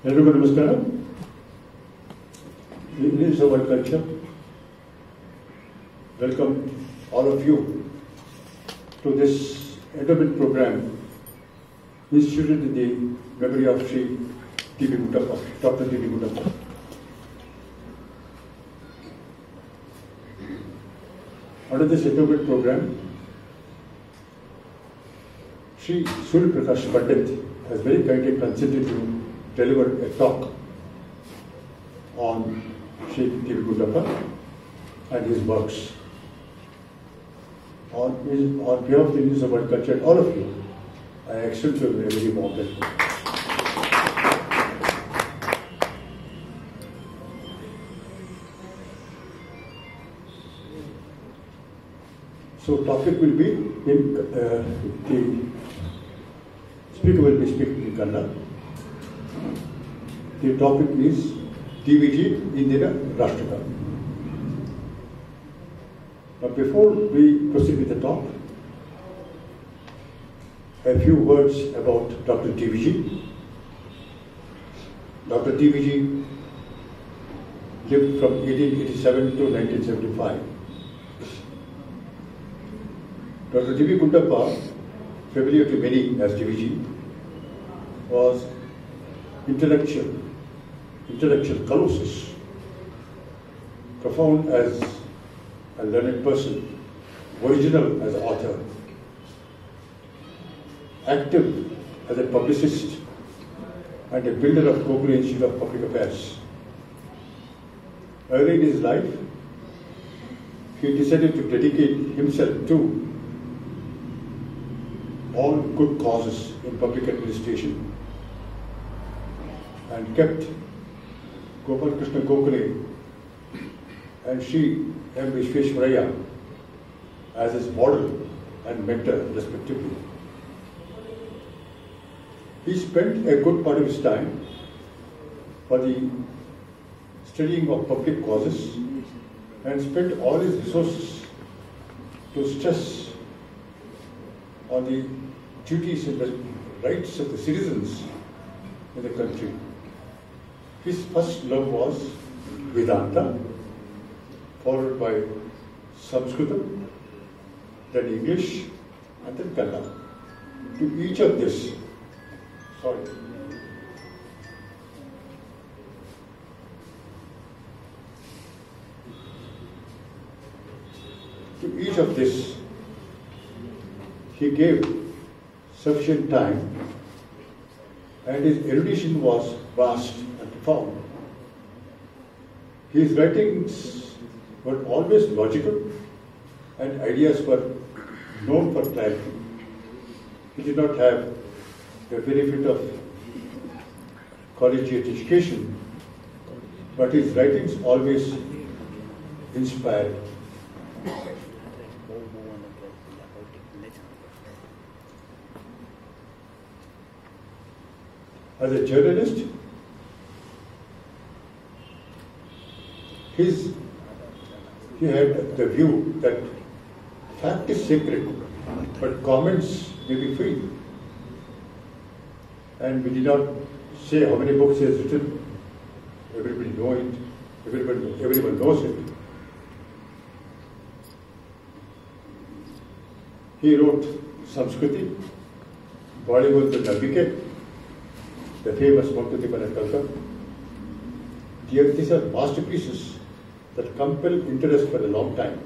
ಎಲ್ರಿಗೂ ನಮಸ್ಕಾರ English our culture welcome all of you to this endowment program instituted in the memory of Shri T B Guddappa doctor T B Guddappa Under this endowment program, Sri Surya Prakash Pandit has very kindly consented to deliver a talk on Sri T.V. Gundappa and his works. On, his, on behalf of the News of World Culture and all of you, I extend you a very warm welcome. So topic will be in uh, the speaker will be speaking in Kannada. The topic is TVG Indira Rashtraka. Now before we proceed with the talk, a few words about Dr. TVG. Dr. TVG lived from 1887 to 1975. Dr. D.V. Gundappa, familiar to many as DVG, was intellectual, intellectual colossus, profound as a learned person, original as an author, active as a publicist, and a builder of Gokul Institute of Public Affairs. Early in his life, he decided to dedicate himself to all good causes in public administration and kept Gopal Krishna Gokhale and Sri M. Vishweshwaraya as his model and mentor respectively. He spent a good part of his time for the studying of public causes and spent all his resources to stress on the duties and the rights of the citizens in the country. His first love was Vedanta, followed by Sanskritam, then English, and then Kannada. To each of this, sorry. To each of this, he gave sufficient time and his erudition was vast and profound. His writings were always logical and ideas were known for clarity. He did not have the benefit of collegiate education, but his writings always inspired as a journalist, his he had the view that fact is sacred, but comments may be free. And we did not say how many books he has written. Everybody know it. Everybody, everyone knows it. He wrote Samskriti, Bollywood the Nambike, the famous Montadipan Kalka. These are masterpieces that compel interest for a long time.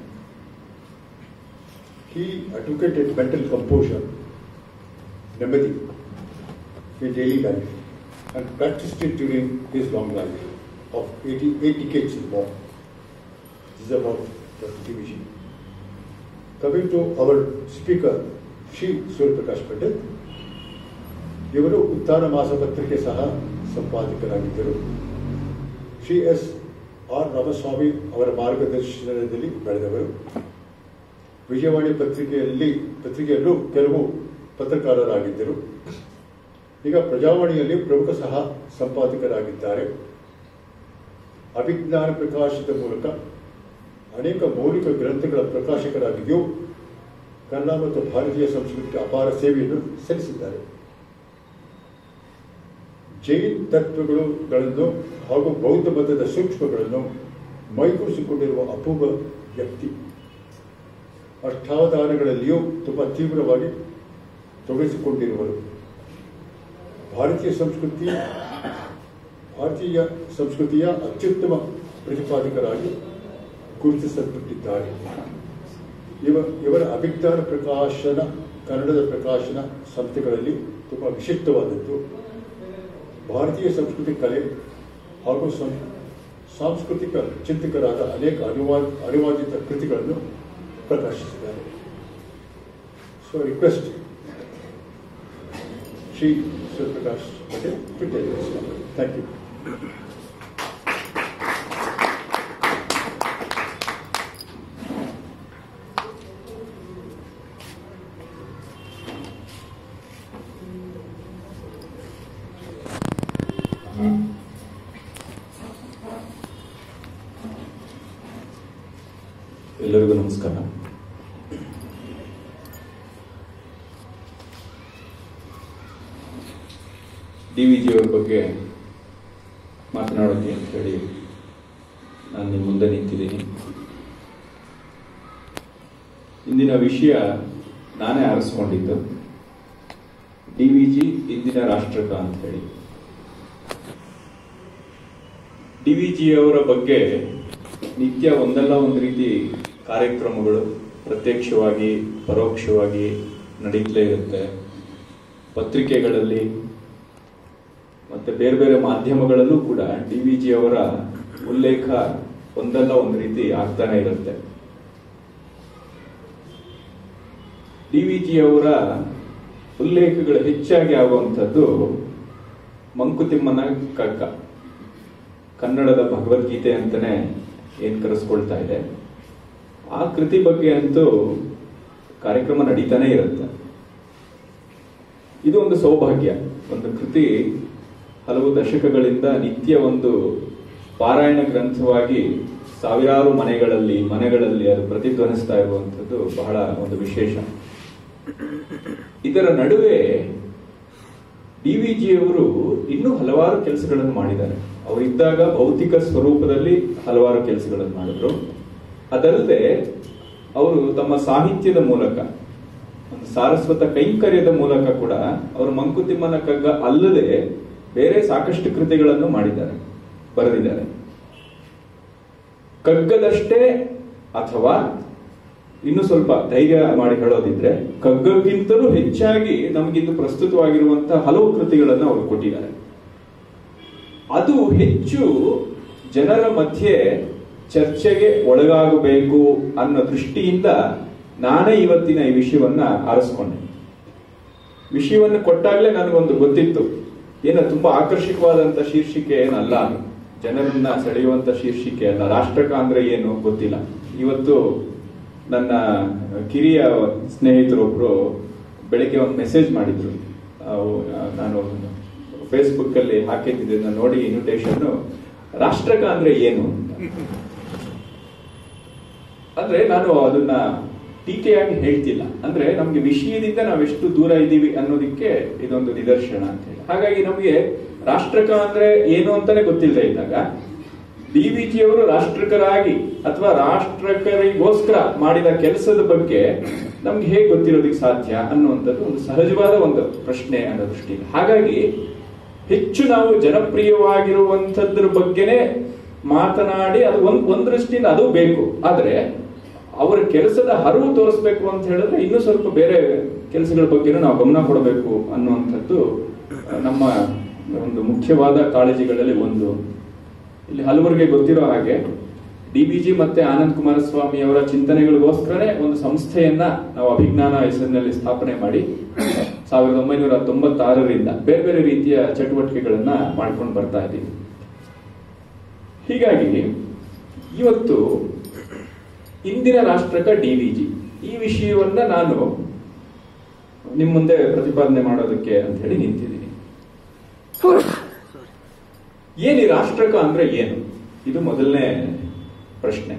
He advocated mental composure, Namadi, in daily life, and practiced it during his long life of 80, eight decades and more. This is about Dr. TVG. Coming to our speaker, Sri Surya Prakash Pandit, ಇವರು ಉತ್ಥಾನ ಮಾಸಪತ್ರಿಕೆ ಸಹ ಸಂಪಾದಕರಾಗಿದ್ದರು Shri S R Ramaswamy ಅವರ ಮಾರ್ಗದರ್ಶನದಲ್ಲಿ ಬೆಳೆದವರು ವಿಜಯವಾಣಿ ಪತ್ರಿಕೆಯಲ್ಲಿ ಪತ್ರಿಕೆಯಲ್ಲೂ ಕೆಲವು ಪತ್ರಕಾರರಾಗಿದ್ದರು ಈಗ ಪ್ರಜಾವಾಣಿಯಲ್ಲಿ ಪ್ರಮುಖ ಸಹ ಸಂಪಾದಕರಾಗಿದ್ದಾರೆ ಅಭಿಜ್ಞಾನ ಪ್ರಕಾಶದ ಮೂಲಕ ಅನೇಕ ಮೌಲಿಕ ಗ್ರಂಥಗಳ ಪ್ರಕಾಶಕರಾಗಿಯೂ ಕನ್ನಡ ಮತ್ತು ಭಾರತೀಯ ಸಂಸ್ಕೃತಿಗೆ ಅಪಾರ ಸೇವೆಯನ್ನು ಸಲ್ಲಿಸಿದ್ದಾರೆ ಜೈನ್ ತತ್ವಗಳುಗಳನ್ನು ಹಾಗೂ ಬೌದ್ಧ ಮತದ ಸೂಕ್ಷ್ಮಗಳನ್ನು ಮೈಗೂಡಿಸಿಕೊಂಡಿರುವ ಅಪೂರ್ವ ವ್ಯಕ್ತಿ ಅಷ್ಟಾವಧಾನಗಳಲ್ಲಿಯೂ ತುಂಬ ತೀವ್ರವಾಗಿ ತೊಡಗಿಸಿಕೊಂಡಿರುವರು ಭಾರತೀಯ ಸಂಸ್ಕೃತಿ ಭಾರತೀಯ ಸಂಸ್ಕೃತಿಯ ಅತ್ಯುತ್ತಮ ಪ್ರತಿಪಾದಕರಾಗಿ ಗುರುತಿಸಲ್ಪಟ್ಟಿದ್ದಾರೆ ಇವ ಇವರ ಅಭಿಜ್ಞಾನ ಪ್ರಕಾಶನ ಕನ್ನಡದ ಪ್ರಕಾಶನ ಸಂಸ್ಥೆಗಳಲ್ಲಿ ತುಂಬ ವಿಶಿಷ್ಟವಾದದ್ದು ಭಾರತೀಯ ಸಂಸ್ಕೃತಿ ಕಲೆ ಹಾಗೂ ಸಂ ಸಾಂಸ್ಕೃತಿಕ ಚಿಂತಕರಾದ ಅನೇಕ ಅನುವಾದ ಅನುವಾದಿತ ಕೃತಿಗಳನ್ನು ಪ್ರಕಾಶಿಸಿದ್ದಾರೆ so request Shri Shivaprakash Patel to thank you ಎಲ್ಲರಿಗೂ ನಮಸ್ಕಾರ ಡಿ ವಿ ಜಿಯವರ ಬಗ್ಗೆ ಮಾತನಾಡೋಕ್ಕೆ ಅಂತ ಹೇಳಿ ನಾನು ನಿಮ್ಮ ಮುಂದೆ ನಿಂತಿದ್ದೀನಿ ಇಂದಿನ ವಿಷಯ ನಾನೇ ಆರಿಸ್ಕೊಂಡಿದ್ದು ಡಿ ವಿ ಜಿ ಇಂದಿನ ರಾಷ್ಟ್ರಕ ಅಂತ ಹೇಳಿ ಡಿ ವಿ ಜಿಯವರ ಬಗ್ಗೆ ನಿತ್ಯ ಒಂದಲ್ಲ ಒಂದು ರೀತಿ ಕಾರ್ಯಕ್ರಮಗಳು ಪ್ರತ್ಯಕ್ಷವಾಗಿ ಪರೋಕ್ಷವಾಗಿ ನಡೀತಲೇ ಇರುತ್ತೆ ಪತ್ರಿಕೆಗಳಲ್ಲಿ ಮತ್ತೆ ಬೇರೆ ಬೇರೆ ಮಾಧ್ಯಮಗಳಲ್ಲೂ ಕೂಡ ಡಿ ವಿ ಜಿ ಅವರ ಉಲ್ಲೇಖ ಒಂದಲ್ಲ ಒಂದು ರೀತಿ ಆಗ್ತಾನೆ ಇರುತ್ತೆ ಡಿ ವಿ ಜಿ ಅವರ ಉಲ್ಲೇಖಗಳು ಹೆಚ್ಚಾಗಿ ಆಗುವಂಥದ್ದು ಮಂಕುತಿಮ್ಮನ ಕಗ್ಗ ಕನ್ನಡದ ಭಗವದ್ಗೀತೆ ಅಂತಾನೆ ಏನ್ ಕರೆಸ್ಕೊಳ್ತಾ ಇದೆ ಆ ಕೃತಿ ಬಗ್ಗೆ ಅಂತೂ ಕಾರ್ಯಕ್ರಮ ನಡೀತಾನೆ ಇರುತ್ತೆ ಇದು ಒಂದು ಸೌಭಾಗ್ಯ ಒಂದು ಕೃತಿ ಹಲವು ದಶಕಗಳಿಂದ ನಿತ್ಯ ಒಂದು ಪಾರಾಯಣ ಗ್ರಂಥವಾಗಿ ಸಾವಿರಾರು ಮನೆಗಳಲ್ಲಿ ಮನೆಗಳಲ್ಲಿ ಅದು ಪ್ರತಿಧ್ವನಿಸ್ತಾ ಇರುವಂಥದ್ದು ಬಹಳ ಒಂದು ವಿಶೇಷ ಇದರ ನಡುವೆ ಡಿ ವಿ ಜಿಯವರು ಇನ್ನೂ ಹಲವಾರು ಕೆಲಸಗಳನ್ನು ಮಾಡಿದ್ದಾರೆ ಅವರಿದ್ದಾಗ ಭೌತಿಕ ಸ್ವರೂಪದಲ್ಲಿ ಹಲವಾರು ಕೆಲಸಗಳನ್ನು ಮಾಡಿದ್ರು ಅದಲ್ಲದೆ ಅವರು ತಮ್ಮ ಸಾಹಿತ್ಯದ ಮೂಲಕ ಒಂದು ಸಾರಸ್ವತ ಕೈಂಕರ್ಯದ ಮೂಲಕ ಕೂಡ ಅವರು ಮಂಕುತಿಮ್ಮನ ಕಗ್ಗ ಅಲ್ಲದೆ ಬೇರೆ ಸಾಕಷ್ಟು ಕೃತಿಗಳನ್ನು ಮಾಡಿದ್ದಾರೆ ಬರೆದಿದ್ದಾರೆ ಕಗ್ಗದಷ್ಟೇ ಅಥವಾ ಇನ್ನು ಸ್ವಲ್ಪ ಧೈರ್ಯ ಮಾಡಿ ಹೇಳೋದಿದ್ರೆ ಕಗ್ಗಕ್ಕಿಂತಲೂ ಹೆಚ್ಚಾಗಿ ನಮಗಿಂದು ಪ್ರಸ್ತುತವಾಗಿರುವಂತಹ ಹಲವು ಕೃತಿಗಳನ್ನು ಅವರು ಕೊಟ್ಟಿದ್ದಾರೆ ಅದು ಹೆಚ್ಚು ಜನರ ಮಧ್ಯೆ ಚರ್ಚೆಗೆ ಒಳಗಾಗಬೇಕು ಅನ್ನೋ ದೃಷ್ಟಿಯಿಂದ ನಾನೇ ಇವತ್ತಿನ ಈ ವಿಷಯವನ್ನ ಆರಿಸ್ಕೊಂಡೆ ವಿಷಯವನ್ನು ಕೊಟ್ಟಾಗಲೇ ನನಗೊಂದು ಗೊತ್ತಿತ್ತು ಏನೋ ತುಂಬಾ ಆಕರ್ಷಕವಾದಂತ ಶೀರ್ಷಿಕೆ ಏನಲ್ಲ ಅದು. ಜನರನ್ನ ಸೆಳೆಯುವಂತ ಶೀರ್ಷಿಕೆ ಅಲ್ಲ ರಾಷ್ಟ್ರಕ ಅಂದ್ರೆ ಏನು ಗೊತ್ತಿಲ್ಲ ಇವತ್ತು ನನ್ನ ಕಿರಿಯ ಸ್ನೇಹಿತರೊಬ್ರು ಬೆಳಿಗ್ಗೆ ಒಂದು ಮೆಸೇಜ್ ಮಾಡಿದ್ರು ಅವು, ಆ, ನಾನು ಫೇಸ್ಬುಕ್ ಅಲ್ಲಿ ಹಾಕಿದ್ದೆ ನಾನು ನೋಡಿ ಇನ್ವಿಟೇಷನ್ ರಾಷ್ಟ್ರಕ ಅಂದ್ರೆ ಏನು ಅಂತ. ಅಂದ್ರೆ ನಾನು ಅದನ್ನ ಟೀಕೆಯಾಗಿ ಹೇಳ್ತಿಲ್ಲ ಅಂದ್ರೆ ನಮ್ಗೆ ವಿಷಯದಿಂದ ನಾವೆಷ್ಟು ದೂರ ಇದ್ದೀವಿ ಅನ್ನೋದಕ್ಕೆ ಇದೊಂದು ನಿದರ್ಶನ ಅಂತ ಹೇಳಿ ಹಾಗಾಗಿ ನಮ್ಗೆ ರಾಷ್ಟ್ರಕ ಅಂದ್ರೆ ಏನು ಅಂತಾನೆ ಗೊತ್ತಿಲ್ಲದೆ ಇದ್ದಾಗ ಡಿ ವಿ ಜಿ ಅವರು ರಾಷ್ಟ್ರಕರಾಗಿ ಅಥವಾ ರಾಷ್ಟ್ರಕರಿಗೋಸ್ಕರ ಮಾಡಿದ ಕೆಲಸದ ಬಗ್ಗೆ ನಮ್ಗೆ ಹೇಗೆ ಗೊತ್ತಿರೋದಕ್ಕೆ ಸಾಧ್ಯ ಅನ್ನುವಂಥದ್ದು ಒಂದು ಸಹಜವಾದ ಒಂದು ಪ್ರಶ್ನೆ ಅನ್ನೋ ದೃಷ್ಟಿಯಿಂದ ಹಾಗಾಗಿ ಹೆಚ್ಚು ನಾವು ಜನಪ್ರಿಯವಾಗಿರುವಂತದ್ರ ಬಗ್ಗೆನೇ ಮಾತನಾಡಿ ಅದು ಒಂದ್ ಒಂದ್ ದೃಷ್ಟಿಯಿಂದ ಅದು ಬೇಕು ಆದ್ರೆ ಅವರ ಕೆಲಸದ ಹರಿವು ತೋರಿಸ್ಬೇಕು ಅಂತ ಹೇಳಿದ್ರೆ ಇನ್ನೂ ಸ್ವಲ್ಪ ಬೇರೆ ಕೆಲಸಗಳ ಬಗ್ಗೆನೂ ನಾವು ಗಮನ ಕೊಡಬೇಕು ಅನ್ನುವಂಥದ್ದು ಆ, ನಮ್ಮ ಒಂದು ಮುಖ್ಯವಾದ ಕಾಳಜಿಗಳಲ್ಲಿ ಒಂದು ಇಲ್ಲಿ ಹಲವರಿಗೆ ಗೊತ್ತಿರೋ ಹಾಗೆ ಡಿ ಬಿ ಜಿ ಮತ್ತೆ ಆನಂದ್ ಕುಮಾರಸ್ವಾಮಿ ಅವರ ಚಿಂತನೆಗಳಿಗೋಸ್ಕರನೇ ಒಂದು ಸಂಸ್ಥೆಯನ್ನ ನಾವು ಅಭಿಜ್ಞಾನ ಹೆಸರಿನಲ್ಲಿ ಸ್ಥಾಪನೆ ಮಾಡಿ ಸಾವಿರದ ಒಂಬೈನೂರ ತೊಂಬತ್ತಾರರಿಂದ ಬೇರೆ ಬೇರೆ ರೀತಿಯ ಚಟುವಟಿಕೆಗಳನ್ನ ಮಾಡ್ಕೊಂಡು ಬರ್ತಾ ಇದ್ದೀವಿ ಹೀಗಾಗಿ ಇವತ್ತು ಇಂದಿನ ರಾಷ್ಟ್ರಕ ಡಿ ವಿ ಜಿ ಈ ವಿಷಯವನ್ನ ನಾನು ನಿಮ್ಮ ಮುಂದೆ ಪ್ರತಿಪಾದನೆ ಮಾಡೋದಕ್ಕೆ ಅಂತ ಹೇಳಿ ನಿಂತಿದ್ದೀನಿ ಏನು ಈ ರಾಷ್ಟ್ರಕ ಅಂದ್ರೆ ಏನು ಇದು ಮೊದಲನೇ ಪ್ರಶ್ನೆ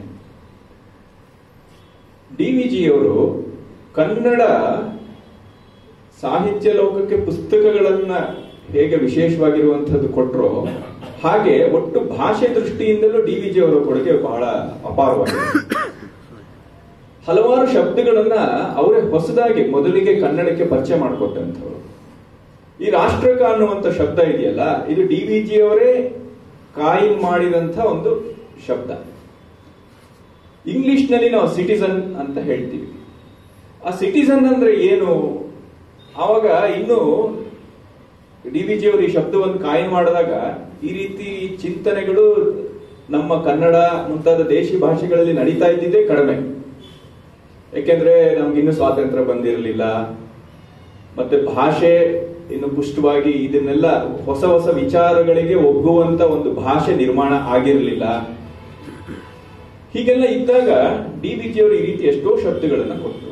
ಡಿ ವಿ ಜಿಯವರು ಕನ್ನಡ ಸಾಹಿತ್ಯ ಲೋಕಕ್ಕೆ ಪುಸ್ತಕಗಳನ್ನ ಹೇಗೆ ವಿಶೇಷವಾಗಿರುವಂತದ್ದು ಕೊಟ್ಟರು ಹಾಗೆ ಒಟ್ಟು ಭಾಷೆ ದೃಷ್ಟಿಯಿಂದಲೂ ಡಿ ವಿ ಜಿ ಅವರ ಕೊಡುಗೆ ಬಹಳ ಅಪಾರವಾಗಿದೆ ಹಲವಾರು ಶಬ್ದಗಳನ್ನ ಅವರೇ ಹೊಸದಾಗಿ ಮೊದಲಿಗೆ ಕನ್ನಡಕ್ಕೆ ಪರಿಚಯ ಮಾಡಿಕೊಟ್ಟಂಥವ್ರು ಈ ರಾಷ್ಟ್ರಕ ಅನ್ನುವಂಥ ಶಬ್ದ ಇದೆಯಲ್ಲ ಇದು ಡಿ ವಿ ಜಿ ಅವರೇ ಕಾಯಿನ್ ಮಾಡಿದಂಥ ಒಂದು ಶಬ್ದ ಇಂಗ್ಲಿಷ್ ನಲ್ಲಿ ನಾವು ಸಿಟಿಸನ್ ಅಂತ ಹೇಳ್ತೀವಿ ಆ ಸಿಟಿಸನ್ ಅಂದ್ರೆ ಏನು ಆವಾಗ ಇನ್ನು ಡಿ ವಿ ಜಿ ಅವರು ಈ ಶಬ್ದವನ್ನು ಕಾಯಿನ್ ಮಾಡಿದಾಗ ಈ ರೀತಿ ಚಿಂತನೆಗಳು ನಮ್ಮ ಕನ್ನಡ ಮುಂತಾದ ದೇಶಿ ಭಾಷೆಗಳಲ್ಲಿ ನಡೀತಾ ಇದ್ದಿದ್ದೇ ಕಡಿಮೆ ಯಾಕೆಂದ್ರೆ ನಮ್ಗಿನ್ನೂ ಸ್ವಾತಂತ್ರ್ಯ ಬಂದಿರಲಿಲ್ಲ ಮತ್ತೆ ಭಾಷೆ ಇನ್ನು ಪುಷ್ಟವಾಗಿ ಇದನ್ನೆಲ್ಲ ಹೊಸ ಹೊಸ ವಿಚಾರಗಳಿಗೆ ಒಗ್ಗುವಂತ ಒಂದು ಭಾಷೆ ನಿರ್ಮಾಣ ಆಗಿರಲಿಲ್ಲ ಹೀಗೆಲ್ಲ ಇದ್ದಾಗ ಡಿ ಬಿ ಜಿ ಅವರು ಈ ರೀತಿ ಎಷ್ಟೋ ಶಬ್ದಗಳನ್ನ ಕೊಟ್ಟರು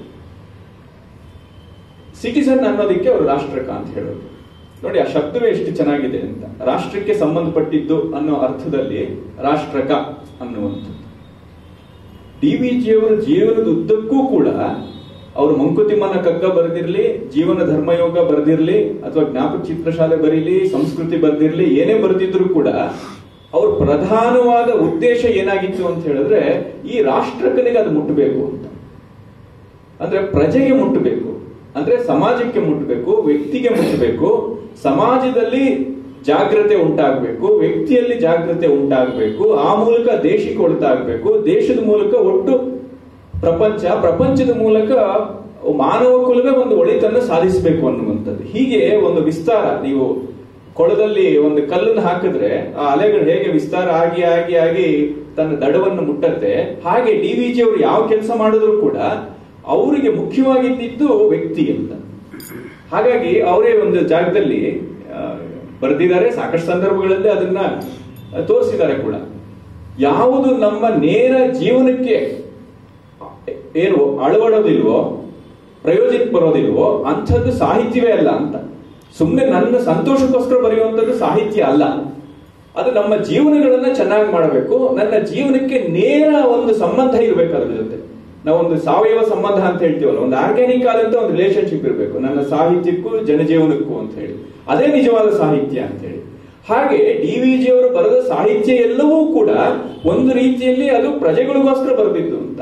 ಸಿಟಿಸನ್ ಅನ್ನೋದಕ್ಕೆ ಅವರು ರಾಷ್ಟ್ರಕ ಅಂತ ಹೇಳೋದು ನೋಡಿ ಆ ಶಬ್ದವೇ ಎಷ್ಟು ಚೆನ್ನಾಗಿದೆ ಅಂತ ರಾಷ್ಟ್ರಕ್ಕೆ ಸಂಬಂಧಪಟ್ಟಿದ್ದು ಅನ್ನೋ ಅರ್ಥದಲ್ಲಿ ರಾಷ್ಟ್ರಕ ಅನ್ನುವಂಥದ್ದು ಡಿ ವಿ ಜಿ ಅವರ ಜೀವನದ ಉದ್ದಕ್ಕೂ ಕೂಡ ಅವರು ಮಂಕುತಿಮ್ಮನ ಕಗ್ಗ ಬರೆದಿರ್ಲಿ ಜೀವನ ಧರ್ಮಯೋಗ ಬರೆದಿರ್ಲಿ ಅಥವಾ ಜ್ಞಾಪಕ ಚಿತ್ರಶಾಲೆ ಬರೀಲಿ ಸಂಸ್ಕೃತಿ ಬರೆದಿರ್ಲಿ ಏನೇ ಬರೆದಿದ್ರು ಕೂಡ ಅವ್ರ ಪ್ರಧಾನವಾದ ಉದ್ದೇಶ ಏನಾಗಿತ್ತು ಅಂತ ಹೇಳಿದ್ರೆ ಈ ರಾಷ್ಟ್ರಕನಿಗೆ ಅದು ಮುಟ್ಟಬೇಕು ಅಂತ ಅಂದ್ರೆ ಪ್ರಜೆಗೆ ಮುಟ್ಟಬೇಕು ಅಂದ್ರೆ ಸಮಾಜಕ್ಕೆ ಮುಟ್ಟಬೇಕು ವ್ಯಕ್ತಿಗೆ ಮುಟ್ಟಬೇಕು ಸಮಾಜದಲ್ಲಿ ಜಾಗ್ರತೆ ಉಂಟಾಗಬೇಕು ವ್ಯಕ್ತಿಯಲ್ಲಿ ಜಾಗ್ರತೆ ಉಂಟಾಗಬೇಕು ಆ ಮೂಲಕ ದೇಶಕ್ಕೆ ಒಳಿತಾಗಬೇಕು ದೇಶದ ಮೂಲಕ ಒಟ್ಟು ಪ್ರಪಂಚ ಪ್ರಪಂಚದ ಮೂಲಕ ಮಾನವ ಕುಲವೇ ಒಂದು ಒಳಿತನ್ನು ಸಾಧಿಸಬೇಕು ಅನ್ನುವಂಥದ್ದು ಹೀಗೆ ಒಂದು ವಿಸ್ತಾರ ನೀವು ಕೊಳದಲ್ಲಿ ಒಂದು ಕಲ್ಲನ್ನು ಹಾಕಿದ್ರೆ ಆ ಅಲೆಗಳು ಹೇಗೆ ವಿಸ್ತಾರ ಆಗಿ ಆಗಿ ಆಗಿ ತನ್ನ ದಡವನ್ನು ಮುಟ್ಟತ್ತೆ ಹಾಗೆ ಡಿ ವಿ ಜಿ ಅವರು ಯಾವ ಕೆಲಸ ಮಾಡಿದ್ರು ಕೂಡ ಅವರಿಗೆ ಮುಖ್ಯವಾಗಿದ್ದಿದ್ದು ವ್ಯಕ್ತಿ ಅಂತ ಹಾಗಾಗಿ ಅವರೇ ಒಂದು ಜಾಗದಲ್ಲಿ ಆ, ಬರೆದಿದ್ದಾರೆ ಸಾಕಷ್ಟು ಸಂದರ್ಭಗಳಲ್ಲಿ ಅದನ್ನ ತೋರಿಸಿದ್ದಾರೆ ಕೂಡ ಯಾವುದು ನಮ್ಮ ನೇರ ಜೀವನಕ್ಕೆ ಏನು ಅಳವಡೋದಿಲ್ವೋ ಪ್ರಯೋಜನಕ್ಕೆ ಬರೋದಿಲ್ವೋ ಅಂಥದ್ದು ಸಾಹಿತ್ಯವೇ ಅಲ್ಲ ಅಂತ ಸುಮ್ಮನೆ ನನ್ನ ಸಂತೋಷಕ್ಕೋಸ್ಕರ ಬರೆಯುವಂಥದ್ದು ಸಾಹಿತ್ಯ ಅಲ್ಲ ಅದು ನಮ್ಮ ಜೀವನಗಳನ್ನ ಚೆನ್ನಾಗಿ ಮಾಡಬೇಕು ನನ್ನ ಜೀವನಕ್ಕೆ ನೇರ ಒಂದು ಸಂಬಂಧ ಇರಬೇಕು ಅದ್ರ ಜೊತೆ ನಾವೊಂದು ಸಾವಯವ ಸಂಬಂಧ ಅಂತ ಹೇಳ್ತೀವಲ್ಲ ಒಂದು ಆರ್ಗ್ಯಾನಿಕ್ ಆದಂತ ಒಂದು ರಿಲೇಶನ್ಶಿಪ್ ಇರಬೇಕು ನನ್ನ ಸಾಹಿತ್ಯಕ್ಕೂ ಜನಜೀವನಕ್ಕೂ ಅಂತ ಹೇಳಿ ಅದೇ ನಿಜವಾದ ಸಾಹಿತ್ಯ ಅಂತ ಹೇಳಿ ಹಾಗೆ ಡಿ ವಿ ಜಿ ಅವರು ಬರೆದ ಸಾಹಿತ್ಯ ಎಲ್ಲವೂ ಕೂಡ ಒಂದು ರೀತಿಯಲ್ಲಿ ಅದು ಪ್ರಜೆಗಳಿಗೋಸ್ಕರ ಬರೆದಿದ್ದು ಅಂತ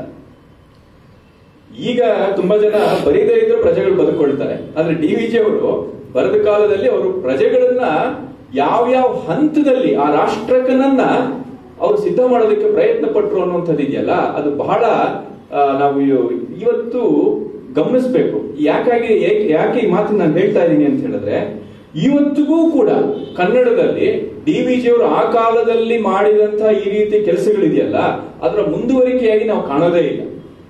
ಈಗ ತುಂಬಾ ಜನ ಬರೀದೇ ಇದ್ರು ಪ್ರಜೆಗಳು ಬದುಕೊಳ್ತಾರೆ ಆದ್ರೆ ಡಿ ವಿ ಜಿ ಅವರು ಬರೆದ ಕಾಲದಲ್ಲಿ ಅವರು ಪ್ರಜೆಗಳನ್ನ ಯಾವ್ಯಾವ ಹಂತದಲ್ಲಿ ಆ ರಾಷ್ಟ್ರಕನನ್ನ ಅವರು ಸಿದ್ಧ ಮಾಡೋದಕ್ಕೆ ಪ್ರಯತ್ನ ಪಟ್ರು ಅನ್ನುವಂಥದ್ದು ಇದೆಯಲ್ಲ ಅದು ಬಹಳ ಆ, ನಾವು ಇವ- ಇವತ್ತು ಗಮನಿಸಬೇಕು ಯಾಕಾಗಿ ಏಕ್- ಯಾಕೆ ಈ ಮಾತು ನಾನು ಹೇಳ್ತಾ ಇದ್ದೀನಿ ಅಂತ ಹೇಳಿದ್ರೆ ಇವತ್ತಿಗೂ ಕೂಡ ಕನ್ನಡದಲ್ಲಿ ಡಿ ವಿ ಜಿ ಅವರು ಆ ಕಾಲದಲ್ಲಿ ಮಾಡಿದಂತ ಈ ರೀತಿ ಕೆಲಸಗಳಿದೆಯಲ್ಲ ಅದರ ಮುಂದುವರಿಕೆಯಾಗಿ ನಾವು ಕಾಣೋದೇ ಇಲ್ಲ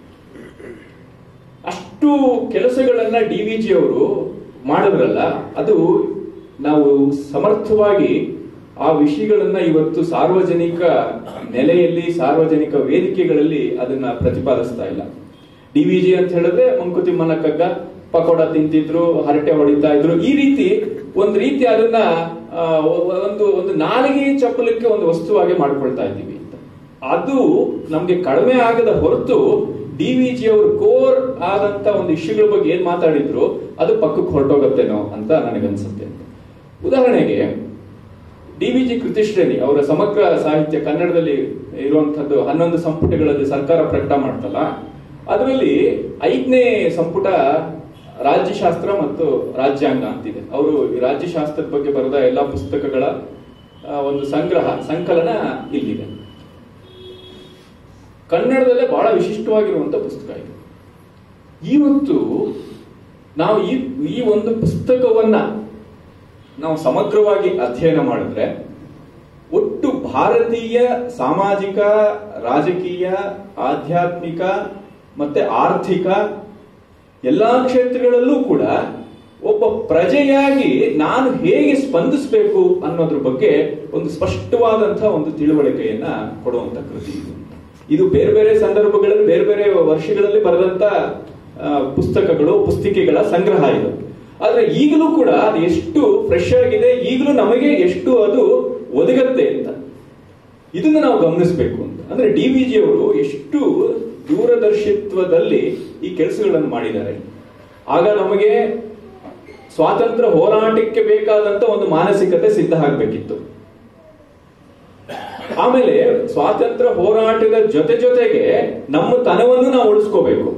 ಅಷ್ಟು ಕೆಲಸಗಳನ್ನ ಡಿ ವಿ ಜಿ ಅವರು ಮಾಡಿದ್ರಲ್ಲ ಅದು ನಾವು ಸಮರ್ಥವಾಗಿ ಆ ವಿಷಯಗಳನ್ನ ಇವತ್ತು ಸಾರ್ವಜನಿಕ ನೆಲೆಯಲ್ಲಿ ಸಾರ್ವಜನಿಕ ವೇದಿಕೆಗಳಲ್ಲಿ ಅದನ್ನ ಪ್ರತಿಪಾದಿಸ್ತಾ ಇಲ್ಲ ಡಿ ವಿ ಜಿ ಅಂತ ಹೇಳಿದ್ರೆ ಮಂಕುತಿಮ್ಮನ ಕಗ್ಗ ಪಕೋಡ ತಿಂತಿದ್ರು ಹರಟೆ ಹೊಡಿತಾ ಇದ್ರು ಈ ರೀತಿ ಒಂದು ರೀತಿ ಅದನ್ನ ಆ, ಒಂದು ಒಂದು ನಾಲಿಗೆ ಚಪ್ಪಲಕ್ಕೆ ಒಂದು ವಸ್ತುವಾಗಿ ಮಾಡ್ಕೊಳ್ತಾ ಇದ್ದೀವಿ ಅಂತ ಅದು ನಮ್ಗೆ ಕಡಿಮೆ ಆಗದ ಹೊರತು ಡಿ ವಿ ಜಿ ಅವರು ಕೋರ್ ಆದಂತ ಒಂದು ಇಶ್ಯೂಗಳ ಬಗ್ಗೆ ಏನ್ ಮಾತಾಡಿದ್ರು ಅದು ಪಕ್ಕಕ್ಕೆ ಹೊರಟೋಗತ್ತೇನೋ ಅಂತ ನನಗನ್ಸುತ್ತೆ ಅಂತ ಉದಾಹರಣೆಗೆ ಡಿ ವಿ ಜಿ ಕೃತಿಶ್ರೇಣಿ ಅವರ ಸಮಗ್ರ ಸಾಹಿತ್ಯ ಕನ್ನಡದಲ್ಲಿ ಇರುವಂತದ್ದು ಹನ್ನೊಂದು ಸಂಪುಟಗಳಲ್ಲಿ ಸರ್ಕಾರ ಪ್ರಕಟ ಮಾಡ್ತಲ್ಲ ಅದರಲ್ಲಿ ಐದನೇ ಸಂಪುಟ ರಾಜ್ಯಶಾಸ್ತ್ರ ಮತ್ತು ರಾಜ್ಯಾಂಗ ಅಂತಿದೆ ಅವರು ರಾಜ್ಯಶಾಸ್ತ್ರದ ಬಗ್ಗೆ ಬರೆದ ಎಲ್ಲಾ ಪುಸ್ತಕಗಳ ಆ, ಒಂದು ಸಂಗ್ರಹ ಸಂಕಲನ ಇಲ್ಲಿದೆ ಕನ್ನಡದಲ್ಲೇ ಬಹಳ ವಿಶಿಷ್ಟವಾಗಿರುವಂತ ಪುಸ್ತಕ ಇದು ಇವತ್ತು ನಾವು ಈ ಈ ಒಂದು ಪುಸ್ತಕವನ್ನ ನಾವು ಸಮಗ್ರವಾಗಿ ಅಧ್ಯಯನ ಮಾಡಿದ್ರೆ ಒಟ್ಟು ಭಾರತೀಯ ಸಾಮಾಜಿಕ ರಾಜಕೀಯ ಆಧ್ಯಾತ್ಮಿಕ ಮತ್ತೆ ಆರ್ಥಿಕ ಎಲ್ಲಾ ಕ್ಷೇತ್ರಗಳಲ್ಲೂ ಕೂಡ ಒಬ್ಬ ಪ್ರಜೆಯಾಗಿ ನಾನು ಹೇಗೆ ಸ್ಪಂದಿಸಬೇಕು ಅನ್ನೋದ್ರ ಬಗ್ಗೆ ಒಂದು ಸ್ಪಷ್ಟವಾದಂತಹ ಒಂದು ತಿಳುವಳಿಕೆಯನ್ನ ಕೊಡುವಂತ ಕೃತಿ ಇದು ಇದು ಬೇರೆ ಬೇರೆ ಸಂದರ್ಭಗಳಲ್ಲಿ ಬೇರೆ ಬೇರೆ ವರ್ಷಗಳಲ್ಲಿ ಬರೆದಂತ ಆ, ಪುಸ್ತಕಗಳು ಪುಸ್ತಿಕೆಗಳ ಸಂಗ್ರಹ ಇದು ಆದ್ರೆ ಈಗಲೂ ಕೂಡ ಅದು ಎಷ್ಟು ಫ್ರೆಶ್ ಆಗಿದೆ ಈಗಲೂ ನಮಗೆ ಎಷ್ಟು ಅದು ಒದಗತ್ತೆ ಅಂತ ಇದನ್ನ ನಾವು ಗಮನಿಸಬೇಕು ಅಂತ ಅಂದ್ರೆ ಡಿ ವಿ ಜಿ ಅವರು ಎಷ್ಟು ದೂರದರ್ಶಿತ್ವದಲ್ಲಿ ಈ ಕೆಲಸಗಳನ್ನು ಮಾಡಿದ್ದಾರೆ ಆಗ ನಮಗೆ ಸ್ವಾತಂತ್ರ್ಯ ಹೋರಾಟಕ್ಕೆ ಬೇಕಾದಂತ ಒಂದು ಮಾನಸಿಕತೆ ಸಿದ್ಧ ಆಗ್ಬೇಕಿತ್ತು ಆಮೇಲೆ ಸ್ವಾತಂತ್ರ್ಯ ಹೋರಾಟದ ಜೊತೆ ಜೊತೆಗೆ ನಮ್ಮ ತನವನ್ನು ನಾವು ಉಳಿಸ್ಕೋಬೇಕು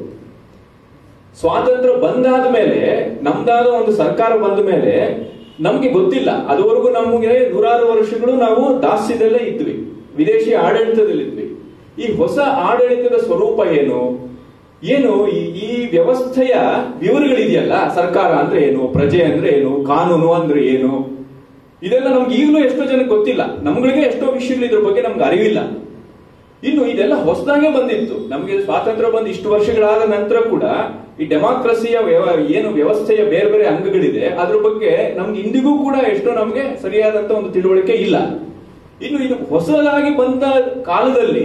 ಸ್ವಾತಂತ್ರ್ಯ ಬಂದಾದ ಮೇಲೆ ನಮ್ದಾದ ಒಂದು ಸರ್ಕಾರ ಬಂದ ಮೇಲೆ ನಮ್ಗೆ ಗೊತ್ತಿಲ್ಲ ಅದುವರೆಗೂ ನಮಗೆ ನೂರಾರು ವರ್ಷಗಳು ನಾವು ದಾಸ್ಯದಲ್ಲೇ ಇದ್ವಿ ವಿದೇಶಿ ಆಡಳಿತದಲ್ಲಿದ್ವಿ ಈ ಹೊಸ ಆಡಳಿತದ ಸ್ವರೂಪ ಏನು ಏನು ಈ- ಈ ವ್ಯವಸ್ಥೆಯ ವಿವರಗಳಿದೆಯಲ್ಲ ಸರ್ಕಾರ ಅಂದ್ರೆ ಏನು ಪ್ರಜೆ ಅಂದ್ರೆ ಏನು ಕಾನೂನು ಅಂದ್ರೆ ಏನು ಇದೆಲ್ಲ ನಮ್ಗೆ ಈಗಲೂ ಎಷ್ಟೋ ಜನಕ್ಕೆ ಗೊತ್ತಿಲ್ಲ ನಮ್ಗಳಿಗೆ ಎಷ್ಟೋ ವಿಷಯಗಳು ಇದ್ರ ಬಗ್ಗೆ ನಮ್ಗೆ ಅರಿವಿಲ್ಲ ಇನ್ನು ಇದೆಲ್ಲ ಹೊಸದಾಗೆ ಬಂದಿತ್ತು ನಮಗೆ ಸ್ವಾತಂತ್ರ್ಯ ಬಂದು ಇಷ್ಟು ವರ್ಷಗಳಾದ ನಂತರ ಕೂಡ ಈ ಡೆಮಾಕ್ರಸಿಯ ವ್ಯವ- ಏನು ವ್ಯವಸ್ಥೆಯ ಬೇರೆ ಬೇರೆ ಅಂಗಗಳಿದೆ ಅದ್ರ ಬಗ್ಗೆ ನಮ್ಗೆ ಇಂದಿಗೂ ಕೂಡ ಎಷ್ಟೋ ನಮ್ಗೆ ಸರಿಯಾದಂತ ಒಂದು ತಿಳುವಳಿಕೆ ಇಲ್ಲ ಇನ್ನು ಇದು ಹೊಸದಾಗಿ ಬಂದ ಕಾಲದಲ್ಲಿ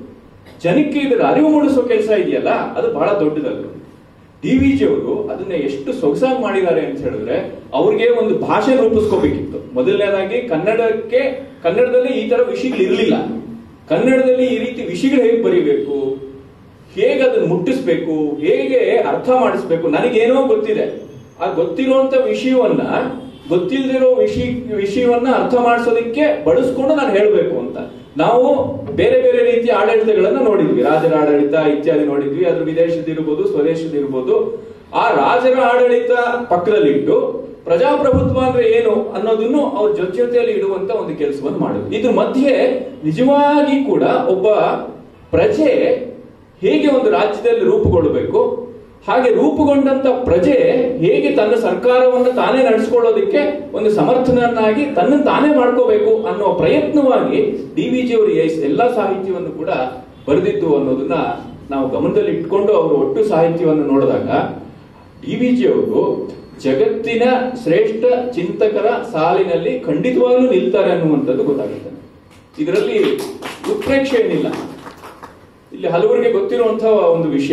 ಜನಕ್ಕೆ ಇದರ ಅರಿವು ಮೂಡಿಸೋ ಕೆಲಸ ಇದೆಯಲ್ಲ ಅದು ಬಹಳ ದೊಡ್ಡದದು ಡಿ ವಿ ಜಿ ಅವರು ಅದನ್ನ ಎಷ್ಟು ಸೊಗಸಾಗಿ ಮಾಡಿದ್ದಾರೆ ಅಂತ ಹೇಳಿದ್ರೆ ಅವ್ರಿಗೆ ಒಂದು ಭಾಷೆ ರೂಪಿಸ್ಕೋಬೇಕಿತ್ತು ಮೊದಲನೇದಾಗಿ ಕನ್ನಡಕ್ಕೆ ಕನ್ನಡದಲ್ಲಿ ಈ ತರ ವಿಷಯಗಳು ಇರಲಿಲ್ಲ ಕನ್ನಡದಲ್ಲಿ ಈ ರೀತಿ ವಿಷಯಗಳು ಹೇಗೆ ಬರೀಬೇಕು ಹೇಗೆ ಅದನ್ನು ಮುಟ್ಟಿಸ್ಬೇಕು ಹೇಗೆ ಅರ್ಥ ಮಾಡಿಸ್ಬೇಕು ನನಗೇನೋ ಗೊತ್ತಿದೆ ಆ ಗೊತ್ತಿರುವಂತ ವಿಷಯವನ್ನ ಗೊತ್ತಿಲ್ದಿರೋ ವಿಷಯ ವಿಷಯವನ್ನ ಅರ್ಥ ಮಾಡಿಸೋದಕ್ಕೆ ಬಳಸ್ಕೊಂಡು ನಾನು ಹೇಳಬೇಕು ಅಂತ ನಾವು ಬೇರೆ ಬೇರೆ ರೀತಿಯ ಆಡಳಿತಗಳನ್ನ ನೋಡಿದ್ವಿ ರಾಜರ ಆಡಳಿತ ಇತ್ಯಾದಿ ನೋಡಿದ್ವಿ ಅದ್ರ ವಿದೇಶದಿರ್ಬೋದು ಸ್ವದೇಶದಿರ್ಬೋದು ಆ ರಾಜರ ಆಡಳಿತ ಪಕ್ಕದಲ್ಲಿಟ್ಟು ಪ್ರಜಾಪ್ರಭುತ್ವ ಅಂದ್ರೆ ಏನು ಅನ್ನೋದನ್ನು ಅವ್ರ ಜೊತೆ ಜೊತೆಯಲ್ಲಿ ಇಡುವಂತ ಒಂದು ಕೆಲಸವನ್ನು ಮಾಡಿದ್ರು ಇದ್ರ ಮಧ್ಯೆ ನಿಜವಾಗಿ ಕೂಡ ಒಬ್ಬ ಪ್ರಜೆ ಹೇಗೆ ಒಂದು ರಾಜ್ಯದಲ್ಲಿ ರೂಪುಗೊಳ್ಳಬೇಕು ಹಾಗೆ ರೂಪುಗೊಂಡಂತ ಪ್ರಜೆ ಹೇಗೆ ತನ್ನ ಸರ್ಕಾರವನ್ನು ತಾನೇ ನಡೆಸ್ಕೊಳ್ಳೋದಕ್ಕೆ ಒಂದು ಸಮರ್ಥನನ್ನಾಗಿ ತನ್ನ ತಾನೇ ಮಾಡ್ಕೋಬೇಕು ಅನ್ನೋ ಪ್ರಯತ್ನವಾಗಿ ಡಿ ವಿ ಜಿ ಅವರು ಎಲ್ಲಾ ಸಾಹಿತ್ಯವನ್ನು ಕೂಡ ಬರೆದಿದ್ದು ಅನ್ನೋದನ್ನ ನಾವು ಗಮನದಲ್ಲಿ ಇಟ್ಕೊಂಡು ಅವರು ಒಟ್ಟು ಸಾಹಿತ್ಯವನ್ನು ನೋಡಿದಾಗ ಡಿ ವಿ ಜಿ ಅವರು ಜಗತ್ತಿನ ಶ್ರೇಷ್ಠ ಚಿಂತಕರ ಸಾಲಿನಲ್ಲಿ ಖಂಡಿತವಾಗ್ಲೂ ನಿಲ್ತಾರೆ ಅನ್ನುವಂಥದ್ದು ಗೊತ್ತಾಗುತ್ತೆ ಇದರಲ್ಲಿ ಉತ್ಪ್ರೇಕ್ಷೆ ಏನಿಲ್ಲ ಇಲ್ಲಿ ಹಲವರಿಗೆ ಗೊತ್ತಿರುವಂತಹ ಒಂದು ವಿಷಯ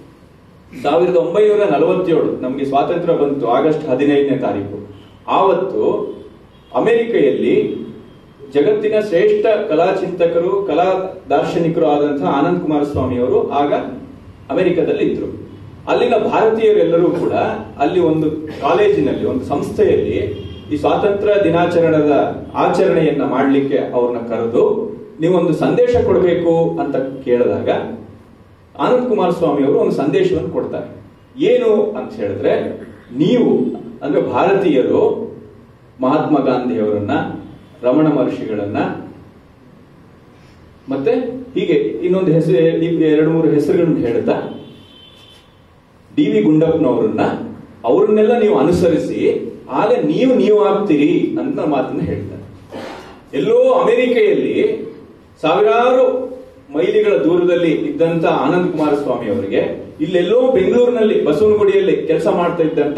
ಸಾವಿರದ ಒಂಬೈನೂರ ನಲವತ್ತೇಳು ನಮಗೆ ಸ್ವಾತಂತ್ರ್ಯ ಬಂತು ಆಗಸ್ಟ್ ಹದಿನೈದನೇ ತಾರೀಕು ಆವತ್ತು ಅಮೆರಿಕೆಯಲ್ಲಿ ಜಗತ್ತಿನ ಶ್ರೇಷ್ಠ ಕಲಾ ಚಿಂತಕರು ಕಲಾ ದಾರ್ಶನಿಕರು ಆದಂತಹ ಆನಂದ್ ಕುಮಾರಸ್ವಾಮಿ ಅವರು ಆಗ ಅಮೆರಿಕದಲ್ಲಿ ಇದ್ರು ಅಲ್ಲಿನ ಭಾರತೀಯರೆಲ್ಲರೂ ಕೂಡ ಅಲ್ಲಿ ಒಂದು ಕಾಲೇಜಿನಲ್ಲಿ ಒಂದು ಸಂಸ್ಥೆಯಲ್ಲಿ ಈ ಸ್ವಾತಂತ್ರ್ಯ ದಿನಾಚರಣೆದ ಆಚರಣೆಯನ್ನ ಮಾಡಲಿಕ್ಕೆ ಅವ್ರನ್ನ ಕರೆದು ನೀವೊಂದು ಸಂದೇಶ ಕೊಡಬೇಕು ಅಂತ ಕೇಳಿದಾಗ ಆನಂದ್ ಕುಮಾರಸ್ವಾಮಿ ಅವರು ಒಂದು ಸಂದೇಶವನ್ನು ಕೊಡ್ತಾರೆ ಏನು ಅಂತ ಹೇಳಿದ್ರೆ ನೀವು ಅಂದ್ರೆ ಭಾರತೀಯರು ಮಹಾತ್ಮ ಗಾಂಧಿಯವರನ್ನ ರಮಣ ಮಹರ್ಷಿಗಳನ್ನ ಮತ್ತೆ ಹೀಗೆ ಇನ್ನೊಂದು ಹೆಸರು ಎರಡು ಮೂರು ಹೆಸರುಗಳನ್ನು ಹೇಳ್ತಾ ಡಿ ವಿ ಗುಂಡಪ್ಪನವರನ್ನ ಅವ್ರನ್ನೆಲ್ಲ ನೀವು ಅನುಸರಿಸಿ ಆಗ ನೀವು ನೀವು ಆಗ್ತೀರಿ ಅಂತ ಮಾತನ್ನ ಹೇಳ್ತಾರೆ ಎಲ್ಲೋ ಅಮೆರಿಕೆಯಲ್ಲಿ ಸಾವಿರಾರು ಮೈಲಿಗಳ ದೂರದಲ್ಲಿ ಇದ್ದಂತ ಆನಂದ್ ಕುಮಾರಸ್ವಾಮಿ ಅವರಿಗೆ ಇಲ್ಲೆಲ್ಲೋ ಬೆಂಗಳೂರಿನಲ್ಲಿ ಬಸವನಗುಡಿಯಲ್ಲಿ ಕೆಲಸ ಮಾಡ್ತಾ ಇದ್ದಂತ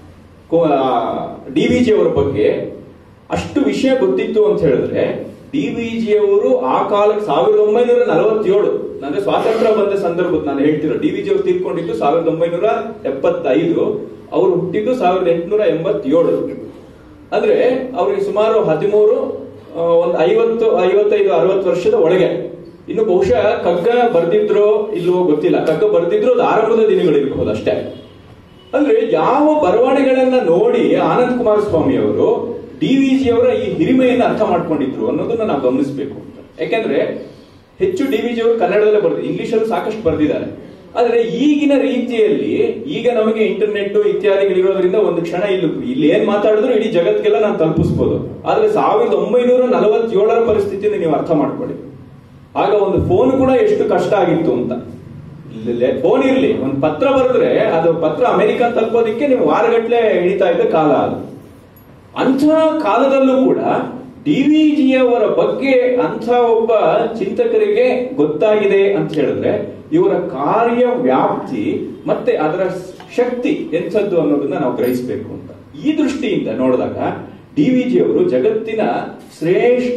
ಡಿ ವಿ ಜಿ ಅವರ ಬಗ್ಗೆ ಅಷ್ಟು ವಿಷಯ ಗೊತ್ತಿತ್ತು ಅಂತ ಹೇಳಿದ್ರೆ ಡಿ ವಿ ಜಿ ಅವರು ಆ ಕಾಲಕ್ಕೆ ಸಾವಿರದ ಒಂಬೈನೂರ ನಲವತ್ತೇಳು ಅಂದ್ರೆ ಸ್ವಾತಂತ್ರ್ಯ ಬಂದ ಸಂದರ್ಭದ ನಾನು ಹೇಳ್ತಿರೋ ಡಿ ವಿ ಜಿ ಅವರು ತೀರ್ಕೊಂಡಿದ್ದು ಸಾವಿರದ ಒಂಬೈನೂರ ಎಪ್ಪತ್ತೈದು ಅವರು ಹುಟ್ಟಿದ್ದು ಸಾವಿರದ ಎಂಟುನೂರ ಎಂಬತ್ತೇಳು ಅಂದ್ರೆ ಅವ್ರಿಗೆ ಸುಮಾರು ಹದಿಮೂರು ಆ, ಒಂದು ಐವತ್ತು ಐವತ್ತೈದು ಅರವತ್ತು ವರ್ಷದ ಒಳಗೆ ಇನ್ನು ಬಹುಶಃ ಕಗ್ಗ ಬರ್ದಿದ್ರೋ ಇಲ್ವೋ ಗೊತ್ತಿಲ್ಲ ಕಗ್ಗ ಬರ್ದಿದ್ರು ಅದು ಆರಂಭದ ದಿನಗಳಿರಬಹುದು ಅಷ್ಟೇ ಅಂದ್ರೆ ಯಾವ ಬರವಣಿಗೆಗಳನ್ನ ನೋಡಿ ಆನಂದ್ ಕುಮಾರಸ್ವಾಮಿ ಅವರು ಡಿ ವಿ ಜಿ ಅವರ ಈ ಹಿರಿಮೆಯನ್ನು ಅರ್ಥ ಮಾಡ್ಕೊಂಡಿದ್ರು ಅನ್ನೋದನ್ನ ನಾವು ಗಮನಿಸಬೇಕು ಅಂತ ಯಾಕೆಂದ್ರೆ ಹೆಚ್ಚು ಡಿ ವಿ ಜಿ ಅವರು ಕನ್ನಡದಲ್ಲೇ ಬರೆದಿದ್ದಾರೆ ಇಂಗ್ಲಿಷ್ ಅಲ್ಲಿ ಸಾಕಷ್ಟು ಬರೆದಿದ್ದಾರೆ ಆದ್ರೆ ಈಗಿನ ರೀತಿಯಲ್ಲಿ ಈಗ ನಮಗೆ ಇಂಟರ್ನೆಟ್ ಇತ್ಯಾದಿಗಳಿರೋದ್ರಿಂದ ಒಂದು ಕ್ಷಣ ಇಲ್ಲಿ ಇಲ್ಲಿ ಏನ್ ಮಾತಾಡಿದ್ರು ಇಡೀ ಜಗತ್ತಿಗೆಲ್ಲ ನಾವು ತಲುಪಿಸ್ಬೋದು ಆದ್ರೆ ಸಾವಿರದ ಒಂಬೈನೂರ ನಲವತ್ತೇಳರ ಪರಿಸ್ಥಿತಿಯನ್ನು ನೀವು ಅರ್ಥ ಮಾಡ್ಕೊಳ್ಳಿ ಆಗ ಒಂದು ಫೋನ್ ಕೂಡ ಎಷ್ಟು ಕಷ್ಟ ಆಗಿತ್ತು ಅಂತ ಫೋನ್ ಇರ್ಲಿ ಒಂದು ಪತ್ರ ಬರೆದ್ರೆ ಅದು ಪತ್ರ ಅಮೆರಿಕ ತಲುಪೋದಿಕ್ಕೆ ನೀವು ವಾರಗಟ್ಲೆ ಹಿಡಿತಾ ಇದ್ದ ಕಾಲ ಅದು ಅಂಥ ಕಾಲದಲ್ಲೂ ಕೂಡ ಡಿ ವಿ ಜಿಯವರ ಬಗ್ಗೆ ಅಂಥ ಒಬ್ಬ ಚಿಂತಕರಿಗೆ ಗೊತ್ತಾಗಿದೆ ಅಂತ ಹೇಳಿದ್ರೆ ಇವರ ಕಾರ್ಯ ವ್ಯಾಪ್ತಿ ಮತ್ತೆ ಅದರ ಶಕ್ತಿ ಎಂಥದ್ದು ಅನ್ನೋದನ್ನ ನಾವು ಗ್ರಹಿಸಬೇಕು ಅಂತ ಈ ದೃಷ್ಟಿಯಿಂದ ನೋಡಿದಾಗ ಡಿ ವಿ ಜಿ ಅವರು ಜಗತ್ತಿನ ಶ್ರೇಷ್ಠ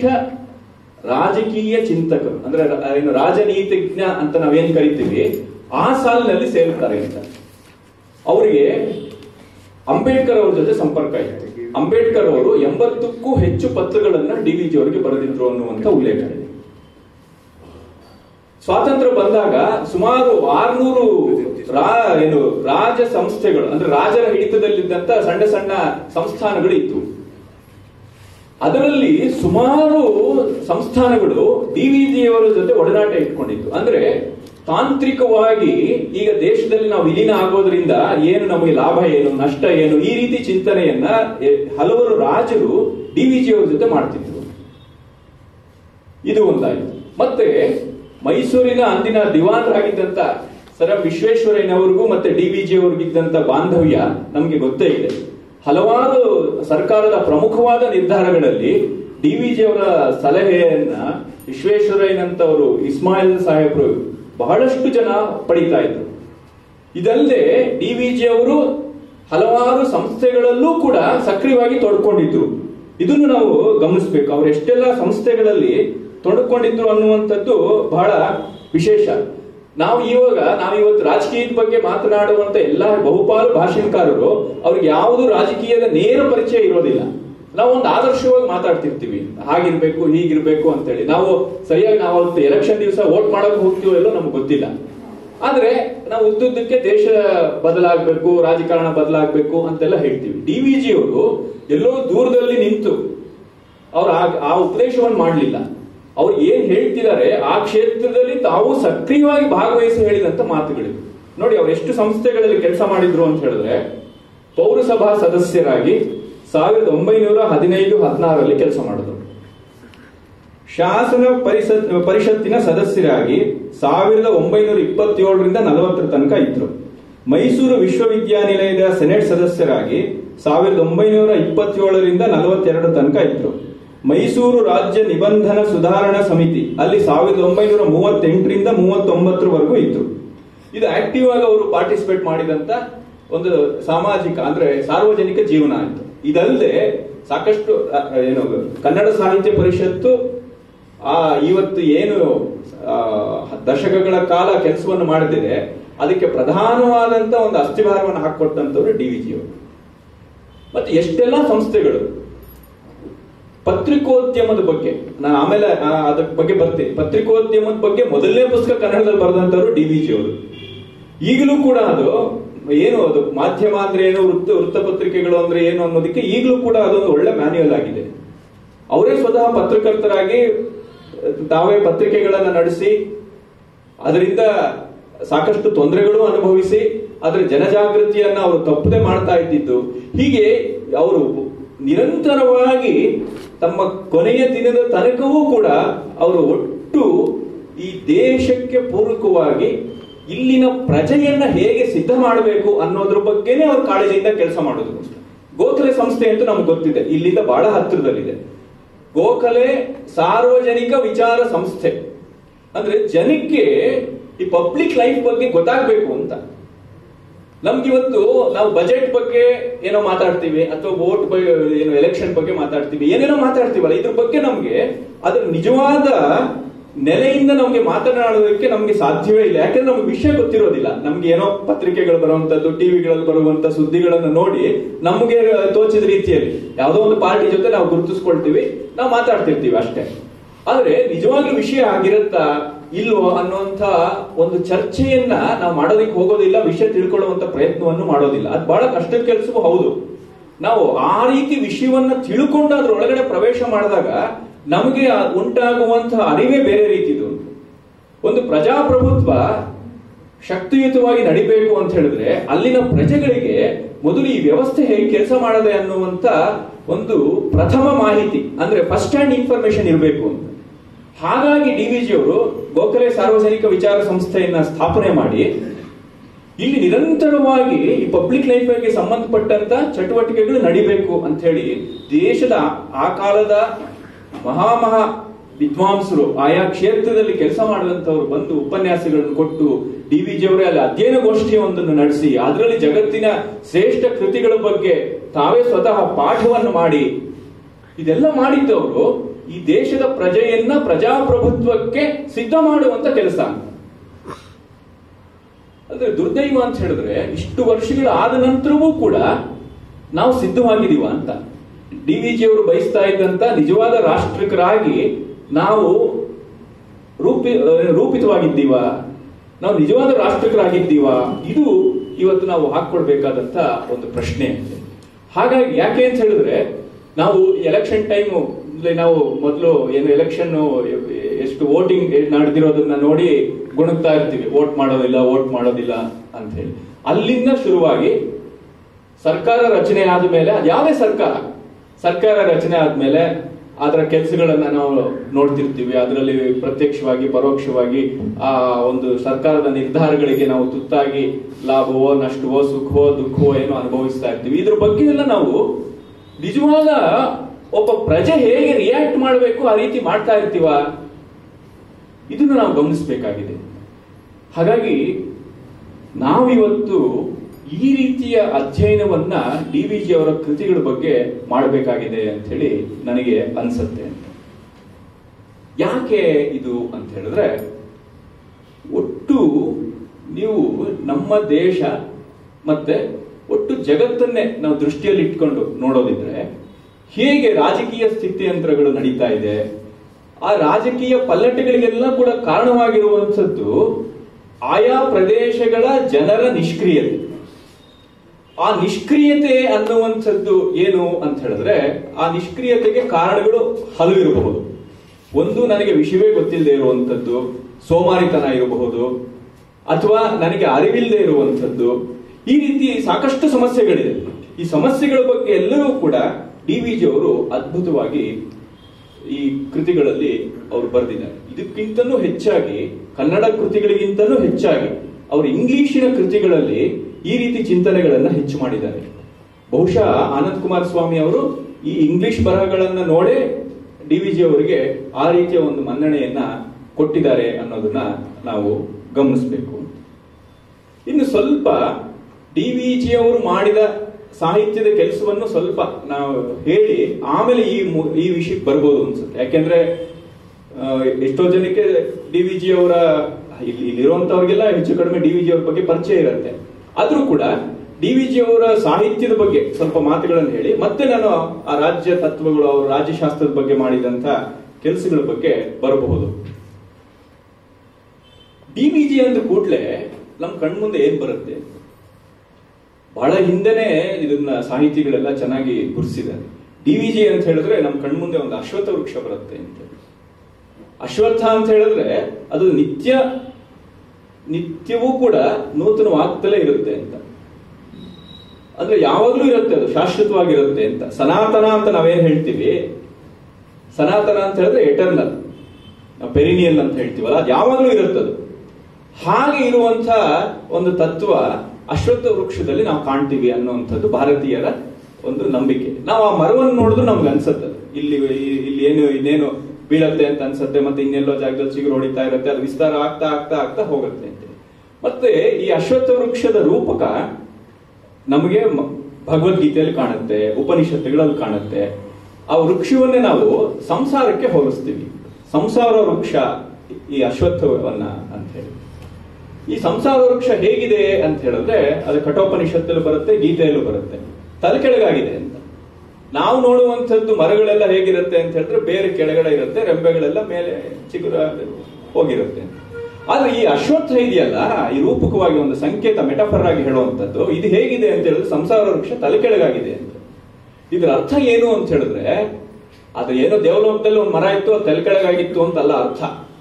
ರಾಜಕೀಯ ಚಿಂತಕರು ಅಂದ್ರೆ ರ- ಏನು ರಾಜನೀತಿಜ್ಞ ಅಂತ ನಾವೇನ್ ಕರಿತೀವಿ ಆ ಸಾಲಿನಲ್ಲಿ ಸೇರುತ್ತಾರೆ ಅಂತ ಅವರಿಗೆ ಅಂಬೇಡ್ಕರ್ ಅವ್ರ ಜೊತೆ ಸಂಪರ್ಕ ಇತ್ತು ಅಂಬೇಡ್ಕರ್ ಅವರು ಎಂಬತ್ತಕ್ಕೂ ಹೆಚ್ಚು ಪತ್ರಗಳನ್ನ ಡಿ ವಿ ಜಿ ಅವರಿಗೆ ಬರೆದಿದ್ರು ಅನ್ನುವಂತ ಉಲ್ಲೇಖ ಇದೆ ಸ್ವಾತಂತ್ರ್ಯ ಬಂದಾಗ ಸುಮಾರು ಆರ್ನೂರು ರಾ ಏನು ರಾಜ ಸಂಸ್ಥೆಗಳು ಅಂದ್ರೆ ರಾಜರ ಹಿಡಿತದಲ್ಲಿದ್ದಂತ ಸಣ್ಣ ಸಣ್ಣ ಸಂಸ್ಥಾನಗಳು ಇತ್ತು ಅದರಲ್ಲಿ ಸುಮಾರು ಸಂಸ್ಥಾನಗಳು ಡಿವಿಜಿಯವರ ಜೊತೆ ಒಡನಾಟ ಇಟ್ಕೊಂಡಿತ್ತು ಅಂದ್ರೆ ತಾಂತ್ರಿಕವಾಗಿ ಈಗ ದೇಶದಲ್ಲಿ ನಾವು ವಿಲೀನ ಆಗೋದ್ರಿಂದ ಏನು ನಮಗೆ ಲಾಭ ಏನು ನಷ್ಟ ಏನು ಈ ರೀತಿ ಚಿಂತನೆಯನ್ನ ಎ, ಹಲವರು ರಾಜರು ಡಿವಿಜಿಯವರ ಜೊತೆ ಮಾಡ್ತಿದ್ರು ಇದು ಒಂದಾಯ್ತು ಮತ್ತೆ ಮೈಸೂರಿನ ಅಂದಿನ ದಿವಾನರಾಗಿದ್ದಂತ ಸರ್ ಎಂ ವಿಶ್ವೇಶ್ವರಯ್ಯನವರಿಗೂ ಮತ್ತೆ ಡಿ ವಿ ಜಿ ಅವ್ರಿಗಿದ್ದಂತ ಬಾಂಧವ್ಯ ನಮಗೆ ಗೊತ್ತೇ ಇದೆ ಹಲವಾರು ಸರ್ಕಾರದ ಪ್ರಮುಖವಾದ ನಿರ್ಧಾರಗಳಲ್ಲಿ ಡಿ ವಿ ಜಿ ಅವರ ಸಲಹೆಯನ್ನ ವಿಶ್ವೇಶ್ವರಯ್ಯನಂತವರು ಇಸ್ಮಾಯಿಲ್ ಸಾಹೇಬ್ರು ಬಹಳಷ್ಟು ಜನ ಪಡಿತಾ ಇದ್ರು ಇದಲ್ಲದೆ ಡಿ ವಿ ಜಿ ಅವರು ಹಲವಾರು ಸಂಸ್ಥೆಗಳಲ್ಲೂ ಕೂಡ ಸಕ್ರಿಯವಾಗಿ ತೊಡ್ಕೊಂಡಿದ್ರು ಇದನ್ನು ನಾವು ಗಮನಿಸಬೇಕು ಅವರು ಎಷ್ಟೆಲ್ಲ ಸಂಸ್ಥೆಗಳಲ್ಲಿ ತೊಡಕೊಂಡಿದ್ರು ಅನ್ನುವಂಥದ್ದು ಬಹಳ ವಿಶೇಷ ನಾವು ಇವಾಗ ನಾವು ಇವತ್ತು ರಾಜಕೀಯದ ಬಗ್ಗೆ ಮಾತನಾಡುವಂತ ಎಲ್ಲಾ ಬಹುಪಾಲು ಭಾಷಣಕಾರರು ಅವ್ರಿಗೆ ಯಾವುದು ರಾಜಕೀಯದ ನೇರ ಪರಿಚಯ ಇರೋದಿಲ್ಲ ನಾವು ಒಂದು ಆದರ್ಶವಾಗಿ ಮಾತಾಡ್ತಿರ್ತೀವಿ ಹಾಗಿರ್ಬೇಕು ಹೀಗಿರ್ಬೇಕು ಅಂತೇಳಿ ನಾವು ಸರಿಯಾಗಿ ನಾವು ಅವತ್ತು ಎಲೆಕ್ಷನ್ ದಿವಸ ವೋಟ್ ಮಾಡಕ್ ಹೋಗ್ತೀವೋ ಎಲ್ಲೋ ನಮ್ಗೆ ಗೊತ್ತಿಲ್ಲ ಆದ್ರೆ ನಾವು ಉದ್ದುದ್ದಕ್ಕೆ ದೇಶ ಬದಲಾಗಬೇಕು ರಾಜಕಾರಣ ಬದಲಾಗಬೇಕು ಅಂತೆಲ್ಲ ಹೇಳ್ತೀವಿ ಡಿ ವಿ ಜಿ ಅವರು ಎಲ್ಲೋ ದೂರದಲ್ಲಿ ನಿಂತು ಅವ್ರು ಆ- ಆ ಉಪದೇಶವನ್ನು ಮಾಡಲಿಲ್ಲ ಅವ್ರು ಏನ್ ಹೇಳ್ತಿದ್ದಾರೆ ಆ ಕ್ಷೇತ್ರದಲ್ಲಿ ತಾವು ಸಕ್ರಿಯವಾಗಿ ಭಾಗವಹಿಸಿ ಹೇಳಿದಂತ ಮಾತುಗಳಿವೆ ನೋಡಿ ಅವ್ರು ಎಷ್ಟು ಸಂಸ್ಥೆಗಳಲ್ಲಿ ಕೆಲಸ ಮಾಡಿದ್ರು ಅಂತ ಹೇಳಿದ್ರೆ ಪೌರಸಭಾ ಸದಸ್ಯರಾಗಿ ಸಾವಿರದ ಒಂಬೈನೂರ ಹದಿನೈದು ಹದಿನಾರರಲ್ಲಿ ಕೆಲಸ ಮಾಡಿದ್ರು ಶಾಸನ ಪರಿಷತ್ ಪರಿಷತ್ತಿನ ಸದಸ್ಯರಾಗಿ ಸಾವಿರದ ಒಂಬೈನೂರ ಇಪ್ಪತ್ತೇಳರಿಂದ ನಲವತ್ತರ ತನಕ ಇದ್ರು ಮೈಸೂರು ವಿಶ್ವವಿದ್ಯಾನಿಲಯದ ಸೆನೆಟ್ ಸದಸ್ಯರಾಗಿ ಸಾವಿರದ ಒಂಬೈನೂರ ಇಪ್ಪತ್ತೇಳರಿಂದ ನಲವತ್ತೆರಡು ತನಕ ಇದ್ರು ಮೈಸೂರು ರಾಜ್ಯ ನಿಬಂಧನ ಸುಧಾರಣಾ ಸಮಿತಿ ಅಲ್ಲಿ ಸಾವಿರದ ಒಂಬೈನೂರ ಮೂವತ್ತೆಂಟರಿಂದ ಮೂವತ್ತೊಂಬತ್ತರವರೆಗೂ ಇದ್ರು ಇದು ಆಕ್ಟಿವ್ ಆಗಿ ಅವರು ಪಾರ್ಟಿಸಿಪೇಟ್ ಮಾಡಿದಂತ ಒಂದು ಸಾಮಾಜಿಕ ಅಂದ್ರೆ ಸಾರ್ವಜನಿಕ ಜೀವನ ಆಯ್ತು ಇದಲ್ಲದೆ ಸಾಕಷ್ಟು ಅ, ಏನು ಕನ್ನಡ ಸಾಹಿತ್ಯ ಪರಿಷತ್ತು ಆ ಇವತ್ತು ಏನು ಆ, ದಶಕಗಳ ಕಾಲ ಕೆಲಸವನ್ನು ಮಾಡುತ್ತಿದೆ ಅದಕ್ಕೆ ಪ್ರಧಾನವಾದಂತ ಒಂದು ಅಸ್ಥಿಭಾರವನ್ನು ಹಾಕೊಟ್ಟಂತವ್ರು ಡಿ ವಿ ಜಿ ಅವರು ಮತ್ತೆ ಎಷ್ಟೆಲ್ಲ ಸಂಸ್ಥೆಗಳು ಪತ್ರಿಕೋದ್ಯಮದ ಬಗ್ಗೆ ನಾನು ಆಮೇಲೆ ಆ, ಅದ್ರ ಬಗ್ಗೆ ಬರ್ತೀನಿ ಪತ್ರಿಕೋದ್ಯಮದ ಬಗ್ಗೆ ಮೊದಲನೇ ಪುಸ್ತಕ ಕನ್ನಡದಲ್ಲಿ ಬರೆದಂತವ್ರು ಡಿ ವಿ ಜಿ ಅವರು ಈಗಲೂ ಕೂಡ ಅದು ಏನು ಅದು ಮಾಧ್ಯಮ ಅಂದ್ರೆ ಏನು ವೃತ್ತ ವೃತ್ತಪತ್ರಿಕೆಗಳು ಅಂದ್ರೆ ಏನು ಅನ್ನೋದಕ್ಕೆ ಈಗಲೂ ಕೂಡ ಅದೊಂದು ಒಳ್ಳೆ ಮ್ಯಾನ್ಯುಯಲ್ ಆಗಿದೆ ಅವರೇ ಸ್ವತಃ ಪತ್ರಕರ್ತರಾಗಿ ತಾವೇ ಪತ್ರಿಕೆಗಳನ್ನ ನಡೆಸಿ ಅದರಿಂದ ಸಾಕಷ್ಟು ತೊಂದರೆಗಳು ಅನುಭವಿಸಿ ಅದರ ಜನಜಾಗೃತಿಯನ್ನ ಅವರು ತಪ್ಪದೆ ಮಾಡ್ತಾ ಇದ್ದಿದ್ದು ಹೀಗೆ ಅವರು ನಿರಂತರವಾಗಿ ತಮ್ಮ ಕೊನೆಯ ದಿನದ ತನಕವೂ ಕೂಡ ಅವರು ಒಟ್ಟು ಈ ದೇಶಕ್ಕೆ ಪೂರಕವಾಗಿ ಇಲ್ಲಿನ ಪ್ರಜೆಯನ್ನ ಹೇಗೆ ಸಿದ್ಧ ಮಾಡಬೇಕು ಅನ್ನೋದ್ರ ಬಗ್ಗೆನೇ ಅವ್ರು ಕಾಳಜಿಯಿಂದ ಕೆಲಸ ಮಾಡೋದು ಗೋಖಲೆ ಸಂಸ್ಥೆ ಅಂತೂ ನಮ್ಗೆ ಗೊತ್ತಿದೆ ಇಲ್ಲಿಂದ ಬಹಳ ಹತ್ತಿರದಲ್ಲಿದೆ ಗೋಖಲೆ ಸಾರ್ವಜನಿಕ ವಿಚಾರ ಸಂಸ್ಥೆ ಅಂದ್ರೆ ಜನಕ್ಕೆ ಈ ಪಬ್ಲಿಕ್ ಲೈಫ್ ಬಗ್ಗೆ ಗೊತ್ತಾಗ್ಬೇಕು ಅಂತ ನಮ್ಗೆ ಇವತ್ತು ನಾವು ಬಜೆಟ್ ಬಗ್ಗೆ ಏನೋ ಮಾತಾಡ್ತೀವಿ ಅಥವಾ ವೋಟ್ ಬಗ್ಗೆ ಏನೋ ಎಲೆಕ್ಷನ್ ಬಗ್ಗೆ ಮಾತಾಡ್ತೀವಿ ಏನೇನೋ ಮಾತಾಡ್ತೀವಲ್ಲ ಇದ್ರ ಬಗ್ಗೆ ನಮ್ಗೆ ಅದ್ರ ನಿಜವಾದ ನೆಲೆಯಿಂದ ನಮ್ಗೆ ಮಾತನಾಡೋದಕ್ಕೆ ನಮ್ಗೆ ಸಾಧ್ಯವೇ ಇಲ್ಲ ಯಾಕಂದ್ರೆ ನಮ್ಗೆ ವಿಷಯ ಗೊತ್ತಿರೋದಿಲ್ಲ ನಮ್ಗೆ ಏನೋ ಪತ್ರಿಕೆಗಳು ಬರುವಂತದ್ದು ಟಿವಿಗಳಲ್ಲಿ ಬರುವಂತ ಸುದ್ದಿಗಳನ್ನ ನೋಡಿ ನಮ್ಗೆ ತೋಚಿದ ರೀತಿಯಲ್ಲಿ ಯಾವುದೋ ಒಂದು ಪಾರ್ಟಿ ಜೊತೆ ನಾವು ಗುರುತಿಸ್ಕೊಳ್ತೀವಿ ನಾವು ಮಾತಾಡ್ತಿರ್ತೀವಿ ಅಷ್ಟೇ ಆದ್ರೆ ನಿಜವಾಗ್ಲೂ ವಿಷಯ ಆಗಿರುತ್ತಾ ಇಲ್ವೋ ಅನ್ನುವಂತ ಒಂದು ಚರ್ಚೆಯನ್ನ ನಾವು ಮಾಡೋದಕ್ಕೆ ಹೋಗೋದಿಲ್ಲ ವಿಷಯ ತಿಳ್ಕೊಳ್ಳುವಂತ ಪ್ರಯತ್ನವನ್ನು ಮಾಡೋದಿಲ್ಲ ಅದು ಬಹಳ ಕಷ್ಟದ ಕೆಲಸವೂ ಹೌದು ನಾವು ಆ ರೀತಿ ವಿಷಯವನ್ನ ತಿಳ್ಕೊಂಡು ಅದ್ರ ಒಳಗಡೆ ಪ್ರವೇಶ ಮಾಡಿದಾಗ ನಮಗೆ ಆ- ಉಂಟಾಗುವಂತಹ ಅರಿವೇ ಬೇರೆ ರೀತಿದು ಒಂದು ಪ್ರಜಾಪ್ರಭುತ್ವ ಶಕ್ತಿಯುತವಾಗಿ ನಡಿಬೇಕು ಅಂತ ಹೇಳಿದ್ರೆ ಅಲ್ಲಿನ ಪ್ರಜೆಗಳಿಗೆ ಮೊದಲು ಈ ವ್ಯವಸ್ಥೆ ಹೇಗೆ ಕೆಲಸ ಮಾಡದೆ ಅನ್ನುವಂತ ಒಂದು ಪ್ರಥಮ ಮಾಹಿತಿ ಅಂದ್ರೆ ಫಸ್ಟ್ ಹ್ಯಾಂಡ್ ಇನ್ಫಾರ್ಮೇಶನ್ ಇರಬೇಕು ಅಂತ ಹಾಗಾಗಿ ಡಿ ವಿ ಜಿ ಅವರು ಗೋಖಲೆ ಸಾರ್ವಜನಿಕ ವಿಚಾರ ಸಂಸ್ಥೆಯನ್ನ ಸ್ಥಾಪನೆ ಮಾಡಿ ಇಲ್ಲಿ ನಿರಂತರವಾಗಿ ಈ ಪಬ್ಲಿಕ್ ಲೈಫ್ಗೆ ಸಂಬಂಧಪಟ್ಟಂತ ಚಟುವಟಿಕೆಗಳು ನಡಿಬೇಕು ಅಂತ ಹೇಳಿ ದೇಶದ ಆ- ಆ ಕಾಲದ ಮಹಾಮಹಾ ವಿದ್ವಾಂಸರು ಆಯಾ ಕ್ಷೇತ್ರದಲ್ಲಿ ಕೆಲಸ ಮಾಡಿದಂತವ್ರು ಬಂದು ಉಪನ್ಯಾಸಗಳನ್ನು ಕೊಟ್ಟು ಡಿ ವಿ ಜಿ ಅವರೇ ಅಲ್ಲಿ ಅಧ್ಯಯನ ಗೋಷ್ಠಿಯೊಂದನ್ನು ನಡೆಸಿ ಅದರಲ್ಲಿ ಜಗತ್ತಿನ ಶ್ರೇಷ್ಠ ಕೃತಿಗಳ ಬಗ್ಗೆ ತಾವೇ ಸ್ವತಃ ಪಾಠವನ್ನು ಮಾಡಿ ಇದೆಲ್ಲ ಮಾಡಿದ್ದವರು ಈ ದೇಶದ ಪ್ರಜೆಯನ್ನ ಪ್ರಜಾಪ್ರಭುತ್ವಕ್ಕೆ ಸಿದ್ಧ ಮಾಡುವಂತ ಕೆಲಸ ಅಂದ್ರೆ ದುರ್ದೈವ ಅಂತ ಹೇಳಿದ್ರೆ ಇಷ್ಟು ವರ್ಷಗಳ ಆದ ನಂತರವೂ ಕೂಡ ನಾವು ಸಿದ್ಧವಾಗಿದೀವ ಅಂತ ಡಿ ವಿ ಜಿ ಅವರು ಬಯಸ್ತಾ ಇದ್ದಂತ ನಿಜವಾದ ರಾಷ್ಟ್ರಿಕರಾಗಿ ನಾವು ರೂಪಿ ಆ, ರೂಪಿತವಾಗಿದ್ದೀವಾ ನಾವು ನಿಜವಾದ ರಾಷ್ಟ್ರಕರಾಗಿದ್ದೀವಾ ಇದು ಇವತ್ತು ನಾವು ಹಾಕೊಳ್ಬೇಕಾದಂತ ಒಂದು ಪ್ರಶ್ನೆ ಹಾಗಾಗಿ ಯಾಕೆ ಅಂತ ಹೇಳಿದ್ರೆ ನಾವು ಎಲೆಕ್ಷನ್ ಟೈಮು ನಾವು ಮೊದಲು ಏನು ಎಲೆಕ್ಷನ್ ಎಷ್ಟು ವೋಟಿಂಗ್ ನಡೆದಿರೋದನ್ನ ನೋಡಿ ಗುಣಗ್ತಾ ಇರ್ತೀವಿ ವೋಟ್ ಮಾಡೋದಿಲ್ಲ ವೋಟ್ ಮಾಡೋದಿಲ್ಲ ಅಂತ ಹೇಳಿ ಅಲ್ಲಿಂದ ಶುರುವಾಗಿ ಸರ್ಕಾರ ರಚನೆ ಆದ ಮೇಲೆ ಯಾವುದೇ ಸರ್ಕಾರ ಸರ್ಕಾರ ರಚನೆ ಆದ್ಮೇಲೆ ಅದರ ಕೆಲಸಗಳನ್ನ ನಾವು ನೋಡ್ತಿರ್ತೀವಿ ಅದರಲ್ಲಿ ಪ್ರತ್ಯಕ್ಷವಾಗಿ ಪರೋಕ್ಷವಾಗಿ ಆ ಒಂದು ಸರ್ಕಾರದ ನಿರ್ಧಾರಗಳಿಗೆ ನಾವು ತುತ್ತಾಗಿ ಲಾಭವೋ ನಷ್ಟವೋ ಸುಖವೋ ದುಃಖವೋ ಏನೋ ಅನುಭವಿಸ್ತಾ ಇರ್ತೀವಿ ಇದ್ರ ಬಗ್ಗೆ ಎಲ್ಲ ನಾವು ನಿಜವಾದ ಒಬ್ಬ ಪ್ರಜೆ ಹೇಗೆ ರಿಯಾಕ್ಟ್ ಮಾಡಬೇಕು ಆ ರೀತಿ ಮಾಡ್ತಾ ಇರ್ತೀವ ಇದನ್ನು ನಾವು ಗಮನಿಸಬೇಕಾಗಿದೆ ಹಾಗಾಗಿ ನಾವಿವತ್ತು ಈ ರೀತಿಯ ಅಧ್ಯಯನವನ್ನ ಡಿ ವಿ ಜಿ ಅವರ ಕೃತಿಗಳ ಬಗ್ಗೆ ಮಾಡಬೇಕಾಗಿದೆ ಅಂತ ಹೇಳಿ ನನಗೆ ಅನ್ಸುತ್ತೆ ಯಾಕೆ ಇದು ಅಂತ ಹೇಳಿದ್ರೆ ಒಟ್ಟು ನೀವು ನಮ್ಮ ದೇಶ ಮತ್ತೆ ಒಟ್ಟು ಜಗತ್ತನ್ನೇ ನಾವು ದೃಷ್ಟಿಯಲ್ಲಿ ಇಟ್ಕೊಂಡು ನೋಡೋದಿದ್ರೆ ಹೇಗೆ ರಾಜಕೀಯ ಸ್ಥಿತ್ಯಂತರಗಳು ನಡೀತಾ ಇದೆ ಆ ರಾಜಕೀಯ ಪಲ್ಲಟಗಳಿಗೆಲ್ಲ ಕೂಡ ಕಾರಣವಾಗಿರುವಂಥದ್ದು ಆಯಾ ಪ್ರದೇಶಗಳ ಜನರ ನಿಷ್ಕ್ರಿಯತೆ ಆ ನಿಷ್ಕ್ರಿಯತೆ ಅನ್ನುವಂಥದ್ದು ಏನು ಅಂತ ಹೇಳಿದ್ರೆ ಆ ನಿಷ್ಕ್ರಿಯತೆಗೆ ಕಾರಣಗಳು ಹಲವು ಇರಬಹುದು ಒಂದು ನನಗೆ ವಿಷಯವೇ ಗೊತ್ತಿಲ್ಲದೆ ಇರುವಂಥದ್ದು ಸೋಮಾರಿತನ ಇರಬಹುದು ಅಥವಾ ನನಗೆ ಅರಿವಿಲ್ಲದೆ ಇರುವಂಥದ್ದು ಈ ರೀತಿ ಸಾಕಷ್ಟು ಸಮಸ್ಯೆಗಳಿದೆ ಈ ಸಮಸ್ಯೆಗಳ ಬಗ್ಗೆ ಎಲ್ಲರೂ ಕೂಡ ಡಿ ವಿ ಜಿ ಅವರು ಅದ್ಭುತವಾಗಿ ಈ ಕೃತಿಗಳಲ್ಲಿ ಅವರು ಬರೆದಿದ್ದಾರೆ ಇದಕ್ಕಿಂತಲೂ ಹೆಚ್ಚಾಗಿ ಕನ್ನಡ ಕೃತಿಗಳಿಗಿಂತಲೂ ಹೆಚ್ಚಾಗಿ ಅವರು ಇಂಗ್ಲಿಶಿನ ಕೃತಿಗಳಲ್ಲಿ ಈ ರೀತಿ ಚಿಂತನೆಗಳನ್ನ ಹೆಚ್ಚು ಮಾಡಿದ್ದಾರೆ ಬಹುಶಃ ಆನಂದ್ ಕುಮಾರ್ ಸ್ವಾಮಿ ಅವರು ಈ ಇಂಗ್ಲಿಷ್ ಬರಹಗಳನ್ನ ನೋಡೇ ಡಿ ವಿ ಜಿ ಅವರಿಗೆ ಆ ರೀತಿಯ ಒಂದು ಮನ್ನಣೆಯನ್ನ ಕೊಟ್ಟಿದ್ದಾರೆ ಅನ್ನೋದನ್ನ ನಾವು ಗಮನಿಸಬೇಕು ಇನ್ನು ಸ್ವಲ್ಪ ಡಿ ವಿ ಜಿ ಅವರು ಮಾಡಿದ ಸಾಹಿತ್ಯದ ಕೆಲಸವನ್ನು ಸ್ವಲ್ಪ ನಾವು ಹೇಳಿ ಆಮೇಲೆ ಈ ಮು- ಈ ವಿಷಯಕ್ಕೆ ಬರ್ಬೋದು ಅನ್ಸುತ್ತೆ ಯಾಕೆಂದ್ರೆ ಆ, ಎಷ್ಟೋ ಜನಕ್ಕೆ ಡಿ ವಿ ಜಿ ಅವರ ಇಲ್ಲಿ ಇಲ್ಲಿರುವಂತವ್ರಿಗೆಲ್ಲ ಹೆಚ್ಚು ಕಡಿಮೆ ಡಿ ವಿ ಜಿ ಅವ್ರ ಬಗ್ಗೆ ಪರಿಚಯ ಇರುತ್ತೆ ಆದ್ರೂ ಕೂಡ ಡಿ ವಿ ಜಿ ಅವರ ಸಾಹಿತ್ಯದ ಬಗ್ಗೆ ಸ್ವಲ್ಪ ಮಾತುಗಳನ್ನು ಹೇಳಿ ಮತ್ತೆ ನಾನು ಆ ರಾಜ್ಯ ತತ್ವಗಳು ಅವರ ರಾಜ್ಯಶಾಸ್ತ್ರದ ಬಗ್ಗೆ ಮಾಡಿದಂತ ಕೆಲಸಗಳ ಬಗ್ಗೆ ಬರಬಹುದು ಡಿ ವಿ ಜಿ ಅಂದ ಕೂಡಲೇ ನಮ್ ಕಣ್ಮುಂದೆ ಏನ್ ಬರುತ್ತೆ ಬಹಳ ಹಿಂದೆನೆ ಇದನ್ನ ಸಾಹಿತಿಗಳೆಲ್ಲ ಚೆನ್ನಾಗಿ ಗುರುಸಿದ್ದಾರೆ ಡಿ ವಿ ಜಿ ಅಂತ ಹೇಳಿದ್ರೆ ನಮ್ ಕಣ್ಮುಂದೆ ಒಂದು ಅಶ್ವತ್ಥ ವೃಕ್ಷ ಬರುತ್ತೆ ಅಂತ ಅಶ್ವತ್ಥ ಅಂತ ಹೇಳಿದ್ರೆ ಅದು ನಿತ್ಯ ನಿತ್ಯವೂ ಕೂಡ ನೂತನವಾಗ್ತಲೇ ಇರುತ್ತೆ ಅಂತ ಅಂದ್ರೆ ಯಾವಾಗ್ಲೂ ಇರುತ್ತೆ ಅದು ಶಾಶ್ವತವಾಗಿರುತ್ತೆ ಅಂತ ಸನಾತನ ಅಂತ ನಾವೇನ್ ಹೇಳ್ತೀವಿ ಸನಾತನ ಅಂತ ಹೇಳಿದ್ರೆ ಎಟರ್ನಲ್ ಪೆರಿನಿಯಲ್ ಅಂತ ಹೇಳ್ತೀವಲ್ಲ ಅದು ಯಾವಾಗ್ಲೂ ಇರುತ್ತೆ ಅದು ಹಾಗೆ ಇರುವಂತ ಒಂದು ತತ್ವ ಅಶ್ವತ್ಥ ವೃಕ್ಷದಲ್ಲಿ ನಾವು ಕಾಣ್ತೀವಿ ಅನ್ನುವಂಥದ್ದು ಭಾರತೀಯರ ಒಂದು ನಂಬಿಕೆ ನಾವು ಆ ಮರವನ್ನು ನೋಡಿದ್ರು ನಮ್ಗೆ ಅನ್ಸುತ್ತೆ ಅದು. ಇಲ್ಲಿ ಈ- ಇಲ್ಲಿ ಏನು ಇನ್ನೇನು ಬೀಳತ್ತೆ ಅಂತ ಅನ್ಸುತ್ತೆ ಮತ್ತೆ ಇನ್ನೆಲ್ಲೋ ಜಾಗದಲ್ಲಿ ಚಿಗುರು ಹೊಡಿತಾ ಇರುತ್ತೆ ಅದು ವಿಸ್ತಾರ ಆಗ್ತಾ ಆಗ್ತಾ ಆಗ್ತಾ ಹೋಗುತ್ತೆ ಅಂತ ಮತ್ತೆ ಈ ಅಶ್ವತ್ಥ ವೃಕ್ಷದ ರೂಪಕ ನಮಗೆ ಮ- ಭಗವದ್ಗೀತೆಯಲ್ಲಿ ಕಾಣುತ್ತೆ ಉಪನಿಷತ್ತುಗಳಲ್ಲಿ ಕಾಣುತ್ತೆ ಆ ವೃಕ್ಷವನ್ನೇ ನಾವು ಸಂಸಾರಕ್ಕೆ ಹೋಲಿಸ್ತೀವಿ ಸಂಸಾರ ವೃಕ್ಷ ಈ ಅಶ್ವತ್ಥವನ್ನ ಅಂತ ಹೇಳಿ ಈ ಸಂಸಾರ ವೃಕ್ಷ ಹೇಗಿದೆ ಅಂತ ಹೇಳಿದ್ರೆ ಅದು ಕಠೋಪನಿಷತ್ತಲ್ಲೂ ಬರುತ್ತೆ ಗೀತೆಯಲ್ಲೂ ಬರುತ್ತೆ ತಲೆ ಕೆಳಗಾಗಿದೆ ಅಂತ ನಾವು ನೋಡುವಂಥದ್ದು ಮರಗಳೆಲ್ಲ ಹೇಗಿರುತ್ತೆ ಅಂತ ಹೇಳಿದ್ರೆ ಬೇರೆ ಕೆಳಗಡೆ ಇರುತ್ತೆ ರೆಂಬೆಗಳೆಲ್ಲ ಮೇಲೆ ಚಿಗುರ ಹೋಗಿರುತ್ತೆ ಆದ್ರೆ ಈ ಅಶ್ವತ್ಥ ಇದೆಯಲ್ಲ ಈ ರೂಪಕವಾಗಿ ಒಂದು ಸಂಕೇತ ಮೆಟಫರ್ ಆಗಿ ಹೇಳುವಂಥದ್ದು ಇದು ಹೇಗಿದೆ ಅಂತ ಹೇಳಿದ್ರೆ ಸಂಸಾರ ವೃಕ್ಷ ತಲೆ ಕೆಳಗಾಗಿದೆ ಅಂತ ಇದ್ರ ಅರ್ಥ ಏನು ಅಂತ ಹೇಳಿದ್ರೆ ಅದು ಏನೋ ದೇವಲೋಕದಲ್ಲಿ ಒಂದು ಮರ ಇತ್ತು ಅದು ತಲೆ ಕೆಳಗಾಗಿತ್ತು ಅಂತಲ್ಲ ಅರ್ಥ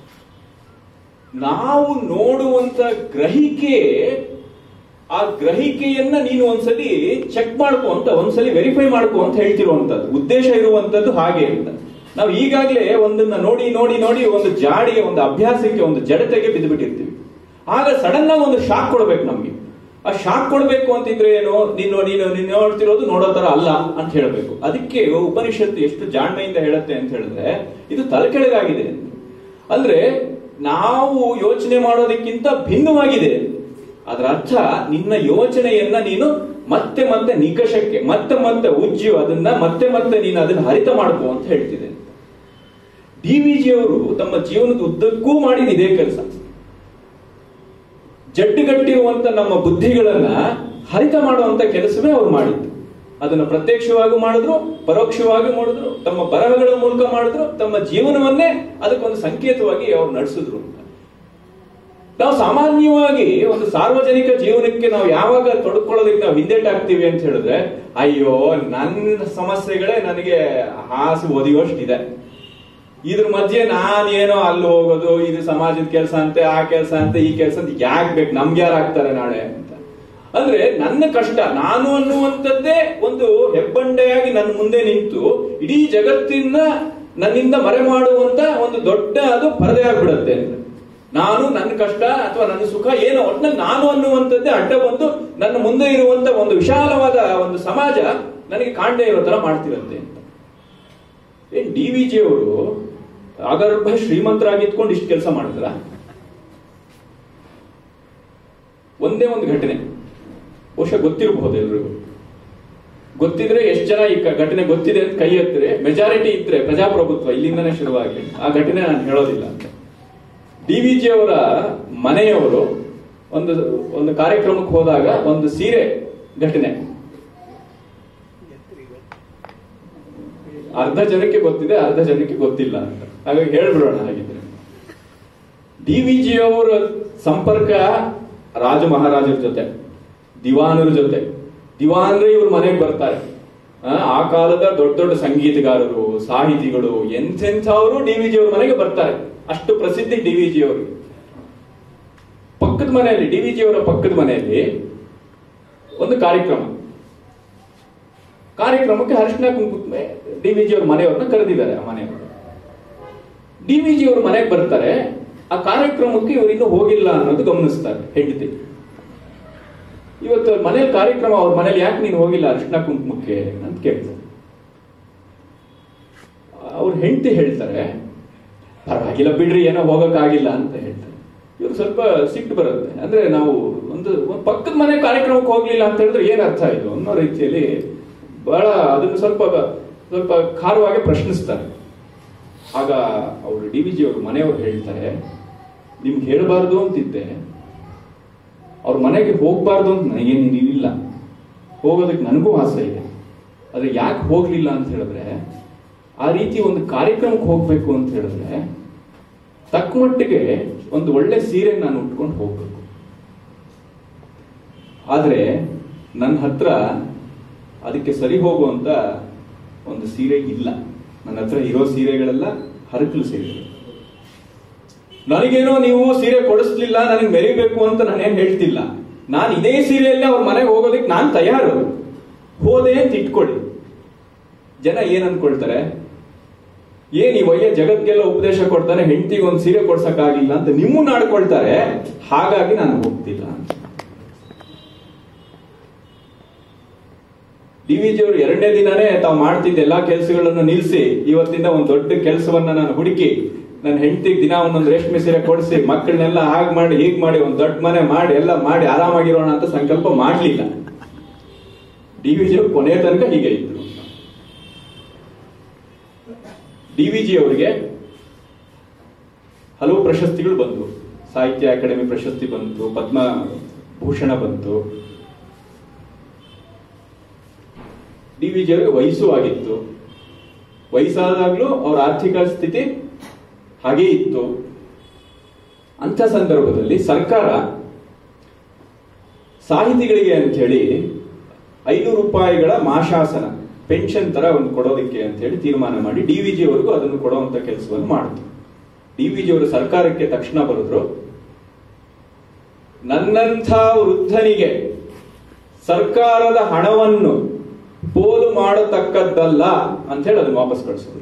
ನಾವು ನೋಡುವಂತ ಗ್ರಹಿಕೆ ಆ ಗ್ರಹಿಕೆಯನ್ನ ನೀನು ಒಂದ್ಸಲಿ ಚೆಕ್ ಮಾಡ್ಕೊ ಅಂತ ಒಂದ್ಸಲಿ ವೆರಿಫೈ ಮಾಡ್ಕೊ ಅಂತ ಹೇಳ್ತಿರುವಂತದ್ದು ಉದ್ದೇಶ ಇರುವಂತದ್ದು ಹಾಗೆ ಅಂತ ನಾವು ಈಗಾಗಲೇ ಒಂದನ್ನ ನೋಡಿ ನೋಡಿ ನೋಡಿ ಒಂದು ಜಾಡಿಗೆ ಒಂದು ಅಭ್ಯಾಸಕ್ಕೆ ಒಂದು ಜಡತೆಗೆ ಬಿದ್ದು ಬಿಟ್ಟಿರ್ತೀವಿ ಆಗ ಸಡನ್ ಆಗಿ ಒಂದು ಶಾಕ್ ಕೊಡ್ಬೇಕು ನಮ್ಗೆ ಆ ಶಾಕ್ ಕೊಡ್ಬೇಕು ಅಂತಿದ್ರೆ ಏನು ನೀನು ನೀನು ನೀನು ನೋಡ್ತಿರೋದು ನೋಡೋ ತರ ಅಲ್ಲ ಅಂತ ಹೇಳ್ಬೇಕು ಅದಕ್ಕೆ ಉಪನಿಷತ್ತು ಎಷ್ಟು ಜಾಣ್ಮೆಯಿಂದ ಹೇಳುತ್ತೆ ಅಂತ ಹೇಳಿದ್ರೆ ಇದು ತಲೆಕೆಳಗಾಗಿದೆ ಅಂತ. ಅಂದ್ರೆ ನಾವು ಯೋಚನೆ ಮಾಡೋದಕ್ಕಿಂತ ಭಿನ್ನವಾಗಿದೆ ಅದರ ಅರ್ಥ ನಿನ್ನ ಯೋಚನೆಯನ್ನ ನೀನು ಮತ್ತೆ ಮತ್ತೆ ನಿಕಷಕ್ಕೆ ಮತ್ತೆ ಮತ್ತೆ ಉಜ್ಜು ಅದನ್ನ ಮತ್ತೆ ಮತ್ತೆ ನೀನು ಅದನ್ನ ಹರಿತ ಮಾಡ್ಕೋ ಅಂತ ಹೇಳ್ತಿದೆ ಡಿ ವಿ ಜಿ ಅವರು ತಮ್ಮ ಜೀವನದ ಉದ್ದಕ್ಕೂ ಮಾಡಿದ ಇದೇ ಕೆಲಸ ಜಡ್ಡುಗಟ್ಟಿರುವಂತ ನಮ್ಮ ಬುದ್ಧಿಗಳನ್ನ ಹರಿತ ಮಾಡುವಂತ ಕೆಲಸವೇ ಅವ್ರು ಮಾಡಿದ್ದು ಅದನ್ನ ಪ್ರತ್ಯಕ್ಷವಾಗಿ ಮಾಡಿದ್ರು ಪರೋಕ್ಷವಾಗಿ ಮಾಡಿದ್ರು ತಮ್ಮ ಬರಹಗಳ ಮೂಲಕ ಮಾಡಿದ್ರು ತಮ್ಮ ಜೀವನವನ್ನೇ ಅದಕ್ಕೊಂದು ಸಂಕೇತವಾಗಿ ಅವ್ರು ನಡೆಸಿದ್ರು ಅಂತ ನಾವು ಸಾಮಾನ್ಯವಾಗಿ ಒಂದು ಸಾರ್ವಜನಿಕ ಜೀವನಕ್ಕೆ ನಾವು ಯಾವಾಗ ತೊಡ್ಕೊಳ್ಳೋದಕ್ಕೆ ನಾವು ಹಿಂದೇಟಾಗ್ತೀವಿ ಅಂತ ಹೇಳಿದ್ರೆ ಅಯ್ಯೋ ನನ್ನ ಸಮಸ್ಯೆಗಳೇ ನನಗೆ ಹಾಸು ಒದಿಯೋಷ್ಟಿದೆ ಇದ್ರ ಮಧ್ಯೆ ನಾನೇನೋ ಅಲ್ಲಿ ಹೋಗೋದು ಇದು ಸಮಾಜದ ಕೆಲಸ ಅಂತೆ ಆ ಕೆಲಸ ಅಂತೆ ಈ ಕೆಲಸ ಅಂತ ಯಾಕೆ ಬೇಕು ನಮ್ಗೆ ಯಾರು ಆಗ್ತಾರೆ ನಾಳೆ ಅಂತ ಅಂದ್ರೆ ನನ್ನ ಕಷ್ಟ ನಾನು ಅನ್ನುವಂಥದ್ದೇ ಒಂದು ಹೆಬ್ಬಂಡೆಯಾಗಿ ನನ್ನ ಮುಂದೆ ನಿಂತು ಇಡೀ ಜಗತ್ತಿನ ನನ್ನಿಂದ ಮರೆ ಮಾಡುವಂತ ಒಂದು ದೊಡ್ಡ ಅದು ಪರದೆ ಆಗ್ಬಿಡತ್ತೆ ಅಂತ ನಾನು ನನ್ನ ಕಷ್ಟ ಅಥವಾ ನನ್ನ ಸುಖ ಏನೋ ಒಟ್ಟಿನಲ್ಲಿ ನಾನು ಅನ್ನುವಂಥದ್ದೇ ಅಡ್ಡ ಬಂದು ನನ್ನ ಮುಂದೆ ಇರುವಂತ ಒಂದು ವಿಶಾಲವಾದ ಒಂದು ಸಮಾಜ ನನಗೆ ಕಾಣದೇ ಇರೋ ತರ ಮಾಡ್ತಿರುತ್ತೆ ಅಂತ ಏನ್ ಡಿ ವಿ ಜಿ ಅವರು ಆಗರ್ಭ ಶ್ರೀಮಂತರಾಗಿ ಇದ್ಕೊಂಡು ಇಷ್ಟು ಕೆಲಸ ಮಾಡಿದ್ರ ಒಂದೇ ಒಂದು ಘಟನೆ ಬಹುಶಃ ಗೊತ್ತಿರಬಹುದು ಎಲ್ರಿಗೂ ಗೊತ್ತಿದ್ರೆ ಎಷ್ಟು ಜನ ಈ ಕ- ಘಟನೆ ಗೊತ್ತಿದೆ ಅಂತ ಕೈ ಎತ್ತಿದ್ರೆ ಮೆಜಾರಿಟಿ ಇದ್ರೆ ಪ್ರಜಾಪ್ರಭುತ್ವ ಇಲ್ಲಿಂದನೇ ಶುರುವಾಗಿ ಆ ಘಟನೆ ನಾನು ಹೇಳೋದಿಲ್ಲ ಅಂತ ಡಿ ವಿ ಜಿ ಅವರ ಮನೆಯವರು ಒಂದು ಒಂದು ಕಾರ್ಯಕ್ರಮಕ್ಕೆ ಹೋದಾಗ ಒಂದು ಸೀರೆ ಘಟನೆ ಅರ್ಧ ಜನಕ್ಕೆ ಗೊತ್ತಿದೆ ಅರ್ಧ ಜನಕ್ಕೆ ಗೊತ್ತಿಲ್ಲ ಅಂತ ಹಾಗಾಗಿ ಹೇಳ್ಬಿಡೋಣ ಹಾಗಿದ್ರೆ ಡಿ ವಿ ಜಿ ಅವರ ಸಂಪರ್ಕ ರಾಜ ಮಹಾರಾಜರ ಜೊತೆ ದಿವಾನರ ಜೊತೆ ದಿವಾನರೇ ಇವ್ರ ಮನೆಗೆ ಬರ್ತಾರೆ ಆ, ಆ ಕಾಲದ ದೊಡ್ಡ ದೊಡ್ಡ ಸಂಗೀತಗಾರರು ಸಾಹಿತಿಗಳು ಎಂತೆಂಥವರು ಡಿ ವಿ ಜಿ ಅವ್ರ ಮನೆಗೆ ಬರ್ತಾರೆ ಅಷ್ಟು ಪ್ರಸಿದ್ಧಿ ಡಿ ವಿ ಜಿ ಅವರಿಗೆ ಪಕ್ಕದ ಮನೆಯಲ್ಲಿ ಡಿ ವಿ ಜಿ ಅವರ ಪಕ್ಕದ ಮನೆಯಲ್ಲಿ ಒಂದು ಕಾರ್ಯಕ್ರಮ ಕಾರ್ಯಕ್ರಮಕ್ಕೆ ಅರಿಶಿನ ಕುಂಕುಮ ಡಿ ವಿ ಜಿ ಅವ್ರ ಮನೆಯವ್ರನ್ನ ಕರೆದಿದ್ದಾರೆ ಆ ಮನೆಯವರು ಡಿ ವಿ ಜಿ ಅವ್ರ ಮನೆಗೆ ಬರ್ತಾರೆ ಆ ಕಾರ್ಯಕ್ರಮಕ್ಕೆ ಇವರು ಇನ್ನೂ ಹೋಗಿಲ್ಲ ಅನ್ನೋದು ಗಮನಿಸ್ತಾರೆ ಹೆಂಡತಿ ಇವತ್ತು ಅವ್ರ ಮನೇಲಿ ಕಾರ್ಯಕ್ರಮ ಅವ್ರ ಮನೇಲಿ ಯಾಕೆ ನೀನು ಹೋಗಿಲ್ಲ ಅರಿಶಿನ ಕುಂಕುಮಕ್ಕೆ ಅಂತ ಕೇಳ್ತಾರೆ ಅವ್ರ ಹೆಂಡತಿ ಹೇಳ್ತಾರೆ ಪರವಾಗಿಲ್ಲ ಬಿಡ್ರಿ ಏನೋ ಹೋಗಕ್ಕಾಗಿಲ್ಲ ಅಂತ ಹೇಳ್ತಾರೆ ಇವ್ರು ಸ್ವಲ್ಪ ಸಿಟ್ಟು ಬರುತ್ತೆ ಅಂದ್ರೆ ನಾವು ಒಂದು ಒಂದು ಪಕ್ಕದ ಮನೆ ಕಾರ್ಯಕ್ರಮಕ್ಕೆ ಹೋಗ್ಲಿಲ್ಲ ಅಂತ ಹೇಳಿದ್ರೆ ಏನ್ ಅರ್ಥ ಇದು ಅನ್ನೋ ರೀತಿಯಲ್ಲಿ ಬಹಳ ಅದನ್ನು ಸ್ವಲ್ಪ ಸ್ವಲ್ಪ ಖಾರವಾಗಿ ಪ್ರಶ್ನಿಸ್ತಾರೆ ಆಗ ಅವರು ಡಿ ವಿ ಜಿ ಅವರು ಮನೆಯವರು ಹೇಳ್ತಾರೆ ನಿಮ್ಗೆ ಹೇಳಬಾರ್ದು ಅಂತಿದ್ದೆ ಅವ್ರ ಮನೆಗೆ ಹೋಗ್ಬಾರ್ದು ಅಂತ ನನಗೇನು ಇಲ್ಲ ಹೋಗೋದಕ್ಕೆ ನನಗೂ ಆಸೆ ಇದೆ ಆದ್ರೆ ಯಾಕೆ ಹೋಗ್ಲಿಲ್ಲ ಅಂತ ಹೇಳಿದ್ರೆ ಆ ರೀತಿ ಒಂದು ಕಾರ್ಯಕ್ರಮಕ್ಕೆ ಹೋಗ್ಬೇಕು ಅಂತ ಹೇಳಿದ್ರೆ ತಕ್ಕ ಮಟ್ಟಿಗೆ ಒಂದು ಒಳ್ಳೆ ಸೀರೆ ನಾನು ಉಟ್ಕೊಂಡು ಹೋಗ್ಬೇಕು ಆದ್ರೆ ನನ್ನ ಹತ್ರ ಅದಕ್ಕೆ ಸರಿ ಹೋಗುವಂತ ಒಂದು ಸೀರೆ ಇಲ್ಲ ನನ್ನ ಹತ್ರ ಇರೋ ಸೀರೆಗಳೆಲ್ಲ ಹರಕಲು ಸೀರೆಗಳು ನನಗೇನೋ ನೀವು ಸೀರೆ ಕೊಡಿಸ್ಲಿಲ್ಲ ನನಗೆ ಮೆರಿಬೇಕು ಅಂತ ನಾನೇನ್ ಹೇಳ್ತಿಲ್ಲ ನಾನು ಇದೇ ಸೀರೆಯಲ್ಲೇ ಅವ್ರ ಮನೆಗೆ ಹೋಗೋದಕ್ಕೆ ನಾನು ತಯಾರು ಹೋದೆ ಅಂತ ಇಟ್ಕೊಳ್ಳಿ ಜನ ಏನ್ ಅನ್ಕೊಳ್ತಾರೆ ಏನ್ ಈ ವಯ್ಯ ಜಗತ್ಗೆಲ್ಲ ಉಪದೇಶ ಕೊಡ್ತಾನೆ ಹೆಂಡತಿಗೆ ಒಂದು ಸೀರೆ ಕೊಡ್ಸಕ್ಕಾಗಿಲ್ಲ ಅಂತ ನಿಮ್ಮನ್ನ ಆಡ್ಕೊಳ್ತಾರೆ ಹಾಗಾಗಿ ನಾನು ಹೋಗ್ತಿಲ್ಲ ಅಂತ ಡಿ ವಿ ಜಿ ಅವರು ಎರಡನೇ ದಿನನೇ ತಾವು ಮಾಡ್ತಿದ್ದ ಎಲ್ಲಾ ಕೆಲಸಗಳನ್ನು ನಿಲ್ಲಿಸಿ ಇವತ್ತಿಂದ ಒಂದು ದೊಡ್ಡ ಕೆಲಸವನ್ನ ನಾನು ಹುಡುಕಿ ನನ್ನ ಹೆಂಡತಿಗೆ ದಿನ ಒಂದೊಂದು ರೇಷ್ಮೆ ಸೀರೆ ಕೊಡಿಸಿ ಮಕ್ಕಳನ್ನೆಲ್ಲ ಹಾಗೆ ಮಾಡಿ ಹೀಗ್ ಮಾಡಿ ಒಂದು ದೊಡ್ಡ ಮನೆ ಮಾಡಿ ಎಲ್ಲ ಮಾಡಿ ಆರಾಮಾಗಿರೋಣ ಅಂತ ಸಂಕಲ್ಪ ಮಾಡ್ಲಿಲ್ಲ ಡಿ ವಿ ಜಿ ಅವರು ಕೊನೆಯ ತನಕ ಹೀಗೆ ಇದ್ರು ಡಿ ವಿ ಜಿ ಅವರಿಗೆ ಹಲವು ಪ್ರಶಸ್ತಿಗಳು ಬಂತು ಸಾಹಿತ್ಯ ಅಕಾಡೆಮಿ ಪ್ರಶಸ್ತಿ ಬಂತು ಪದ್ಮ ಭೂಷಣ ಬಂತು ಡಿ ವಿ ಜಿ ಅವರಿಗೆ ವಯಸ್ಸು ಆಗಿತ್ತು ವಯಸ್ಸಾದಾಗ್ಲೂ ಅವ್ರ ಆರ್ಥಿಕ ಸ್ಥಿತಿ ಹಾಗೇ ಇತ್ತು ಅಂತ ಸಂದರ್ಭದಲ್ಲಿ ಸರ್ಕಾರ ಸಾಹಿತಿಗಳಿಗೆ ಅಂತ ಹೇಳಿ ಐನೂರು ರೂಪಾಯಿಗಳ ಮಾಶಾಸನ ಪೆನ್ಷನ್ ತರ ಒಂದು ಕೊಡೋದಕ್ಕೆ ಅಂತ ಹೇಳಿ ತೀರ್ಮಾನ ಮಾಡಿ ಡಿ ವಿ ಜಿ ಅವರಿಗೂ ಅದನ್ನು ಕೊಡುವಂತ ಕೆಲಸವನ್ನು ಮಾಡಿತು ಡಿ ವಿ ಜಿ ಅವರು ಸರ್ಕಾರಕ್ಕೆ ತಕ್ಷಣ ಬರೆದ್ರು ನನ್ನಂಥ ವೃದ್ಧನಿಗೆ ಸರ್ಕಾರದ ಹಣವನ್ನು ಪೋಲು ಮಾಡತಕ್ಕದ್ದಲ್ಲ ಅಂತ ಹೇಳಿ ಅದನ್ನು ವಾಪಸ್ ಕಳಿಸಿದ್ರು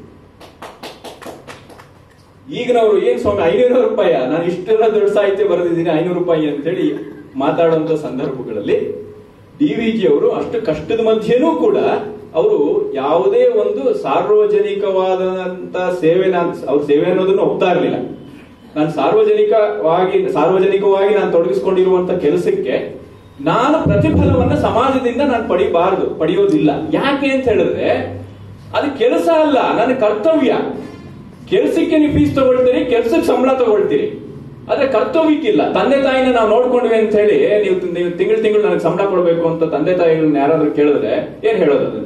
ಈಗಿನವರು ಏನ್ ಸ್ವಾಮಿ ಐನೂರು ರೂಪಾಯಿ ನಾನು ಇಷ್ಟೆಲ್ಲ ದೊಡ್ಡ ಸಾಹಿತ್ಯ ಬರೆದಿದ್ದೀನಿ ಐನೂರು ರೂಪಾಯಿ ಅಂತ ಹೇಳಿ ಮಾತಾಡುವಂತ ಸಂದರ್ಭಗಳಲ್ಲಿ ಡಿ ವಿ ಜಿ ಅವರು ಅಷ್ಟು ಕಷ್ಟದ ಮಧ್ಯೆನೂ ಕೂಡ ಅವರು ಯಾವುದೇ ಒಂದು ಸಾರ್ವಜನಿಕವಾದಂತ ಸೇವೆ ನಾನು ಅವ್ರ ಸೇವೆ ಅನ್ನೋದನ್ನು ಒಪ್ತಾ ಇರಲಿಲ್ಲ ನಾನು ಸಾರ್ವಜನಿಕವಾಗಿ ಸಾರ್ವಜನಿಕವಾಗಿ ನಾನು ತೊಡಗಿಸ್ಕೊಂಡಿರುವಂತ ಕೆಲಸಕ್ಕೆ ನಾನು ಪ್ರತಿಫಲವನ್ನ ಸಮಾಜದಿಂದ ನಾನು ಪಡಿಬಾರದು ಪಡೆಯೋದಿಲ್ಲ ಯಾಕೆ ಅಂತ ಹೇಳಿದ್ರೆ ಅದು ಕೆಲಸ ಅಲ್ಲ ನನ್ನ ಕರ್ತವ್ಯ ಕೆಲಸಕ್ಕೆ ನೀವು ಫೀಸ್ ತಗೊಳ್ತೀರಿ ಕೆಲಸಕ್ಕೆ ಸಂಬಳ ತಗೊಳ್ತೀರಿ ಆದ್ರೆ ಕರ್ತವ್ಯಕ್ಕಿಲ್ಲ ತಂದೆ ತಾಯಿನ ನಾವು ನೋಡ್ಕೊಂಡ್ವಿ ಅಂತ ಹೇಳಿ ನೀವು ನೀವು ತಿಂಗಳು ತಿಂಗಳು ನನಗೆ ಸಂಬಳ ಕೊಡಬೇಕು ಅಂತ ತಂದೆ ತಾಯಿಗಳನ್ನ ಯಾರಾದ್ರೂ ಕೇಳಿದ್ರೆ ಏನ್ ಹೇಳೋದು ಅದನ್ನ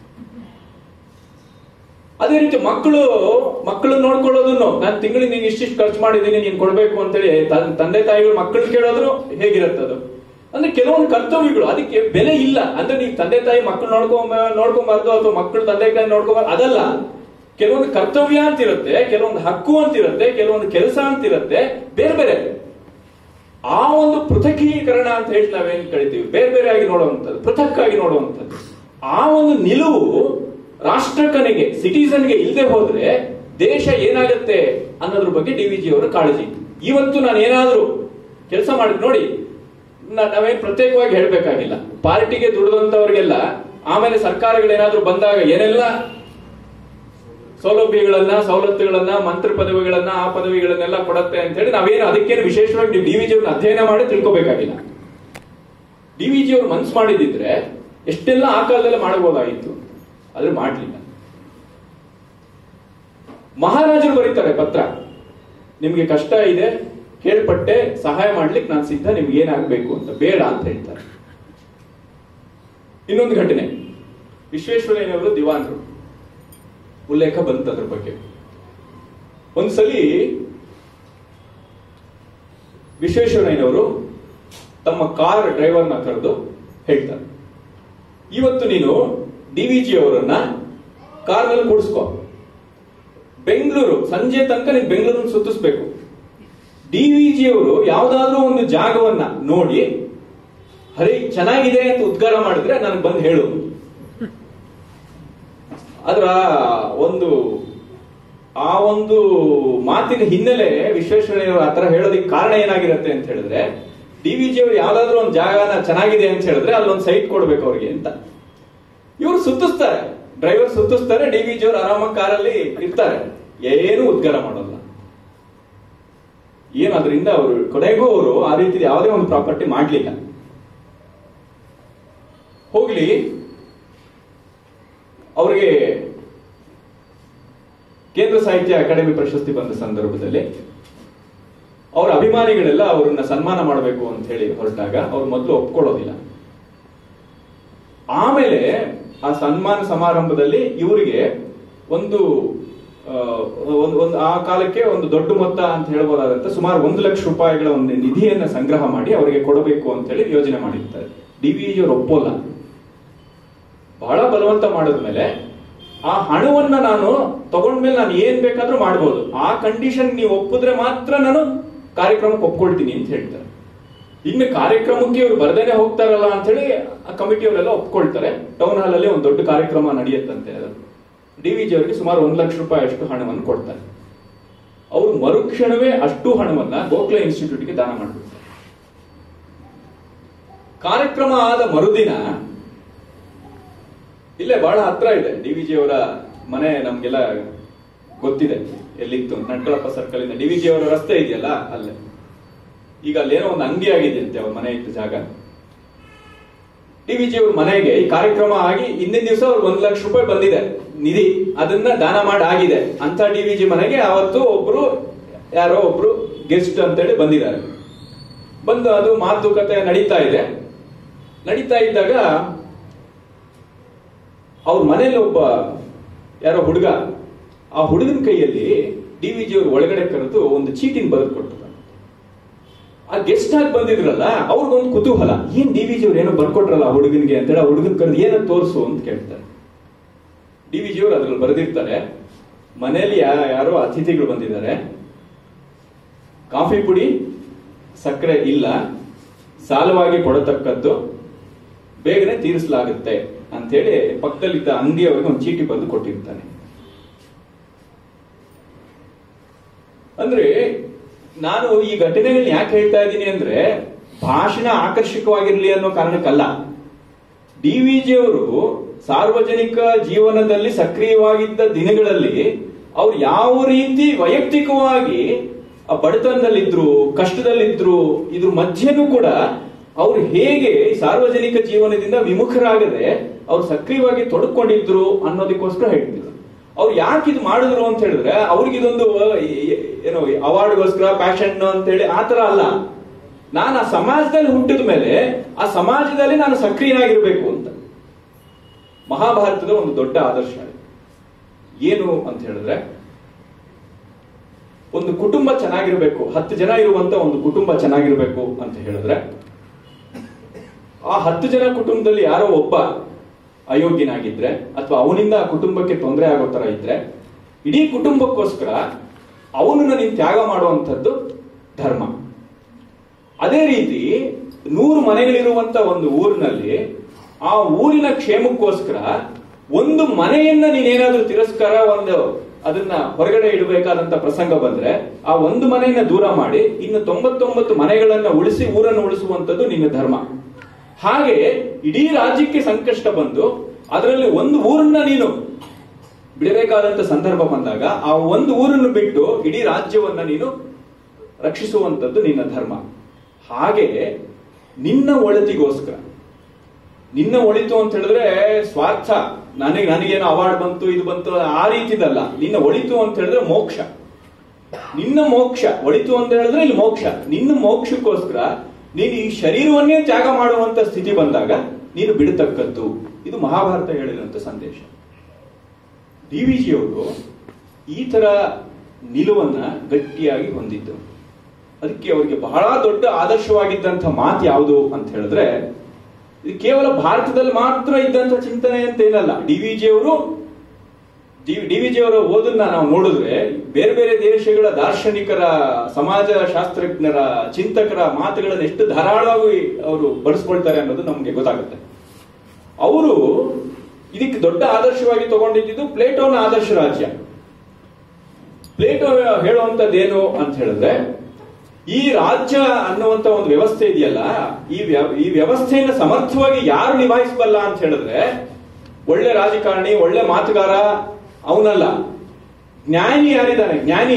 ಅದೇ ರೀತಿ ಮಕ್ಕಳು ಮಕ್ಕಳು ನೋಡ್ಕೊಳ್ಳೋದನ್ನು ನಾನು ತಿಂಗಳಿಗೆ ನೀನು ಇಷ್ಟಿಷ್ಟು ಖರ್ಚು ಮಾಡಿದ್ದೀನಿ ನೀನು ಕೊಡ್ಬೇಕು ಅಂತೇಳಿ ತನ್- ತಂದೆ ತಾಯಿಗಳು ಮಕ್ಕಳು ಕೇಳೋದ್ರು ಹೇಗಿರುತ್ತದು ಅಂದ್ರೆ ಕೆಲವೊಂದು ಕರ್ತವ್ಯಗಳು ಅದಕ್ಕೆ ಬೆಲೆ ಇಲ್ಲ ಅಂದ್ರೆ ನೀವು ತಂದೆ ತಾಯಿ ಮಕ್ಕಳು ನೋಡ್ಕೊಂಬ ನೋಡ್ಕೊಂಬಾರ್ದು ಅಥವಾ ಮಕ್ಕಳು ತಂದೆ ತಾಯಿ ನೋಡ್ಕೊಂಬಾರ್ದು ಅದಲ್ಲ ಕೆಲವೊಂದು ಕರ್ತವ್ಯ ಅಂತ ಇರುತ್ತೆ ಕೆಲವೊಂದು ಹಕ್ಕು ಅಂತ ಇರುತ್ತೆ ಕೆಲವೊಂದು ಕೆಲಸ ಅಂತ ಇರುತ್ತೆ ಬೇರೆ ಬೇರೆ ಆ ಒಂದು ಪೃಥಕೀಕರಣ ಅಂತ ಹೇಳಿ ನಾವೇನ್ ಕರಿತೀವಿ ಬೇರೆ ಬೇರೆ ಆಗಿ ನೋಡುವಂಥದ್ದು ಪೃಥಕ್ ಆಗಿ ನೋಡುವಂಥದ್ದು ಆ ಒಂದು ನಿಲುವು ರಾಷ್ಟ್ರಕನಿಗೆ ಸಿಟಿಸನ್ಗೆ ಇಲ್ಲದೆ ಹೋದ್ರೆ ದೇಶ ಏನಾಗುತ್ತೆ ಅನ್ನೋದ್ರ ಬಗ್ಗೆ ಡಿ ವಿ ಜಿ ಅವರ ಕಾಳಜಿ ಇವತ್ತು ನಾನು ಏನಾದ್ರೂ ಕೆಲಸ ಮಾಡಿ ನೋಡಿ ನಾ- ನಾವೇನ್ ಪ್ರತ್ಯೇಕವಾಗಿ ಹೇಳ್ಬೇಕಾಗಿಲ್ಲ ಪಾರ್ಟಿಗೆ ದುಡಿದಂತವ್ರಿಗೆಲ್ಲ ಆಮೇಲೆ ಸರ್ಕಾರಗಳೇನಾದ್ರೂ ಬಂದಾಗ ಏನೆಲ್ಲ ಸೌಲಭ್ಯಗಳನ್ನ ಸವಲತ್ತುಗಳನ್ನ ಮಂತ್ರ ಪದವಿಗಳನ್ನ ಆ ಪದವಿಗಳನ್ನೆಲ್ಲ ಕೊಡತ್ತೆ ಅಂತ ಹೇಳಿ ನಾವೇನು ಅದಕ್ಕೇನು ವಿಶೇಷವಾಗಿ ನೀವು ಡಿವಿಜಿ ಅವ್ರನ್ನ ಅಧ್ಯಯನ ಮಾಡಿ ತಿಳ್ಕೊಬೇಕಾಗಿಲ್ಲ ಡಿವಿಜಿ ಅವ್ರು ಮನ್ಸು ಮಾಡಿದಿದ್ರೆ ಎಷ್ಟೆಲ್ಲ ಆ ಕಾಲದಲ್ಲೇ ಮಾಡಬಹುದಾಗಿತ್ತು ಆದ್ರೆ ಮಾಡ್ಲಿಲ್ಲ ಮಹಾರಾಜರು ಬರೀತಾರೆ ಪತ್ರ ನಿಮ್ಗೆ ಕಷ್ಟ ಇದೆ ಕೇಳ್ಪಟ್ಟೆ ಸಹಾಯ ಮಾಡ್ಲಿಕ್ಕೆ ನಾನು ಸಿದ್ಧ ನಿಮ್ಗೆ ಏನಾಗ್ಬೇಕು ಅಂತ ಬೇಡ ಅಂತ ಹೇಳ್ತಾರೆ ಇನ್ನೊಂದು ಘಟನೆ ವಿಶ್ವೇಶ್ವರಯ್ಯನವರು ದಿವಾನರು ಉಲ್ಲೇಖ ಬಂತು ಅದ್ರ ಬಗ್ಗೆ ಒಂದ್ಸಲಿ ವಿಶ್ವೇಶ್ವರಯ್ಯನವರು ತಮ್ಮ ಕಾರ್ ಡ್ರೈವರ್ನ ಕರೆದು ಹೇಳ್ತಾರೆ ಇವತ್ತು ನೀನು ಡಿವಿಜಿ ಅವರನ್ನ ಕಾರ್ನಲ್ಲಿ ಕೂಡಿಸ್ಕೋ ಬೆಂಗಳೂರು ಸಂಜೆ ತನಕ ನೀನು ಬೆಂಗಳೂರನ್ನ ಸುತ್ತಿಸ್ಬೇಕು ಡಿವಿಜಿ ಅವರು ಯಾವ್ದಾದ್ರೂ ಒಂದು ಜಾಗವನ್ನ ನೋಡಿ ಹರಿ ಚೆನ್ನಾಗಿದೆ ಅಂತ ಉದ್ಗಾರ ಮಾಡಿದ್ರೆ ನನಗೆ ಬಂದು ಹೇಳು ಅದರ ಒಂದು ಆ ಒಂದು ಮಾತಿನ ಹಿನ್ನೆಲೆ ವಿಶ್ವೇಶ್ವರಯ್ಯವರು ಆತರ ಹೇಳೋದಕ್ಕೆ ಕಾರಣ ಏನಾಗಿರುತ್ತೆ ಅಂತ ಹೇಳಿದ್ರೆ ಡಿವಿಜಿ ಅವರು ಯಾವ್ದಾದ್ರು ಒಂದು ಜಾಗನ ಚೆನ್ನಾಗಿದೆ ಅಂತ ಹೇಳಿದ್ರೆ ಅಲ್ಲೊಂದು ಸೈಟ್ ಕೊಡ್ಬೇಕು ಅವ್ರಿಗೆ ಅಂತ ಇವರು ಸುತ್ತಿಸ್ತಾರೆ ಡ್ರೈವರ್ ಸುತ್ತಿಸ್ತಾರೆ ಡಿವಿಜಿ ಅವರು ಆರಾಮಾಗಿ ಕಾರಲ್ಲಿ ಇರ್ತಾರೆ ಏನು ಉದ್ಗಾರ ಮಾಡೋಲ್ಲ ಏನು ಅದರಿಂದ ಅವರು ಕೊನೆಗೂ ಅವರು ಆ ರೀತಿ ಯಾವುದೇ ಒಂದು ಪ್ರಾಪರ್ಟಿ ಮಾಡ್ಲಿಲ್ಲ ಹೋಗ್ಲಿ ಅವರಿಗೆ ಕೇಂದ್ರ ಸಾಹಿತ್ಯ ಅಕಾಡೆಮಿ ಪ್ರಶಸ್ತಿ ಬಂದ ಸಂದರ್ಭದಲ್ಲಿ ಅವರ ಅಭಿಮಾನಿಗಳೆಲ್ಲ ಅವರನ್ನ ಸನ್ಮಾನ ಮಾಡಬೇಕು ಅಂತ ಹೇಳಿ ಹೊರಟಾಗ ಅವ್ರು ಮೊದಲು ಒಪ್ಕೊಳ್ಳೋದಿಲ್ಲ ಆಮೇಲೆ ಆ ಸನ್ಮಾನ ಸಮಾರಂಭದಲ್ಲಿ ಇವರಿಗೆ ಒಂದು ಆ, ಒಂದು ಒಂದು ಆ ಕಾಲಕ್ಕೆ ಒಂದು ದೊಡ್ಡ ಮೊತ್ತ ಅಂತ ಹೇಳ್ಬೋದಾದಂತ ಸುಮಾರು ಒಂದು ಲಕ್ಷ ರೂಪಾಯಿಗಳ ಒಂದು ನಿಧಿಯನ್ನ ಸಂಗ್ರಹ ಮಾಡಿ ಅವರಿಗೆ ಕೊಡಬೇಕು ಅಂತ ಹೇಳಿ ಯೋಜನೆ ಮಾಡಿರ್ತಾರೆ ಡಿ ವಿ ಅವರು ಒಪ್ಪೋಲ್ಲ ಬಹಳ ಬಲವಂತ ಮಾಡಿದ್ಮೇಲೆ ಆ ಹಣವನ್ನ ನಾನು ತಗೊಂಡ್ಮೇಲೆ ನಾನು ಏನ್ ಬೇಕಾದ್ರೂ ಮಾಡ್ಬೋದು ಆ ಕಂಡೀಷನ್ ನೀವು ಒಪ್ಪಿದ್ರೆ ಮಾತ್ರ ನಾನು ಕಾರ್ಯಕ್ರಮಕ್ಕೆ ಒಪ್ಕೊಳ್ತೀನಿ ಅಂತ ಹೇಳ್ತಾರೆ ಇನ್ನು ಕಾರ್ಯಕ್ರಮಕ್ಕೆ ಇವ್ರು ಬರ್ದೇನೆ ಹೋಗ್ತಾರಲ್ಲ ಅಂತ ಹೇಳಿ ಆ ಕಮಿಟಿ ಅವರೆಲ್ಲ ಒಪ್ಕೊಳ್ತಾರೆ ಟೌನ್ ಹಾಲ್ ಅಲ್ಲಿ ಒಂದು ದೊಡ್ಡ ಕಾರ್ಯಕ್ರಮ ನಡೆಯುತ್ತಂತೆ ಅದು ಡಿವಿಜಿ ಅವರಿಗೆ ಸುಮಾರು ಒಂದು ಲಕ್ಷ ರೂಪಾಯಿ ಅಷ್ಟು ಹಣವನ್ನು ಕೊಡ್ತಾರೆ ಅವರು ಮರುಕ್ಷಣವೇ ಅಷ್ಟು ಹಣವನ್ನ ಗೋಖಲೆ ಇನ್ಸ್ಟಿಟ್ಯೂಟ್ಗೆ ದಾನ ಮಾಡ್ಬಿಡ್ತಾರೆ ಕಾರ್ಯಕ್ರಮ ಆದ ಮರುದಿನ ಇಲ್ಲೇ ಬಹಳ ಹತ್ರ ಇದೆ ಡಿವಿಜಿ ಅವರ ಮನೆ ನಮ್ಗೆಲ್ಲ ಗೊತ್ತಿದೆ ಎಲ್ಲಿತ್ತು ನಟ್ಕಳಪ್ಪ ಸರ್ಕಲ್ ಇಂದ ಡಿವಿಜಿ ಅವರ ರಸ್ತೆ ಇದೆಯಲ್ಲ ಅಲ್ಲೇ ಈಗ ಅಲ್ಲೇನೋ ಒಂದು ಅಂಗಡಿ ಆಗಿದೆಯಂತೆ ಅವ್ರ ಮನೆ ಇದ್ದ ಜಾಗ ಡಿವಿಜಿ ಅವ್ರ ಮನೆಗೆ ಈ ಕಾರ್ಯಕ್ರಮ ಆಗಿ ಹಿಂದಿನ ದಿವಸ ಅವ್ರಿಗೆ ಒಂದ್ ಲಕ್ಷ ರೂಪಾಯಿ ಬಂದಿದೆ ನಿಧಿ ಅದನ್ನ ದಾನ ಮಾಡಿ ಆಗಿದೆ ಅಂತ ಡಿವಿಜಿ ಮನೆಗೆ ಅವತ್ತು ಒಬ್ರು ಯಾರೋ ಒಬ್ರು ಗೆಸ್ಟ್ ಅಂತೇಳಿ ಬಂದಿದ್ದಾರೆ ಬಂದು ಅದು ಮಾತುಕತೆ ನಡೀತಾ ಇದೆ ನಡೀತಾ ಇದ್ದಾಗ ಅವ್ರ ಮನೇಲಿ ಒಬ್ಬ ಯಾರೋ ಹುಡುಗ ಆ ಹುಡುಗನ ಕೈಯಲ್ಲಿ ಡಿವಿಜಿ ಅವರು ಒಳಗಡೆ ಕರೆದು ಒಂದು ಚೀಟಿನ ಬರೆದು ಕೊಟ್ಟಿದ್ದಾರೆ ಆ ಗೆಸ್ಟ್ ಆಗಿ ಬಂದಿದ್ರಲ್ಲ ಅವ್ರಿಗೊಂದು ಕುತೂಹಲ ಏನ್ ಡಿವಿಜಿ ಅವ್ರು ಏನೋ ಬರ್ಕೊಟ್ರಲ್ಲ ಆ ಹುಡುಗನಿಗೆ ಅಂತೇಳಿ ಆ ಹುಡುಗನ್ ಕರೆದು ಏನೋ ತೋರಿಸು ಅಂತ ಕೇಳ್ತಾರೆ ಡಿವಿಜಿ ಅವರು ಅದ್ರಲ್ಲಿ ಬರೆದಿರ್ತಾರೆ ಮನೆಯಲ್ಲಿ ಯಾ- ಯಾರೋ ಅತಿಥಿಗಳು ಬಂದಿದ್ದಾರೆ ಕಾಫಿ ಪುಡಿ ಸಕ್ಕರೆ ಇಲ್ಲ ಸಾಲವಾಗಿ ಕೊಡತಕ್ಕದ್ದು ಬೇಗನೆ ತೀರಿಸಲಾಗುತ್ತೆ ಅಂತೇಳಿ ಪಕ್ಕದಲ್ಲಿದ್ದ ಅಂಗಡಿಯವರಿಗೆ ಒಂದು ಚೀಟಿ ಬರೆದು ಕೊಟ್ಟಿರ್ತಾನೆ ಅಂದ್ರೆ ನಾನು ಈ ಘಟನೆಗಳನ್ನ ಯಾಕೆ ಹೇಳ್ತಾ ಇದ್ದೀನಿ ಅಂದ್ರೆ ಭಾಷಣ ಆಕರ್ಷಕವಾಗಿರ್ಲಿ ಅನ್ನೋ ಕಾರಣಕ್ಕಲ್ಲ ಡಿ ವಿ ಜಿ ಅವರು ಸಾರ್ವಜನಿಕ ಜೀವನದಲ್ಲಿ ಸಕ್ರಿಯವಾಗಿದ್ದ ದಿನಗಳಲ್ಲಿ ಅವ್ರು ಯಾವ ರೀತಿ ವೈಯಕ್ತಿಕವಾಗಿ ಆ ಬಡತನದಲ್ಲಿದ್ರು ಕಷ್ಟದಲ್ಲಿದ್ರು ಇದ್ರ ಮಧ್ಯೆನೂ ಕೂಡ ಅವ್ರು ಹೇಗೆ ಈ ಸಾರ್ವಜನಿಕ ಜೀವನದಿಂದ ವಿಮುಖರಾಗದೆ ಅವ್ರು ಸಕ್ರಿಯವಾಗಿ ತೊಡಕೊಂಡಿದ್ರು ಅನ್ನೋದಕ್ಕೋಸ್ಕರ ಹೇಳ್ತಿದ್ರು ಅವ್ರು ಯಾಕೆ ಇದು ಮಾಡಿದ್ರು ಅಂತ ಹೇಳಿದ್ರೆ ಅವ್ರಿಗೆ ಇದೊಂದು ಏ- ಏನೋ ಅವಾರ್ಡ್ಗೋಸ್ಕರ ಪ್ಯಾಷನ್ ಅಂತ ಹೇಳಿ ಆತರ ಅಲ್ಲ ನಾನು ಆ ಸಮಾಜದಲ್ಲಿ ಹುಟ್ಟಿದ ಮೇಲೆ ಆ ಸಮಾಜದಲ್ಲಿ ನಾನು ಸಕ್ರಿಯನಾಗಿರ್ಬೇಕು ಅಂತ ಮಹಾಭಾರತದ ಒಂದು ದೊಡ್ಡ ಆದರ್ಶ ಇದು. ಏನು ಅಂತ ಹೇಳಿದ್ರೆ ಒಂದು ಕುಟುಂಬ ಚೆನ್ನಾಗಿರ್ಬೇಕು ಹತ್ತು ಜನ ಇರುವಂತ ಒಂದು ಕುಟುಂಬ ಚೆನ್ನಾಗಿರ್ಬೇಕು ಅಂತ ಹೇಳಿದ್ರೆ ಆ ಹತ್ತು ಜನ ಕುಟುಂಬದಲ್ಲಿ ಯಾರೋ ಒಬ್ಬ ಅಯೋಗ್ಯನಾಗಿದ್ರೆ ಅಥವಾ ಅವನಿಂದ ಆ ಕುಟುಂಬಕ್ಕೆ ತೊಂದರೆ ಆಗೋ ತರ ಇದ್ರೆ ಇಡೀ ಕುಟುಂಬಕ್ಕೋಸ್ಕರ ಅವನನ್ನ ನೀನು ತ್ಯಾಗ ಮಾಡುವಂಥದ್ದು ಧರ್ಮ ಅದೇ ರೀತಿ ನೂರು ಮನೆಗಳಿರುವಂತ ಒಂದು ಊರಿನಲ್ಲಿ ಆ ಊರಿನ ಕ್ಷೇಮಕ್ಕೋಸ್ಕರ ಒಂದು ಮನೆಯನ್ನ ನೀನೇನಾದ್ರೂ ತಿರಸ್ಕಾರ ಒಂದು ಅದನ್ನ ಹೊರಗಡೆ ಇಡಬೇಕಾದಂತ ಪ್ರಸಂಗ ಬಂದ್ರೆ ಆ ಒಂದು ಮನೆಯನ್ನ ದೂರ ಮಾಡಿ ಇನ್ನು ತೊಂಬತ್ತೊಂಬತ್ತು ಮನೆಗಳನ್ನ ಉಳಿಸಿ ಊರನ್ನು ಉಳಿಸುವಂತದ್ದು ನಿನ್ನ ಧರ್ಮ ಹಾಗೆ ಇಡೀ ರಾಜ್ಯಕ್ಕೆ ಸಂಕಷ್ಟ ಬಂದು ಅದರಲ್ಲಿ ಒಂದು ಊರನ್ನ ನೀನು ಬಿಡಬೇಕಾದಂತ ಸಂದರ್ಭ ಬಂದಾಗ ಆ ಒಂದು ಊರನ್ನು ಬಿಟ್ಟು ಇಡೀ ರಾಜ್ಯವನ್ನ ನೀನು ರಕ್ಷಿಸುವಂತದ್ದು ನಿನ್ನ ಧರ್ಮ ಹಾಗೆ ನಿನ್ನ ಒಳತಿಗೋಸ್ಕರ ನಿನ್ನ ಒಳಿತು ಅಂತ ಹೇಳಿದ್ರೆ ಸ್ವಾರ್ಥ ನನಗೆ ನನಗೇನೋ ಅವಾರ್ಡ್ ಬಂತು ಇದು ಬಂತು ಆ ರೀತಿದಲ್ಲ ನಿನ್ನ ಒಳಿತು ಅಂತ ಹೇಳಿದ್ರೆ ಮೋಕ್ಷ ನಿನ್ನ ಮೋಕ್ಷ ಒಳಿತು ಅಂತ ಹೇಳಿದ್ರೆ ಇಲ್ಲಿ ಮೋಕ್ಷ ನಿನ್ನ ಮೋಕ್ಷಕ್ಕೋಸ್ಕರ ನೀನು ಈ ಶರೀರವನ್ನೇ ತ್ಯಾಗ ಮಾಡುವಂತ ಸ್ಥಿತಿ ಬಂದಾಗ ನೀನು ಬಿಡತಕ್ಕದ್ದು ಇದು ಮಹಾಭಾರತ ಹೇಳಿದಂತ ಸಂದೇಶ ಡಿ ವಿ ಜಿ ಅವರು ಈ ತರ ನಿಲುವನ್ನ ಗಟ್ಟಿಯಾಗಿ ಹೊಂದಿದ್ದು ಅದಕ್ಕೆ ಅವರಿಗೆ ಬಹಳ ದೊಡ್ಡ ಆದರ್ಶವಾಗಿದ್ದಂಥ ಮಾತು ಯಾವುದು ಅಂತ ಹೇಳಿದ್ರೆ ಇದು ಕೇವಲ ಭಾರತದಲ್ಲಿ ಮಾತ್ರ ಇದ್ದಂಥ ಚಿಂತನೆ ಅಂತ ಏನಲ್ಲ ಡಿ ವಿ ಜಿ ಅವರು ಡಿ ವಿ ಜಿ ಅವರ ಓದನ್ನ ನಾವು ನೋಡಿದ್ರೆ ಬೇರೆ ಬೇರೆ ದೇಶಗಳ ದಾರ್ಶನಿಕರ ಸಮಾಜ ಶಾಸ್ತ್ರಜ್ಞರ ಚಿಂತಕರ ಮಾತುಗಳನ್ನು ಎಷ್ಟು ಧಾರಾಳವಾಗಿ ಅವರು ಬಳಸ್ಕೊಳ್ತಾರೆ ಅನ್ನೋದು ನಮಗೆ ಗೊತ್ತಾಗುತ್ತೆ ಅವರು ಇದಕ್ಕೆ ದೊಡ್ಡ ಆದರ್ಶವಾಗಿ ತಗೊಂಡಿದ್ದು ಪ್ಲೇಟೋನ ಆದರ್ಶ ರಾಜ್ಯ ಪ್ಲೇಟೋ ಹೇಳುವಂತದ್ದೇನು ಅಂತ ಹೇಳಿದ್ರೆ ಈ ರಾಜ್ಯ ಅನ್ನುವಂತ ಒಂದು ವ್ಯವಸ್ಥೆ ಇದೆಯಲ್ಲ ಈ ವ್ಯ- ಈ ವ್ಯವಸ್ಥೆಯನ್ನು ಸಮರ್ಥವಾಗಿ ಯಾರು ನಿಭಾಯಿಸಬಲ್ಲ ಅಂತ ಹೇಳಿದ್ರೆ ಒಳ್ಳೆ ರಾಜಕಾರಣಿ ಒಳ್ಳೆ ಮಾತುಗಾರ ಅವನಲ್ಲ ಜ್ಞಾನಿ ಯಾರಿದ್ದಾನೆ ಜ್ಞಾನಿ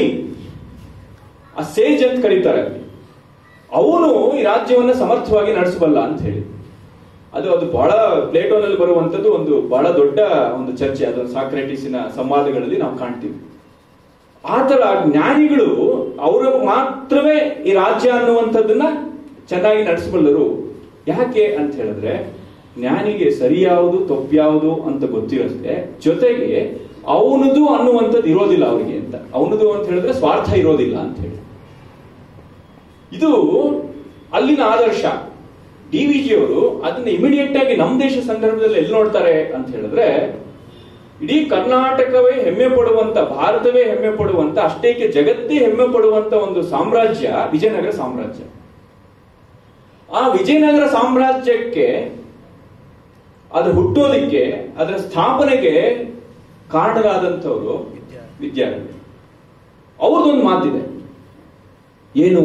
ಆ ಸೇಜ್ ಅಂತ ಕರೀತಾರೆ ಅವನು ಈ ರಾಜ್ಯವನ್ನ ಸಮರ್ಥವಾಗಿ ನಡೆಸಬಲ್ಲ ಅಂತ ಹೇಳಿ ಅದು ಅದು ಬಹಳ ಪ್ಲೇಟೋನಲ್ಲಿ ಬರುವಂತದ್ದು ಒಂದು ಬಹಳ ದೊಡ್ಡ ಒಂದು ಚರ್ಚೆ ಅದು ಸಾಕ್ರೆಟಿಸಿನ ಸಂವಾದಗಳಲ್ಲಿ ನಾವು ಕಾಣ್ತೀವಿ ಆತರ ಜ್ಞಾನಿಗಳು ಅವರು ಮಾತ್ರವೇ ಈ ರಾಜ್ಯ ಅನ್ನುವಂಥದ್ದನ್ನ ಚೆನ್ನಾಗಿ ನಡೆಸಬಲ್ಲರು ಯಾಕೆ ಅಂತ ಹೇಳಿದ್ರೆ ಜ್ಞಾನಿಗೆ ಸರಿ ಯಾವುದು ತಪ್ಪ್ಯಾವುದು ಅಂತ ಗೊತ್ತಿರುತ್ತೆ ಜೊತೆಗೆ ಅವನದು ಅನ್ನುವಂಥದ್ದು ಇರೋದಿಲ್ಲ ಅವರಿಗೆ ಅಂತ ಅವನದು ಅಂತ ಹೇಳಿದ್ರೆ ಸ್ವಾರ್ಥ ಇರೋದಿಲ್ಲ ಅಂತ ಹೇಳಿ ಇದು ಅಲ್ಲಿನ ಆದರ್ಶ ಡಿ ವಿ ಜಿ ಅವರು ಅದನ್ನ ಇಮಿಡಿಯೇಟ್ ಆಗಿ ನಮ್ಮ ದೇಶ ಸಂದರ್ಭದಲ್ಲಿ ಎಲ್ಲಿ ನೋಡ್ತಾರೆ ಅಂತ ಹೇಳಿದ್ರೆ ಇಡೀ ಕರ್ನಾಟಕವೇ ಹೆಮ್ಮೆ ಪಡುವಂತ ಭಾರತವೇ ಹೆಮ್ಮೆ ಪಡುವಂತ ಅಷ್ಟೇಕೆ ಜಗತ್ತೇ ಹೆಮ್ಮೆ ಪಡುವಂತ ಒಂದು ಸಾಮ್ರಾಜ್ಯ ವಿಜಯನಗರ ಸಾಮ್ರಾಜ್ಯ ಆ ವಿಜಯನಗರ ಸಾಮ್ರಾಜ್ಯಕ್ಕೆ ಅದು ಹುಟ್ಟೋದಿಕ್ಕೆ ಅದರ ಸ್ಥಾಪನೆಗೆ ಕಾರಣರಾದಂಥವರು ವಿದ್ಯಾರ್ಥಿ ಅವ್ರದ್ದೊಂದು ಮಾತಿದೆ ಏನು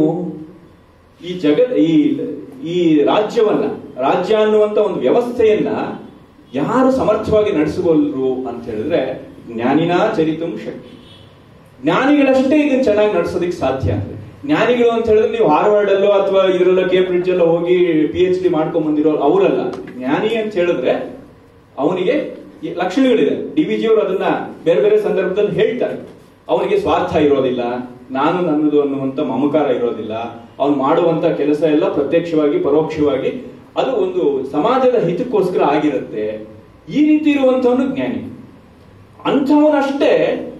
ಈ ಜಗತ್ ಈ ಈ ರಾಜ್ಯವನ್ನ ರಾಜ್ಯ ಅನ್ನುವಂತ ಒಂದು ವ್ಯವಸ್ಥೆಯನ್ನ ಯಾರು ಸಮರ್ಥವಾಗಿ ನಡೆಸಬಲ್ಲರು ಅಂತ ಹೇಳಿದ್ರೆ ಜ್ಞಾನಿನ ಚರಿತಂ ಶಕ್ತಿ ಜ್ಞಾನಿಗಳಷ್ಟೇ ಇದನ್ನ ಚೆನ್ನಾಗಿ ನಡೆಸೋದಕ್ಕೆ ಸಾಧ್ಯ ಅಂದ್ರೆ ಜ್ಞಾನಿಗಳು ಅಂತ ಹೇಳಿದ್ರೆ ನೀವು ಹಾರ್ವರ್ಡ್ ಅಲ್ಲೋ ಅಥವಾ ಇದರಲ್ಲೋ ಕೇಂಬ್ರಿಡ್ಜ್ ಅಲ್ಲೋ ಹೋಗಿ ಪಿ ಎಚ್ ಡಿ ಮಾಡ್ಕೊಂಡ್ ಬಂದಿರೋ ಅವರಲ್ಲ ಜ್ಞಾನಿ ಅಂತ ಹೇಳಿದ್ರೆ ಅವನಿಗೆ ಈ ಲಕ್ಷಣಗಳಿದೆ ಡಿ ವಿ ಜಿ ಅವರು ಅದನ್ನ ಬೇರೆ ಬೇರೆ ಸಂದರ್ಭದಲ್ಲಿ ಹೇಳ್ತಾರೆ ಅವನಿಗೆ ಸ್ವಾರ್ಥ ಇರೋದಿಲ್ಲ ನಾನು ನನ್ನದು ಅನ್ನುವಂತ ಮಮಕಾರ ಇರೋದಿಲ್ಲ ಅವನು ಮಾಡುವಂತ ಕೆಲಸ ಎಲ್ಲ ಪ್ರತ್ಯಕ್ಷವಾಗಿ ಪರೋಕ್ಷವಾಗಿ ಅದು ಒಂದು ಸಮಾಜದ ಹಿತಕ್ಕೋಸ್ಕರ ಆಗಿರುತ್ತೆ ಈ ರೀತಿ ಇರುವಂತವನು ಜ್ಞಾನಿ ಅಂಥವನಷ್ಟೇ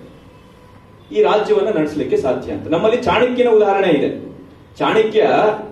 ಈ ರಾಜ್ಯವನ್ನ ನಡೆಸಲಿಕ್ಕೆ ಸಾಧ್ಯ ಅಂತ ನಮ್ಮಲ್ಲಿ ಚಾಣಕ್ಯನ ಉದಾಹರಣೆ ಇದೆ ಚಾಣಕ್ಯ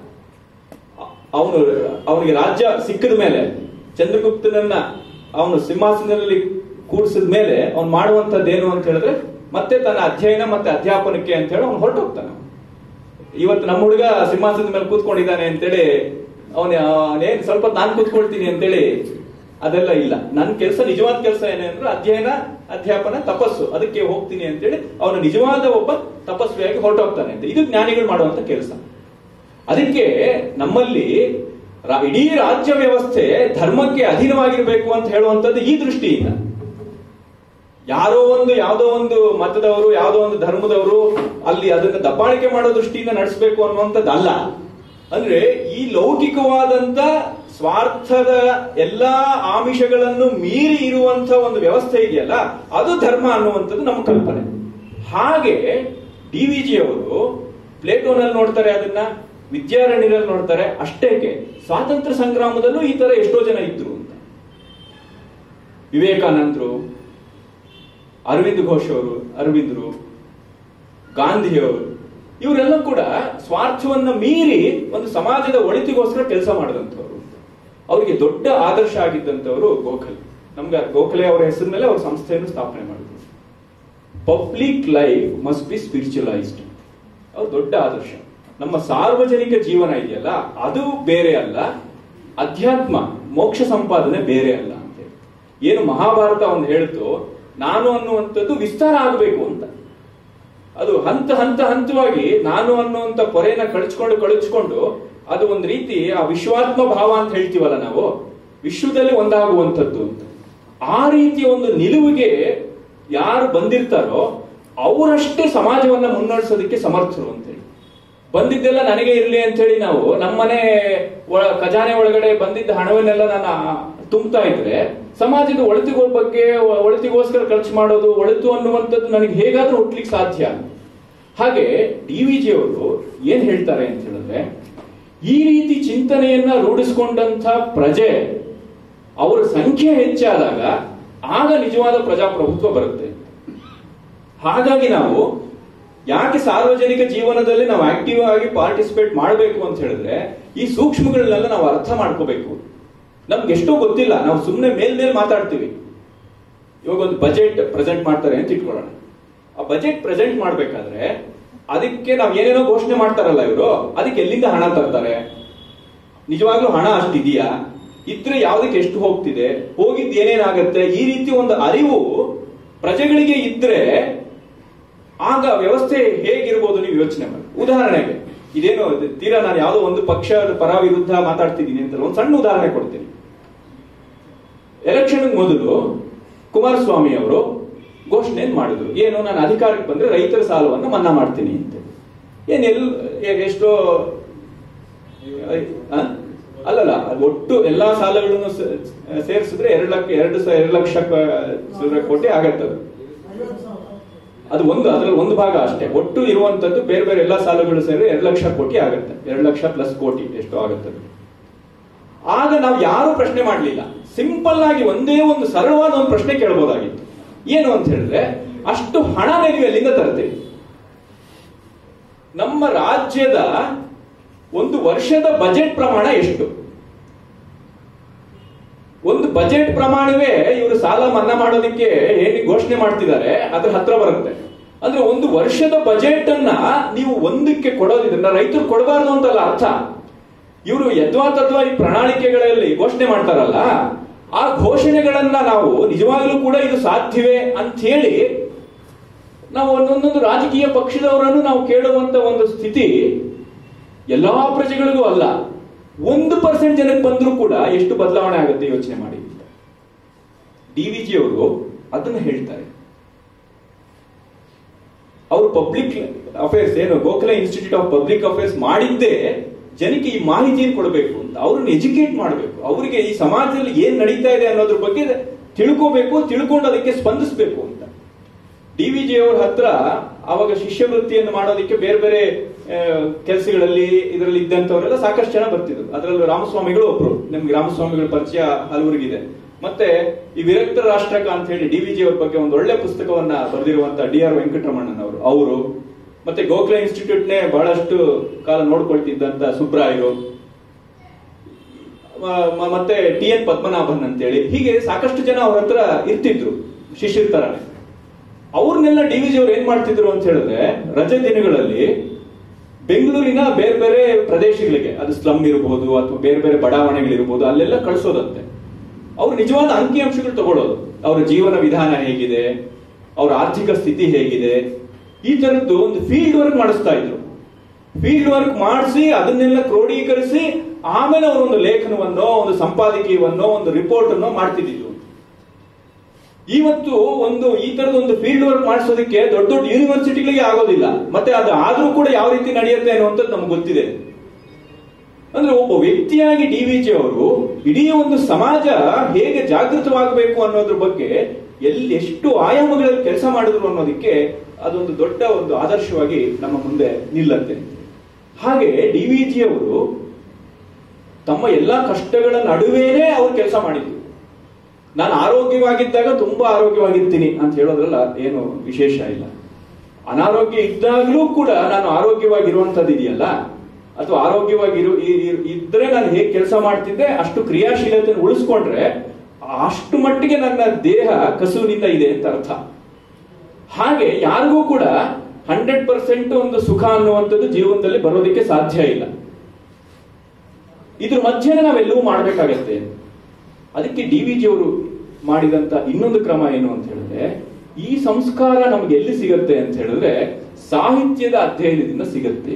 ಅವನು ಅವನಿಗೆ ರಾಜ್ಯ ಸಿಕ್ಕಿದ ಮೇಲೆ ಚಂದ್ರಗುಪ್ತನನ್ನ ಅವನು ಸಿಂಹಾಸನದಲ್ಲಿ ಕೂಡಿಸಿದ ಮೇಲೆ ಅವನು ಮಾಡುವಂತದ್ದೇನು ಅಂತ ಹೇಳಿದ್ರೆ ಮತ್ತೆ ತನ್ನ ಅಧ್ಯಯನ ಮತ್ತೆ ಅಧ್ಯಾಪನಕ್ಕೆ ಅಂತ ಹೇಳಿ ಅವನು ಹೊರಟೋಗ್ತಾನೆ ಇವತ್ತು ನಮ್ಮ ಹುಡುಗ ಸಿಂಹಾಸನದ ಮೇಲೆ ಕೂತ್ಕೊಂಡಿದ್ದಾನೆ ಅಂತೇಳಿ ಅವನ ಅವನೇನ್ ಸ್ವಲ್ಪ ನಾನು ಕೂತ್ಕೊಳ್ತೀನಿ ಅಂತೇಳಿ ಅದೆಲ್ಲ ಇಲ್ಲ ನನ್ನ ಕೆಲಸ ನಿಜವಾದ ಕೆಲಸ ಏನೆಂದ್ರೆ ಅಧ್ಯಯನ ಅಧ್ಯಾಪನ ತಪಸ್ಸು ಅದಕ್ಕೆ ಹೋಗ್ತೀನಿ ಅಂತೇಳಿ ಅವನು ನಿಜವಾದ ಒಬ್ಬ ತಪಸ್ವಿಯಾಗಿ ಹೊರಟೋಗ್ತಾನೆ ಅಂತ ಇದು ಜ್ಞಾನಿಗಳು ಮಾಡುವಂತ ಕೆಲಸ ಅದಕ್ಕೆ ನಮ್ಮಲ್ಲಿ ರಾ- ಇಡೀ ರಾಜ್ಯ ವ್ಯವಸ್ಥೆ ಧರ್ಮಕ್ಕೆ ಅಧೀನವಾಗಿರ್ಬೇಕು ಅಂತ ಹೇಳುವಂತದ್ದು ಈ ದೃಷ್ಟಿಯಿಂದ ಯಾರೋ ಒಂದು ಯಾವುದೋ ಒಂದು ಮತದವರು ಯಾವುದೋ ಒಂದು ಧರ್ಮದವರು ಅಲ್ಲಿ ಅದನ್ನ ದಬ್ಬಾಳಿಕೆ ಮಾಡೋ ದೃಷ್ಟಿಯಿಂದ ನಡೆಸಬೇಕು ಅನ್ನುವಂಥದ್ದು ಅಲ್ಲ ಅಂದ್ರೆ ಈ ಲೌಕಿಕವಾದಂತ ಸ್ವಾರ್ಥದ ಎಲ್ಲಾ ಆಮಿಷಗಳನ್ನು ಮೀರಿ ಇರುವಂತ ಒಂದು ವ್ಯವಸ್ಥೆ ಇದೆಯಲ್ಲ ಅದು ಧರ್ಮ ಅನ್ನುವಂಥದ್ದು ನಮ್ಮ ಕಲ್ಪನೆ ಹಾಗೆ ಡಿ ವಿ ಜಿ ಅವರು ಪ್ಲೇಟೋನಲ್ಲಿ ನೋಡ್ತಾರೆ ಅದನ್ನ ವಿದ್ಯಾರಣ್ಯರಲ್ಲಿ ನೋಡ್ತಾರೆ ಅಷ್ಟೇಕೆ ಸ್ವಾತಂತ್ರ್ಯ ಸಂಗ್ರಾಮದಲ್ಲೂ ಈ ತರ ಎಷ್ಟೋ ಜನ ಇದ್ರು ಅಂತ ವಿವೇಕಾನಂದರು ಅರವಿಂದ್ ಘೋಷ್ ಅವರು ಅರವಿಂದರು ಗಾಂಧಿಯವರು ಇವರೆಲ್ಲ ಕೂಡ ಸ್ವಾರ್ಥವನ್ನ ಮೀರಿ ಒಂದು ಸಮಾಜದ ಒಳಿತಿಗೋಸ್ಕರ ಕೆಲಸ ಮಾಡಿದಂಥವ್ರು ಅವರಿಗೆ ದೊಡ್ಡ ಆದರ್ಶ ಆಗಿದ್ದಂಥವರು ಗೋಖಲೆ ನಮ್ಗೆ ಗೋಖಲೆ ಅವರ ಹೆಸರು ಮೇಲೆ ಅವ್ರ ಸಂಸ್ಥೆಯನ್ನು ಸ್ಥಾಪನೆ ಮಾಡಿದ್ರು public life must be spiritualised ಅವ್ರ ದೊಡ್ಡ ಆದರ್ಶ ನಮ್ಮ ಸಾರ್ವಜನಿಕ ಜೀವನ ಇದೆಯಲ್ಲ ಅದು ಬೇರೆ ಅಲ್ಲ ಅಧ್ಯಾತ್ಮ ಮೋಕ್ಷ ಸಂಪಾದನೆ ಬೇರೆ ಅಲ್ಲ ಅಂತೇಳಿ ಏನು ಮಹಾಭಾರತ ಒಂದು ಹೇಳ್ತು ನಾನು ಅನ್ನುವಂಥದ್ದು ವಿಸ್ತಾರ ಆಗಬೇಕು ಅಂತ ಅದು ಹಂತ ಹಂತ ಹಂತವಾಗಿ ನಾನು ಅನ್ನುವಂಥ ಪೊರೆನ ಕಳಚ್ಕೊಂಡು ಕಳಚ್ಕೊಂಡು ಅದು ಒಂದು ರೀತಿ ಆ ವಿಶ್ವಾತ್ಮ ಭಾವ ಅಂತ ಹೇಳ್ತೀವಲ್ಲ ನಾವು ವಿಶ್ವದಲ್ಲಿ ಒಂದಾಗುವಂಥದ್ದು ಅಂತ ಆ ರೀತಿಯ ಒಂದು ನಿಲುವಿಗೆ ಯಾರು ಬಂದಿರ್ತಾರೋ ಅವರಷ್ಟೇ ಸಮಾಜವನ್ನ ಮುನ್ನಡೆಸೋದಕ್ಕೆ ಸಮರ್ಥರು ಅಂತೇಳಿ ಬಂದಿದ್ದೆಲ್ಲ ನನಗೆ ಇರಲಿ ಅಂತ ಹೇಳಿ ನಾವು ನಮ್ಮನೆ ಒಳ- ಖಜಾನೆ ಒಳಗಡೆ ಬಂದಿದ್ದ ಹಣವನ್ನೆಲ್ಲ ನಾನು ತುಂಬ್ತಾ ಇದ್ರೆ ಸಮಾಜದ ಒಳಿತಿಗಳ ಬಗ್ಗೆ ಒ- ಒಳಿತಿಗೋಸ್ಕರ ಖರ್ಚು ಮಾಡೋದು ಒಳಿತು ಅನ್ನುವಂಥದ್ದು ನನಗೆ ಹೇಗಾದ್ರೂ ಹುಟ್ಲಿಕ್ಕೆ ಸಾಧ್ಯ ಹಾಗೆ ಡಿ ವಿ ಜಿ ಅವರು ಏನ್ ಹೇಳ್ತಾರೆ ಅಂತ ಹೇಳಿದ್ರೆ ಈ ರೀತಿ ಚಿಂತನೆಯನ್ನ ರೂಢಿಸಿಕೊಂಡಂತ ಪ್ರಜೆ ಅವರ ಸಂಖ್ಯೆ ಹೆಚ್ಚಾದಾಗ ಆಗ ನಿಜವಾದ ಪ್ರಜಾಪ್ರಭುತ್ವ ಬರುತ್ತೆ ಹಾಗಾಗಿ ನಾವು ಯಾಕೆ ಸಾರ್ವಜನಿಕ ಜೀವನದಲ್ಲಿ ನಾವು ಆಕ್ಟಿವ್ ಆಗಿ ಪಾರ್ಟಿಸಿಪೇಟ್ ಮಾಡಬೇಕು ಅಂತ ಹೇಳಿದ್ರೆ ಈ ಸೂಕ್ಷ್ಮಗಳನ್ನೆಲ್ಲ ನಾವು ಅರ್ಥ ಮಾಡ್ಕೋಬೇಕು ನಮ್ಗೆ ಎಷ್ಟೋ ಗೊತ್ತಿಲ್ಲ ನಾವು ಸುಮ್ಮನೆ ಮೇಲ್ಮೇಲ್ ಮಾತಾಡ್ತೀವಿ ಇವಾಗ ಒಂದು ಬಜೆಟ್ ಪ್ರೆಸೆಂಟ್ ಮಾಡ್ತಾರೆ ಅಂತ ಇಟ್ಕೊಳ್ಳೋಣ ಆ ಬಜೆಟ್ ಪ್ರೆಸೆಂಟ್ ಮಾಡ್ಬೇಕಾದ್ರೆ ಅದಕ್ಕೆ ನಾವ್ ಏನೇನೋ ಘೋಷಣೆ ಮಾಡ್ತಾರಲ್ಲ ಇವರು ಅದಕ್ಕೆ ಎಲ್ಲಿಂದ ಹಣ ತರ್ತಾರೆ ನಿಜವಾಗ್ಲೂ ಹಣ ಅಷ್ಟಿದೆಯಾ ಇದ್ರೆ ಯಾವ್ದಕ್ಕೆ ಎಷ್ಟು ಹೋಗ್ತಿದೆ ಹೋಗಿದ್ ಏನೇನಾಗತ್ತೆ ಈ ರೀತಿ ಒಂದು ಅರಿವು ಪ್ರಜೆಗಳಿಗೆ ಇದ್ರೆ ಆಗ ವ್ಯವಸ್ಥೆ ಹೇಗಿರ್ಬೋದು ನೀವು ಯೋಚನೆ ಮಾಡಿ ಉದಾಹರಣೆಗೆ ಇದೇನು ತೀರಾ ನಾನು ಯಾವುದೋ ಒಂದು ಪಕ್ಷದ ಪರ ವಿರುದ್ಧ ಮಾತಾಡ್ತಿದ್ದೀನಿ ಅಂತ ಒಂದು ಸಣ್ಣ ಉದಾಹರಣೆ ಕೊಡ್ತೀನಿ ಎಲೆಕ್ಷನ್ ಮೊದಲು ಕುಮಾರಸ್ವಾಮಿ ಅವರು ಘೋಷಣೆ ಮಾಡಿದ್ರು ಏನು ನಾನು ಅಧಿಕಾರಕ್ಕೆ ಬಂದ್ರೆ ರೈತರ ಸಾಲವನ್ನು ಮನ್ನಾ ಮಾಡ್ತೀನಿ ಅಂತ ಏನ್ ಎಲ್ ಏ- ಎಷ್ಟೋ ಆ? ಅಲ್ಲಲ್ಲ ಅದು ಒಟ್ಟು ಎಲ್ಲಾ ಸಾಲಗಳನ್ನು ಸೇ- ಸೇರಿಸಿದ್ರೆ ಎರಡು ಲಕ್ಷ ಎರಡು ಸ- ಎರಡು ಲಕ್ಷ ಕ- ಚಿಲ್ಲರೆ ಕೋಟಿ ಆಗತ್ತೆ ಅದು ಅದು ಒಂದು ಅದ್ರಲ್ಲಿ ಒಂದು ಭಾಗ ಅಷ್ಟೇ ಒಟ್ಟು ಇರುವಂತದ್ದು ಬೇರೆ ಬೇರೆ ಎಲ್ಲಾ ಸಾಲಗಳು ಸೇರಿ ಎರಡು ಲಕ್ಷ ಕೋಟಿ ಆಗುತ್ತೆ ಎರಡು ಲಕ್ಷ ಪ್ಲಸ್ ಕೋಟಿ ಎಷ್ಟು ಆಗುತ್ತೆ ಅದು. ಆಗ ನಾವು ಯಾರು ಪ್ರಶ್ನೆ ಮಾಡಲಿಲ್ಲ ಸಿಂಪಲ್ ಆಗಿ ಒಂದೇ ಒಂದು ಸರಳವಾದ ಒಂದು ಪ್ರಶ್ನೆ ಕೇಳಬಹುದಾಗಿತ್ತು ಏನು ಅಂತ ಹೇಳಿದ್ರೆ ಅಷ್ಟು ಹಣ ನೀವು ಎಲ್ಲಿಂದ ತರ್ತೀರಿ ನಮ್ಮ ರಾಜ್ಯದ ಒಂದು ವರ್ಷದ ಬಜೆಟ್ ಪ್ರಮಾಣ ಎಷ್ಟು ಒಂದು ಬಜೆಟ್ ಪ್ರಮಾಣವೇ ಇವರು ಸಾಲ ಮನ್ನಾ ಮಾಡೋದಕ್ಕೆ ಹೇಗೆ ಘೋಷಣೆ ಮಾಡ್ತಿದ್ದಾರೆ ಅದ್ರ ಹತ್ರ ಬರುತ್ತೆ ಅಂದ್ರೆ ಒಂದು ವರ್ಷದ ಬಜೆಟ್ ಅನ್ನ ನೀವು ಒಂದಕ್ಕೆ ಕೊಡೋದಿದ್ರಿಂದ ರೈತರು ಕೊಡಬಾರ್ದು ಅಂತಲ್ಲ ಅರ್ಥ ಇವರು ಯದ್ವಾ ತದ್ವಾ ಈ ಪ್ರಣಾಳಿಕೆಗಳಲ್ಲಿ ಘೋಷಣೆ ಮಾಡ್ತಾರಲ್ಲ ಆ ಘೋಷಣೆಗಳನ್ನ ನಾವು ನಿಜವಾಗ್ಲೂ ಕೂಡ ಇದು ಸಾಧ್ಯವೇ ಅಂತ ಹೇಳಿ ನಾವು ಒಂದೊಂದೊಂದು ರಾಜಕೀಯ ಪಕ್ಷದವರನ್ನು ನಾವು ಕೇಳುವಂತ ಒಂದು ಸ್ಥಿತಿ ಎಲ್ಲಾ ಪ್ರಜೆಗಳಿಗೂ ಅಲ್ಲ ಒಂದು ಪರ್ಸೆಂಟ್ ಜನಕ್ಕೆ ಬಂದರೂ ಕೂಡ ಎಷ್ಟು ಬದಲಾವಣೆ ಆಗುತ್ತೆ ಯೋಚನೆ ಮಾಡಿ ಡಿ ವಿ ಜಿ ಅವರು ಅದನ್ನ ಹೇಳ್ತಾರೆ ಅವರು ಪಬ್ಲಿಕ್ ಅಫೇರ್ಸ್ ಏನು Gokhale institute of public affairs ಮಾಡಿದ್ದೇ ಜನಕ್ಕೆ ಈ ಮಾಹಿತಿಯನ್ನು ಕೊಡಬೇಕು ಅಂತ ಅವ್ರನ್ನ ಎಜುಕೇಟ್ ಮಾಡಬೇಕು ಅವರಿಗೆ ಈ ಸಮಾಜದಲ್ಲಿ ಏನ್ ನಡೀತಾ ಇದೆ ಅನ್ನೋದ್ರ ಬಗ್ಗೆ ತಿಳ್ಕೋಬೇಕು ತಿಳ್ಕೊಂಡು ಅದಕ್ಕೆ ಸ್ಪಂದಿಸಬೇಕು ಅಂತ ಡಿ ವಿ ಜಿ ಅವ್ರ ಹತ್ರ ಅವಾಗ ಶಿಷ್ಯವೃತ್ತಿಯನ್ನು ಮಾಡೋದಕ್ಕೆ ಬೇರೆ ಬೇರೆ ಕೆಲಸಗಳಲ್ಲಿ ಇದರಲ್ಲಿ ಇದ್ದಂತವರೆಲ್ಲ ಸಾಕಷ್ಟು ಜನ ಬರ್ತಿದ್ರು ಅದರಲ್ಲೂ ರಾಮಸ್ವಾಮಿಗಳು ಒಬ್ರು ನಿಮ್ಗೆ ರಾಮಸ್ವಾಮಿಗಳ ಪರಿಚಯ ಹಲವರಿಗಿದೆ ಮತ್ತೆ ಈ ವಿರಕ್ತ ರಾಷ್ಟ್ರಕ ಅಂತ ಹೇಳಿ ಡಿ ವಿ ಜಿ ಅವ್ರ ಬಗ್ಗೆ ಒಂದು ಒಳ್ಳೆ ಪುಸ್ತಕವನ್ನ ಬರೆದಿರುವಂತ ಡಿ ಆರ್ ವೆಂಕಟರಮಣನ್ ಅವರು ಅವರು ಮತ್ತೆ ಗೋಖಲೆ ಇನ್ಸ್ಟಿಟ್ಯೂಟ್ನೇ ಬಹಳಷ್ಟು ಕಾಲ ನೋಡ್ಕೊಳ್ತಿದ್ದಂತ ಸುಬ್ರಾಯರು ಮ- ಮ- ಮತ್ತೆ ಟಿ ಎನ್ ಪದ್ಮನಾಭನ್ ಅಂತೇಳಿ ಹೀಗೆ ಸಾಕಷ್ಟು ಜನ ಅವ್ರ ಹತ್ರ ಇರ್ತಿದ್ರು ಶಿಷ್ಯರ ತರನೇ ಅವ್ರನ್ನೆಲ್ಲ ಡಿ ವಿ ಜಿ ಅವ್ರು ಏನ್ ಮಾಡ್ತಿದ್ರು ಅಂತ ಹೇಳಿದ್ರೆ ರಜೆ ದಿನಗಳಲ್ಲಿ ಬೆಂಗಳೂರಿನ ಬೇರೆ ಬೇರೆ ಪ್ರದೇಶಗಳಿಗೆ ಅದು ಸ್ಲಮ್ ಇರಬಹುದು ಅಥವಾ ಬೇರೆ ಬೇರೆ ಬಡಾವಣೆಗಳಿರ್ಬೋದು ಅಲ್ಲೆಲ್ಲ ಕಳಿಸೋದಂತೆ ಅವ್ರು ನಿಜವಾದ ಅಂಕಿಅಂಶಗಳು ತಗೊಳ್ಳೋದು ಅವರ ಜೀವನ ವಿಧಾನ ಹೇಗಿದೆ ಅವರ ಆರ್ಥಿಕ ಸ್ಥಿತಿ ಹೇಗಿದೆ ಈ ತರದ್ದು ಒಂದು ಫೀಲ್ಡ್ ವರ್ಕ್ ಮಾಡಿಸ್ತಾ ಇದ್ರು ಫೀಲ್ಡ್ ವರ್ಕ್ ಮಾಡಿಸಿ ಅದನ್ನೆಲ್ಲ ಕ್ರೋಢೀಕರಿಸಿ ಆಮೇಲೆ ಅವರು ಒಂದು ಲೇಖನವನ್ನೋ ಒಂದು ಸಂಪಾದಕೀಯವನ್ನೋ ಒಂದು ರಿಪೋರ್ಟ್ ಅನ್ನೋ ಮಾಡ್ತಿದ್ರು ಇವತ್ತು ಒಂದು ಈ ತರದ ಒಂದು ಫೀಲ್ಡ್ ವರ್ಕ್ ಮಾಡಿಸೋದಕ್ಕೆ ದೊಡ್ಡ ದೊಡ್ಡ ಯೂನಿವರ್ಸಿಟಿಗಳಿಗೆ ಆಗೋದಿಲ್ಲ ಮತ್ತೆ ಅದು ಆದ್ರೂ ಕೂಡ ಯಾವ ರೀತಿ ನಡೆಯುತ್ತೆ ಅನ್ನುವಂಥದ್ದು ನಮ್ಗೆ ಗೊತ್ತಿದೆ ಅಂದ್ರೆ ಒಬ್ಬ ವ್ಯಕ್ತಿಯಾಗಿ ಡಿ ವಿ ಜಿ ಅವರು ಇಡೀ ಒಂದು ಸಮಾಜ ಹೇಗೆ ಜಾಗೃತವಾಗಬೇಕು ಅನ್ನೋದ್ರ ಬಗ್ಗೆ ಎಲ್ಲಿ ಎಷ್ಟು ಆಯಾಮಗಳಲ್ಲಿ ಕೆಲಸ ಮಾಡಿದ್ರು ಅನ್ನೋದಕ್ಕೆ ಅದೊಂದು ದೊಡ್ಡ ಒಂದು ಆದರ್ಶವಾಗಿ ನಮ್ಮ ಮುಂದೆ ನಿಲ್ಲತ್ತೆ ಹಾಗೆ ಡಿ ವಿ ಜಿ ಅವರು ತಮ್ಮ ಎಲ್ಲಾ ಕಷ್ಟಗಳ ನಡುವೆನೇ ಅವ್ರು ಕೆಲಸ ಮಾಡಿದ್ರು ನಾನು ಆರೋಗ್ಯವಾಗಿದ್ದಾಗ ತುಂಬಾ ಆರೋಗ್ಯವಾಗಿರ್ತೀನಿ ಅಂತ ಹೇಳೋದ್ರಲ್ಲ ಏನು ವಿಶೇಷ ಇಲ್ಲ ಅನಾರೋಗ್ಯ ಇದ್ದಾಗಲೂ ಕೂಡ ನಾನು ಆರೋಗ್ಯವಾಗಿರುವಂತದ್ದು ಇದೆಯಲ್ಲ ಅಥವಾ ಆರೋಗ್ಯವಾಗಿರು ಇ- ಇ- ಇದ್ರೆ ನಾನು ಹೇಗೆ ಕೆಲಸ ಮಾಡ್ತಿದ್ದೆ ಅಷ್ಟು ಕ್ರಿಯಾಶೀಲತೆ ಉಳಿಸ್ಕೊಂಡ್ರೆ ಅಷ್ಟು ಮಟ್ಟಿಗೆ ನನ್ನ ದೇಹ ಕಸುವಿನಿಂದ ಇದೆ ಅಂತ ಅರ್ಥ ಹಾಗೆ ಯಾರಿಗೂ ಕೂಡ ಹಂಡ್ರೆಡ್ ಪರ್ಸೆಂಟ್ ಒಂದು ಸುಖ ಅನ್ನುವಂಥದ್ದು ಜೀವನದಲ್ಲಿ ಬರೋದಕ್ಕೆ ಸಾಧ್ಯ ಇಲ್ಲ ಇದ್ರ ಮಧ್ಯೆ ನಾವೆಲ್ಲವೂ ಮಾಡಬೇಕಾಗತ್ತೆ ಅದಕ್ಕೆ ಡಿ ವಿ ಜಿ ಅವರು ಮಾಡಿದಂತ ಇನ್ನೊಂದು ಕ್ರಮ ಏನು ಅಂತ ಹೇಳಿದ್ರೆ ಈ ಸಂಸ್ಕಾರ ನಮ್ಗೆ ಎಲ್ಲಿ ಸಿಗತ್ತೆ ಅಂತ ಹೇಳಿದ್ರೆ ಸಾಹಿತ್ಯದ ಅಧ್ಯಯನದಿಂದ ಸಿಗತ್ತೆ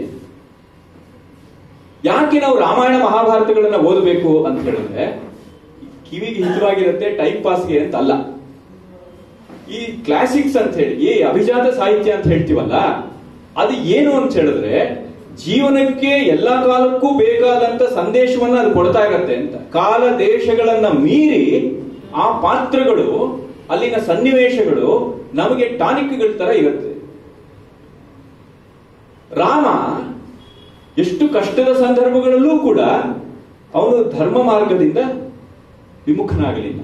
ಯಾಕೆ ನಾವು ರಾಮಾಯಣ ಮಹಾಭಾರತಗಳನ್ನ ಓದಬೇಕು ಅಂತ ಹೇಳಿದ್ರೆ ಕಿವಿಗೆ ಹಿತವಾಗಿರುತ್ತೆ ಟೈಮ್ ಪಾಸ್ಗೆ ಅಂತ ಅಲ್ಲ ಈ ಕ್ಲಾಸಿಕ್ಸ್ ಅಂತ ಹೇಳಿ ಈ ಅಭಿಜಾತ ಸಾಹಿತ್ಯ ಅಂತ ಹೇಳ್ತೀವಲ್ಲ ಅದು ಏನು ಅಂತ ಹೇಳಿದ್ರೆ ಜೀವನಕ್ಕೆ ಎಲ್ಲಾ ಕಾಲಕ್ಕೂ ಬೇಕಾದಂತ ಸಂದೇಶವನ್ನ ಅದು ಕೊಡ್ತಾ ಇರತ್ತೆ ಅಂತ ಕಾಲ ದೇಶಗಳನ್ನ ಮೀರಿ ಆ ಪಾತ್ರಗಳು ಅಲ್ಲಿನ ಸನ್ನಿವೇಶಗಳು ನಮಗೆ ಟಾನಿಕ್ಗಳ ತರ ಇರುತ್ತೆ ರಾಮ ಎಷ್ಟು ಕಷ್ಟದ ಸಂದರ್ಭಗಳಲ್ಲೂ ಕೂಡ ಅವನು ಧರ್ಮ ಮಾರ್ಗದಿಂದ ವಿಮುಖನಾಗಲಿಲ್ಲ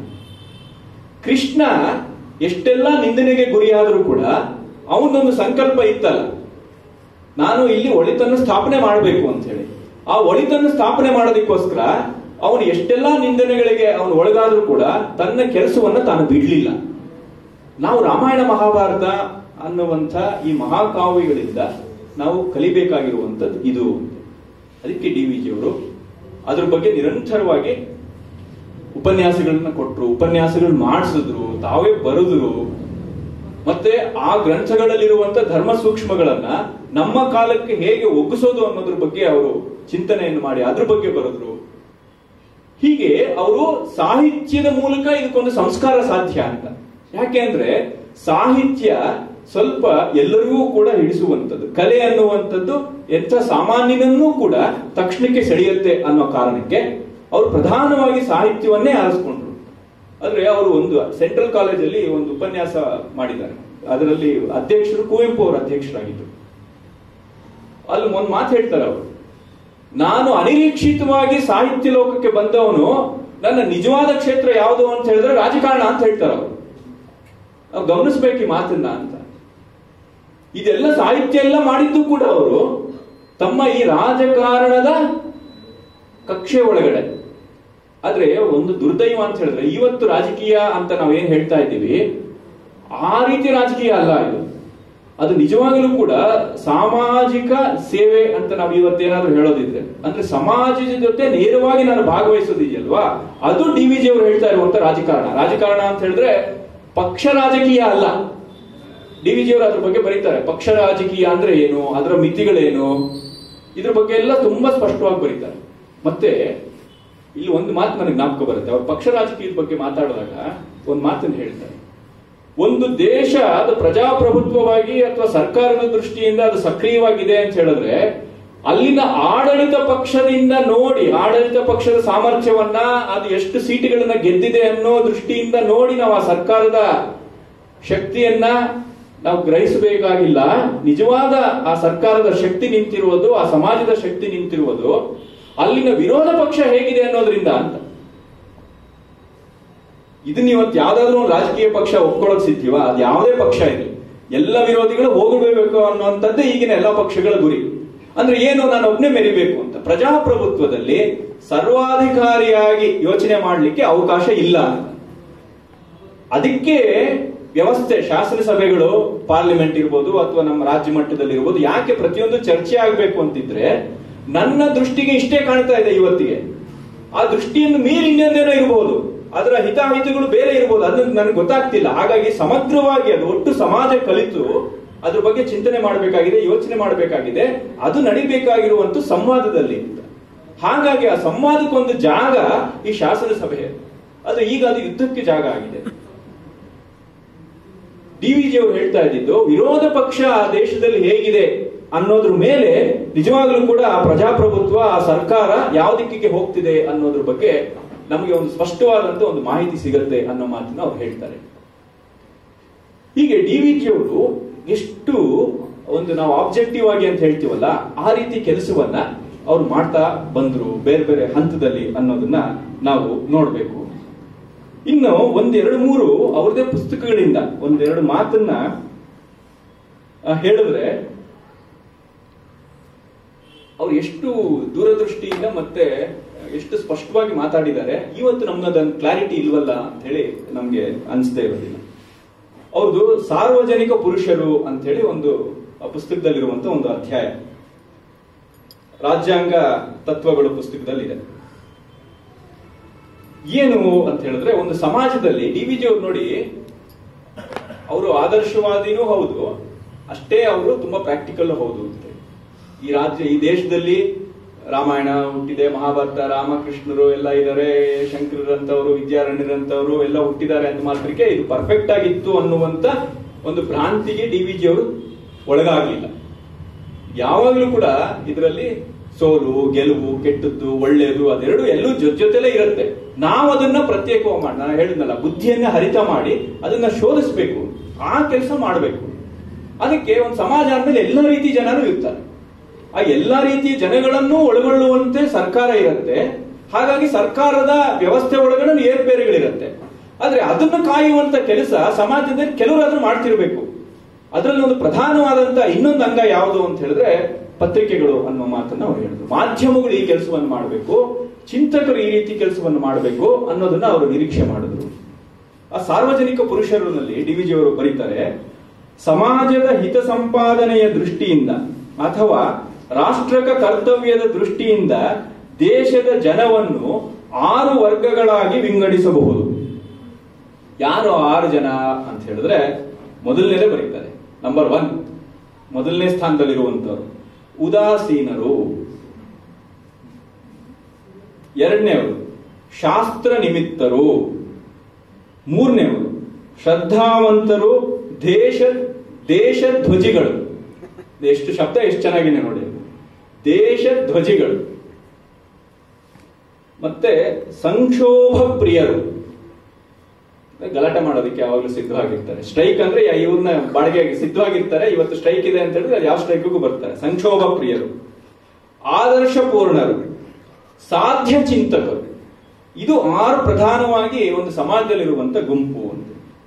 ಕೃಷ್ಣ ಎಷ್ಟೆಲ್ಲ ನಿಂದನೆಗೆ ಗುರಿಯಾದರೂ ಕೂಡ ಅವನೊಂದು ಸಂಕಲ್ಪ ಇತ್ತಲ್ಲ ನಾನು ಇಲ್ಲಿ ಒಳಿತನ್ನು ಸ್ಥಾಪನೆ ಮಾಡಬೇಕು ಅಂತ ಹೇಳಿ ಆ ಒಳಿತನ್ನು ಸ್ಥಾಪನೆ ಮಾಡೋದಕ್ಕೋಸ್ಕರ ಅವನು ಎಷ್ಟೆಲ್ಲ ನಿಂದನೆಗಳಿಗೆ ಅವನು ಒಳಗಾದ್ರೂ ಕೂಡ ತನ್ನ ಕೆಲಸವನ್ನ ತಾನು ಬಿಡ್ಲಿಲ್ಲ ನಾವು ರಾಮಾಯಣ ಮಹಾಭಾರತ ಅನ್ನುವಂಥ ಈ ಮಹಾಕಾವ್ಯಗಳಿಂದ ನಾವು ಕಲಿಬೇಕಾಗಿರುವಂಥದ್ದು ಇದು ಅದಕ್ಕೆ ಡಿ ವಿ ಜಿ ಅವರು ಅದ್ರ ಬಗ್ಗೆ ನಿರಂತರವಾಗಿ ಉಪನ್ಯಾಸಗಳನ್ನ ಕೊಟ್ಟರು ಉಪನ್ಯಾಸಗಳು ಮಾಡಿಸಿದ್ರು ತಾವೇ ಬರೆದ್ರು ಮತ್ತೆ ಆ ಗ್ರಂಥಗಳಲ್ಲಿರುವಂತ ಧರ್ಮ ಸೂಕ್ಷ್ಮಗಳನ್ನ ನಮ್ಮ ಕಾಲಕ್ಕೆ ಹೇಗೆ ಒಗ್ಗಿಸೋದು ಅನ್ನೋದ್ರ ಬಗ್ಗೆ ಅವರು ಚಿಂತನೆಯನ್ನು ಮಾಡಿ ಅದ್ರ ಬಗ್ಗೆ ಬರೆದ್ರು ಹೀಗೆ ಅವರು ಸಾಹಿತ್ಯದ ಮೂಲಕ ಇದಕ್ಕೊಂದು ಸಂಸ್ಕಾರ ಸಾಧ್ಯ ಅಂತ ಯಾಕೆಂದ್ರೆ ಸಾಹಿತ್ಯ ಸ್ವಲ್ಪ ಎಲ್ಲರಿಗೂ ಕೂಡ ಹಿಡಿಸುವಂಥದ್ದು ಕಲೆ ಅನ್ನುವಂಥದ್ದು ಎಂಥ ಸಾಮಾನ್ಯನನ್ನೂ ಕೂಡ ತಕ್ಷಣಕ್ಕೆ ಸೆಳೆಯುತ್ತೆ ಅನ್ನೋ ಕಾರಣಕ್ಕೆ ಅವರು ಪ್ರಧಾನವಾಗಿ ಸಾಹಿತ್ಯವನ್ನೇ ಆರಿಸ್ಕೊಂಡ್ರು ಅಂದ್ರೆ ಅವರು ಒಂದು ಸೆಂಟ್ರಲ್ ಕಾಲೇಜಲ್ಲಿ ಒಂದು ಉಪನ್ಯಾಸ ಮಾಡಿದ್ದಾರೆ ಅದರಲ್ಲಿ ಅಧ್ಯಕ್ಷರು ಕುವೆಂಪು ಅವರು ಅಧ್ಯಕ್ಷರಾಗಿದ್ದರು ಅಲ್ಲಿ ಒಂದು ಮಾತು ಹೇಳ್ತಾರೆ ಅವರು ನಾನು ಅನಿರೀಕ್ಷಿತವಾಗಿ ಸಾಹಿತ್ಯ ಲೋಕಕ್ಕೆ ಬಂದವನು ನನ್ನ ನಿಜವಾದ ಕ್ಷೇತ್ರ ಯಾವುದು ಅಂತ ಹೇಳಿದ್ರೆ ರಾಜಕಾರಣ ಅಂತ ಹೇಳ್ತಾರೆ ಅವರು ನಾವು ಗಮನಿಸ್ಬೇಕು ಈ ಮಾತನ್ನ ಅಂತ ಇದೆಲ್ಲ ಸಾಹಿತ್ಯ ಎಲ್ಲ ಮಾಡಿದ್ದು ಕೂಡ ಅವರು ತಮ್ಮ ಈ ರಾಜಕಾರಣದ ಕಕ್ಷೆ ಒಳಗಡೆ ಆದ್ರೆ ಒಂದು ದುರ್ದೈವ ಅಂತ ಹೇಳಿದ್ರೆ ಇವತ್ತು ರಾಜಕೀಯ ಅಂತ ನಾವೇನ್ ಹೇಳ್ತಾ ಇದ್ದೀವಿ ಆ ರೀತಿ ರಾಜಕೀಯ ಅಲ್ಲ ಇದು ಅದು ನಿಜವಾಗಲೂ ಕೂಡ ಸಾಮಾಜಿಕ ಸೇವೆ ಅಂತ ನಾವು ಇವತ್ತೇನಾದ್ರೂ ಹೇಳೋದಿದ್ರೆ ಅಂದ್ರೆ ಸಮಾಜದ ಜೊತೆ ನೇರವಾಗಿ ನಾನು ಭಾಗವಹಿಸೋದಿದೆಯಲ್ವಾ ಅದು ಡಿ ವಿ ಜಿ ಅವರು ಹೇಳ್ತಾ ಇರುವಂತ ರಾಜಕಾರಣ ರಾಜಕಾರಣ ಅಂತ ಹೇಳಿದ್ರೆ ಪಕ್ಷ ರಾಜಕೀಯ ಅಲ್ಲ ಡಿ ವಿ ಜಿ ಅವರು ಅದ್ರ ಬಗ್ಗೆ ಬರೀತಾರೆ ಪಕ್ಷ ರಾಜಕೀಯ ಅಂದ್ರೆ ಏನು ಅದರ ಮಿತಿಗಳೇನು ಇದ್ರ ಬಗ್ಗೆ ಎಲ್ಲ ತುಂಬಾ ಸ್ಪಷ್ಟವಾಗಿ ಬರೀತಾರೆ ಮತ್ತೆ ಇಲ್ಲಿ ಒಂದು ಮಾತು ನನಗೆ ಜ್ಞಾಪಕ ಬರುತ್ತೆ ಅವ್ರ ಪಕ್ಷ ರಾಜಕೀಯದ ಬಗ್ಗೆ ಮಾತಾಡಿದಾಗ ಒಂದು ಮಾತನ್ನು ಹೇಳ್ತಾರೆ ಒಂದು ದೇಶ ಅದು ಪ್ರಜಾಪ್ರಭುತ್ವವಾಗಿ ಅಥವಾ ಸರ್ಕಾರದ ದೃಷ್ಟಿಯಿಂದ ಅದು ಸಕ್ರಿಯವಾಗಿದೆ ಅಂತ ಹೇಳಿದ್ರೆ ಅಲ್ಲಿನ ಆಡಳಿತ ಪಕ್ಷದಿಂದ ನೋಡಿ ಆಡಳಿತ ಪಕ್ಷದ ಸಾಮರ್ಥ್ಯವನ್ನ ಅದು ಎಷ್ಟು ಸೀಟುಗಳನ್ನ ಗೆದ್ದಿದೆ ಅನ್ನೋ ದೃಷ್ಟಿಯಿಂದ ನೋಡಿ ನಾವು ಆ ಸರ್ಕಾರದ ಶಕ್ತಿಯನ್ನ ನಾವು ಗ್ರಹಿಸಬೇಕಾಗಿಲ್ಲ ನಿಜವಾದ ಆ ಸರ್ಕಾರದ ಶಕ್ತಿ ನಿಂತಿರುವುದು ಆ ಸಮಾಜದ ಶಕ್ತಿ ನಿಂತಿರುವುದು ಅಲ್ಲಿನ ವಿರೋಧ ಪಕ್ಷ ಹೇಗಿದೆ ಅನ್ನೋದ್ರಿಂದ ಅಂತ ಇದನ್ನ ಇವತ್ತು ಯಾವ್ದಾದ್ರು ಒಂದು ರಾಜಕೀಯ ಪಕ್ಷ ಒಪ್ಕೊಳ್ಳೋಕ್ ಸಿದ್ಧಿವ ಅದು ಯಾವುದೇ ಪಕ್ಷ ಇರಲಿ ಎಲ್ಲ ವಿರೋಧಿಗಳು ಹೋಗಬೇಕು ಅನ್ನುವಂಥದ್ದೇ ಈಗಿನ ಎಲ್ಲ ಪಕ್ಷಗಳ ಗುರಿ ಅಂದ್ರೆ ಏನು ನಾನು ಒಬ್ನೇ ಮೆರಿಬೇಕು ಅಂತ ಪ್ರಜಾಪ್ರಭುತ್ವದಲ್ಲಿ ಸರ್ವಾಧಿಕಾರಿಯಾಗಿ ಯೋಚನೆ ಮಾಡಲಿಕ್ಕೆ ಅವಕಾಶ ಇಲ್ಲ ಅಂತ ಅದಕ್ಕೆ ವ್ಯವಸ್ಥೆ ಶಾಸನಸಭೆಗಳು ಪಾರ್ಲಿಮೆಂಟ್ ಇರ್ಬೋದು ಅಥವಾ ನಮ್ಮ ರಾಜ್ಯ ಮಟ್ಟದಲ್ಲಿ ಇರ್ಬೋದು ಯಾಕೆ ಪ್ರತಿಯೊಂದು ಚರ್ಚೆ ಆಗ್ಬೇಕು ಅಂತಿದ್ರೆ ನನ್ನ ದೃಷ್ಟಿಗೆ ಇಷ್ಟೇ ಕಾಣ್ತಾ ಇದೆ ಇವತ್ತಿಗೆ ಆ ದೃಷ್ಟಿಯನ್ನು ಮೀರಿ ಇನ್ನೊಂದೇನೋ ಇರಬಹುದು ಅದರ ಹಿತಾಹಿತಗಳು ಬೇರೆ ಇರಬಹುದು ಅದನ್ನ ನನಗೆ ಗೊತ್ತಾಗ್ತಿಲ್ಲ ಹಾಗಾಗಿ ಸಮಗ್ರವಾಗಿ ಅದು ಒಟ್ಟು ಸಮಾಜ ಕಲಿತು ಅದ್ರ ಬಗ್ಗೆ ಚಿಂತನೆ ಮಾಡಬೇಕಾಗಿದೆ ಯೋಚನೆ ಮಾಡಬೇಕಾಗಿದೆ ಅದು ನಡಿಬೇಕಾಗಿರುವಂತ ಸಂವಾದದಲ್ಲಿ ಅಂತ ಹಾಗಾಗಿ ಆ ಸಂವಾದಕ್ಕೊಂದು ಜಾಗ ಈ ಶಾಸನ ಸಭೆ ಅದು ಈಗ ಅದು ಯುದ್ಧಕ್ಕೆ ಜಾಗ ಆಗಿದೆ ಡಿ ವಿ ಜಿ ಅವರು ಹೇಳ್ತಾ ಇದ್ದಿದ್ದು ವಿರೋಧ ಪಕ್ಷ ಆ ದೇಶದಲ್ಲಿ ಹೇಗಿದೆ ಅನ್ನೋದ್ರ ಮೇಲೆ ನಿಜವಾಗ್ಲೂ ಕೂಡ ಆ ಪ್ರಜಾಪ್ರಭುತ್ವ ಆ ಸರ್ಕಾರ ಯಾವ ದಿಕ್ಕಿಗೆ ಹೋಗ್ತಿದೆ ಅನ್ನೋದ್ರ ಬಗ್ಗೆ ನಮಗೆ ಒಂದು ಸ್ಪಷ್ಟವಾದಂತ ಒಂದು ಮಾಹಿತಿ ಸಿಗತ್ತೆ ಅನ್ನೋ ಮಾತನ್ನ ಅವ್ರು ಹೇಳ್ತಾರೆ ಹೀಗೆ ಡಿ ವಿ ಜಿ ಅವರು ಎಷ್ಟು ಒಂದು ನಾವು ಆಬ್ಜೆಕ್ಟಿವ್ ಆಗಿ ಅಂತ ಹೇಳ್ತೀವಲ್ಲ ಆ ರೀತಿ ಕೆಲಸವನ್ನ ಅವ್ರು ಮಾಡ್ತಾ ಬಂದ್ರು ಬೇರೆ ಬೇರೆ ಹಂತದಲ್ಲಿ ಅನ್ನೋದನ್ನ ನಾವು ನೋಡ್ಬೇಕು ಇನ್ನು ಒಂದೆರಡು ಮೂರು ಅವ್ರದೇ ಪುಸ್ತಕಗಳಿಂದ ಒಂದೆರಡು ಮಾತನ್ನ ಆ, ಹೇಳಿದ್ರೆ ಅವ್ರು ಎಷ್ಟು ದೂರದೃಷ್ಟಿಯಿಂದ ಮತ್ತೆ ಎಷ್ಟು ಸ್ಪಷ್ಟವಾಗಿ ಮಾತಾಡಿದ್ದಾರೆ ಇವತ್ತು ನಮ್ಗೆ ಅದನ್ನ ಕ್ಲಾರಿಟಿ ಇಲ್ವಲ್ಲ ಅಂತ ಹೇಳಿ ನಮ್ಗೆ ಅನಿಸ್ತಾ ಇರೋದಿಲ್ಲ ಅವ್ರದ್ದು ಸಾರ್ವಜನಿಕ ಪುರುಷರು ಅಂತ ಹೇಳಿ ಒಂದು ಆ ಪುಸ್ತಕದಲ್ಲಿರುವಂತ ಒಂದು ಅಧ್ಯಾಯ ರಾಜ್ಯಾಂಗ ತತ್ವಗಳು ಪುಸ್ತಕದಲ್ಲಿದೆ ಏನು ಅಂತ ಹೇಳಿದ್ರೆ ಒಂದು ಸಮಾಜದಲ್ಲಿ ಡಿ ವಿ ಜಿ ಅವ್ರು ನೋಡಿ ಅವರು ಆದರ್ಶವಾದಿನೂ ಹೌದು ಅಷ್ಟೇ ಅವರು ತುಂಬಾ ಪ್ರಾಕ್ಟಿಕಲ್ ಹೌದು ಅಂತ ಈ ರಾಜ್ಯ ಈ ದೇಶದಲ್ಲಿ ರಾಮಾಯಣ ಹುಟ್ಟಿದೆ ಮಹಾಭಾರತ ರಾಮಕೃಷ್ಣರು ಎಲ್ಲ ಇದ್ದಾರೆ ಶಂಕರರಂತವರು ವಿದ್ಯಾರಣ್ಯರಂತವರು ಎಲ್ಲ ಹುಟ್ಟಿದ್ದಾರೆ ಅಂತ ಮಾತ್ರಕ್ಕೆ ಇದು ಪರ್ಫೆಕ್ಟ್ ಆಗಿತ್ತು ಅನ್ನುವಂತ ಒಂದು ಭ್ರಾಂತಿಗೆ ಡಿ ವಿ ಜಿ ಅವರು ಒಳಗಾಗ್ಲಿಲ್ಲ ಯಾವಾಗಲೂ ಕೂಡ ಇದರಲ್ಲಿ ಸೋಲು ಗೆಲುವು ಕೆಟ್ಟದ್ದು ಒಳ್ಳೆಯದು ಅದೆರಡು ಎಲ್ಲೂ ಜೊತೆ ಜೊತೆಲೇ ಇರುತ್ತೆ ನಾವು ಅದನ್ನ ಪ್ರತ್ಯೇಕ ಮಾಡಿ ನಾನು ಹೇಳಿದ್ನಲ್ಲ ಬುದ್ಧಿಯನ್ನ ಹರಿತ ಮಾಡಿ ಅದನ್ನ ಶೋಧಿಸಬೇಕು ಆ ಕೆಲಸ ಮಾಡಬೇಕು ಅದಕ್ಕೆ ಒಂದು ಸಮಾಜ ಅಂದ್ಮೇಲೆ ಎಲ್ಲ ರೀತಿ ಜನರು ಇರ್ತಾರೆ ಆ ಎಲ್ಲಾ ರೀತಿಯ ಜನಗಳನ್ನು ಒಳಗೊಳ್ಳುವಂತೆ ಸರ್ಕಾರ ಇರುತ್ತೆ ಹಾಗಾಗಿ ಸರ್ಕಾರದ ವ್ಯವಸ್ಥೆ ಒಳಗಡೆ ಏರ್ಪೇರುಗಳಿರುತ್ತೆ ಆದ್ರೆ ಅದನ್ನು ಕಾಯುವಂತ ಕೆಲಸ ಸಮಾಜದಲ್ಲಿ ಕೆಲವರಾದ್ರೂ ಮಾಡ್ತಿರ್ಬೇಕು ಅದರಲ್ಲಿ ಒಂದು ಪ್ರಧಾನವಾದಂತ ಇನ್ನೊಂದು ಅಂಗ ಯಾವುದು ಅಂತ ಹೇಳಿದ್ರೆ ಪತ್ರಿಕೆಗಳು ಅನ್ನೋ ಮಾತನ್ನ ಅವ್ರು ಹೇಳಿದ್ರು ಮಾಧ್ಯಮಗಳು ಈ ಕೆಲಸವನ್ನು ಮಾಡಬೇಕು ಚಿಂತಕರು ಈ ರೀತಿ ಕೆಲಸವನ್ನು ಮಾಡಬೇಕು ಅನ್ನೋದನ್ನ ಅವರು ನಿರೀಕ್ಷೆ ಮಾಡಿದ್ರು ಆ ಸಾರ್ವಜನಿಕ ಪುರುಷರಲ್ಲಿ ಡಿ ವಿಜಿ ಅವರು ಬರೀತಾರೆ ಸಮಾಜದ ಹಿತ ಸಂಪಾದನೆಯ ದೃಷ್ಟಿಯಿಂದ ಅಥವಾ ರಾಷ್ಟ್ರಕ ಕರ್ತವ್ಯದ ದೃಷ್ಟಿಯಿಂದ ದೇಶದ ಜನವನ್ನು ಆರು ವರ್ಗಗಳಾಗಿ ವಿಂಗಡಿಸಬಹುದು ಯಾರು ಆರು ಜನ ಅಂತ ಹೇಳಿದ್ರೆ ಮೊದಲನೇದೇ ಬರೀತಾರೆ ನಂಬರ್ ಒನ್ ಮೊದಲನೇ ಸ್ಥಾನದಲ್ಲಿರುವಂತವರು ಉದಾಸೀನರು ಎರಡನೇವರು ಶಾಸ್ತ್ರ ನಿಮಿತ್ತರು ಮೂರನೇವರು ಶ್ರದ್ಧಾವಂತರು ದೇಶ ದೇಶ ಧ್ವಜಿಗಳು ಎಷ್ಟು ಶಬ್ದ ಎಷ್ಟು ಚೆನ್ನಾಗಿದೆ ನೋಡಿ ದೇಶ ಧ್ವಜಿಗಳು ಮತ್ತೆ ಸಂಕ್ಷೋಭ ಪ್ರಿಯರು ಗಲಾಟೆ ಮಾಡೋದಕ್ಕೆ ಯಾವಾಗಲೂ ಸಿದ್ಧವಾಗಿರ್ತಾರೆ ಸ್ಟ್ರೈಕ್ ಅಂದ್ರೆ ಯಾ- ಇವ್ರನ್ನ ಬಾಡಿಗೆಗೆ ಸಿದ್ಧವಾಗಿರ್ತಾರೆ ಇವತ್ತು ಸ್ಟ್ರೈಕ್ ಇದೆ ಅಂತ ಹೇಳಿದ್ರೆ ಯಾವ ಸ್ಟ್ರೈಕ್ಗೂ ಬರ್ತಾರೆ ಸಂಕ್ಷೋಭ ಪ್ರಿಯರು ಆದರ್ಶ ಪೂರ್ಣರು ಸಾಧ್ಯ ಚಿಂತಕರು ಇದು ಆರು ಪ್ರಧಾನವಾಗಿ ಒಂದು ಸಮಾಜದಲ್ಲಿರುವಂತ ಗುಂಪು ಅಂತ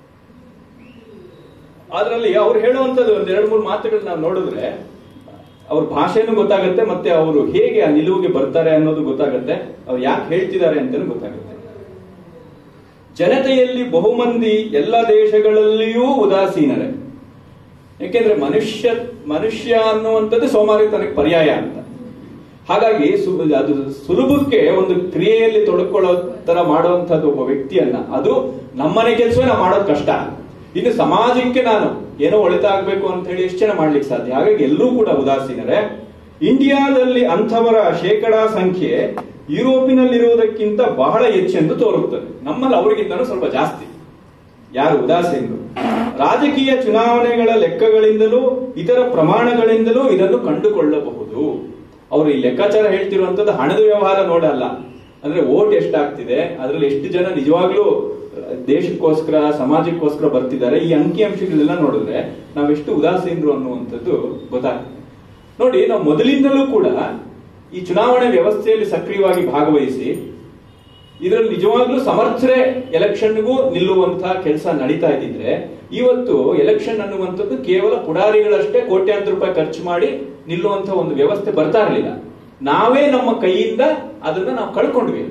ಅದರಲ್ಲಿ ಅವ್ರು ಹೇಳುವಂತದ್ದು ಒಂದ್ ಎರಡು ಮೂರು ಮಾತುಗಳು ನಾವು ನೋಡಿದ್ರೆ ಅವ್ರ ಭಾಷೆನೂ ಗೊತ್ತಾಗುತ್ತೆ ಮತ್ತೆ ಅವರು ಹೇಗೆ ಆ ನಿಲುವಿಗೆ ಬರ್ತಾರೆ ಅನ್ನೋದು ಗೊತ್ತಾಗುತ್ತೆ ಅವ್ರು ಯಾಕೆ ಹೇಳ್ತಿದ್ದಾರೆ ಅಂತಲೂ ಗೊತ್ತಾಗುತ್ತೆ ಜನತೆಯಲ್ಲಿ ಬಹುಮಂದಿ ಎಲ್ಲ ದೇಶಗಳಲ್ಲಿಯೂ ಉದಾಸೀನರೇ ಯಾಕೆಂದ್ರೆ ಮನುಷ್ಯ ಮನುಷ್ಯ ಅನ್ನುವಂಥದ್ದು ಸೋಮಾರಿತನಕ್ಕೆ ಪರ್ಯಾಯ ಅಂತ ಹಾಗಾಗಿ ಸು- ಅದು ಸುಲಭಕ್ಕೆ ಒಂದು ಕ್ರಿಯೆಯಲ್ಲಿ ತೊಡಕೊಳ್ಳೋ ತರ ಮಾಡುವಂತದ್ದು ಒಬ್ಬ ವ್ಯಕ್ತಿಯನ್ನ ಅದು ನಮ್ಮನೆ ಕೆಲಸವೇ ನಾವು ಮಾಡೋದು ಕಷ್ಟ ಇನ್ನು ಸಮಾಜಕ್ಕೆ ನಾನು ಏನೋ ಒಳಿತಾಗಬೇಕು ಅಂತ ಹೇಳಿ ಎಷ್ಟು ಜನ ಮಾಡ್ಲಿಕ್ಕೆ ಸಾಧ್ಯ ಹಾಗಾಗಿ ಎಲ್ಲರೂ ಕೂಡ ಉದಾಸೀನರೇ ಇಂಡಿಯಾದಲ್ಲಿ ಅಂಥವರ ಶೇಕಡಾ ಸಂಖ್ಯೆ ಯುರೋಪಿನಲ್ಲಿರುವುದಕ್ಕಿಂತ ಬಹಳ ಹೆಚ್ಚೆಂದು ತೋರುತ್ತದೆ ನಮ್ಮಲ್ಲಿ ಅವರಿಗಿಂತನೂ ಸ್ವಲ್ಪ ಜಾಸ್ತಿ ಯಾರು ಉದಾಸೀನರು ರಾಜಕೀಯ ಚುನಾವಣೆಗಳ ಲೆಕ್ಕಗಳಿಂದಲೂ ಇತರ ಪ್ರಮಾಣಗಳಿಂದಲೂ ಇದನ್ನು ಕಂಡುಕೊಳ್ಳಬಹುದು ಅವರು ಈ ಲೆಕ್ಕಾಚಾರ ಹೇಳ್ತಿರುವಂತದ್ದು ಹಣದ ವ್ಯವಹಾರ ನೋಡಲ್ಲ ಅಂದ್ರೆ ಓಟ್ ಎಷ್ಟಾಗ್ತಿದೆ ಅದರಲ್ಲಿ ಎಷ್ಟು ಜನ ನಿಜವಾಗ್ಲೂ ಅಹ್, ದೇಶಕ್ಕೋಸ್ಕರ ಸಮಾಜಕ್ಕೋಸ್ಕರ ಬರ್ತಿದ್ದಾರೆ ಈ ಅಂಕಿ ಅಂಶಗಳೆಲ್ಲ ನೋಡಿದ್ರೆ ನಾವೆಷ್ಟು ಉದಾಸೀನರು ಅನ್ನುವಂಥದ್ದು ಗೊತ್ತಾಗ್ತದೆ ನೋಡಿ ನಾವು ಮೊದಲಿಂದಲೂ ಕೂಡ ಈ ಚುನಾವಣೆ ವ್ಯವಸ್ಥೆಯಲ್ಲಿ ಸಕ್ರಿಯವಾಗಿ ಭಾಗವಹಿಸಿ ಇದರಲ್ಲಿ ನಿಜವಾಗ್ಲೂ ಸಮರ್ಥರೆ ಎಲೆಕ್ಷನ್ಗೂ ನಿಲ್ಲುವಂತಹ ಕೆಲಸ ನಡೀತಾ ಇದ್ದಿದ್ರೆ ಇವತ್ತು ಎಲೆಕ್ಷನ್ ಅನ್ನುವಂಥದ್ದು ಕೇವಲ ಪುಡಾರಿಗಳಷ್ಟೇ ಕೋಟ್ಯಾಂತರ ರೂಪಾಯಿ ಖರ್ಚು ಮಾಡಿ ನಿಲ್ಲುವಂತ ಒಂದು ವ್ಯವಸ್ಥೆ ಬರ್ತಾ ಇರಲಿಲ್ಲ ನಾವೇ ನಮ್ಮ ಕೈಯಿಂದ ಅದನ್ನ ನಾವು ಕಳ್ಕೊಂಡ್ವಿ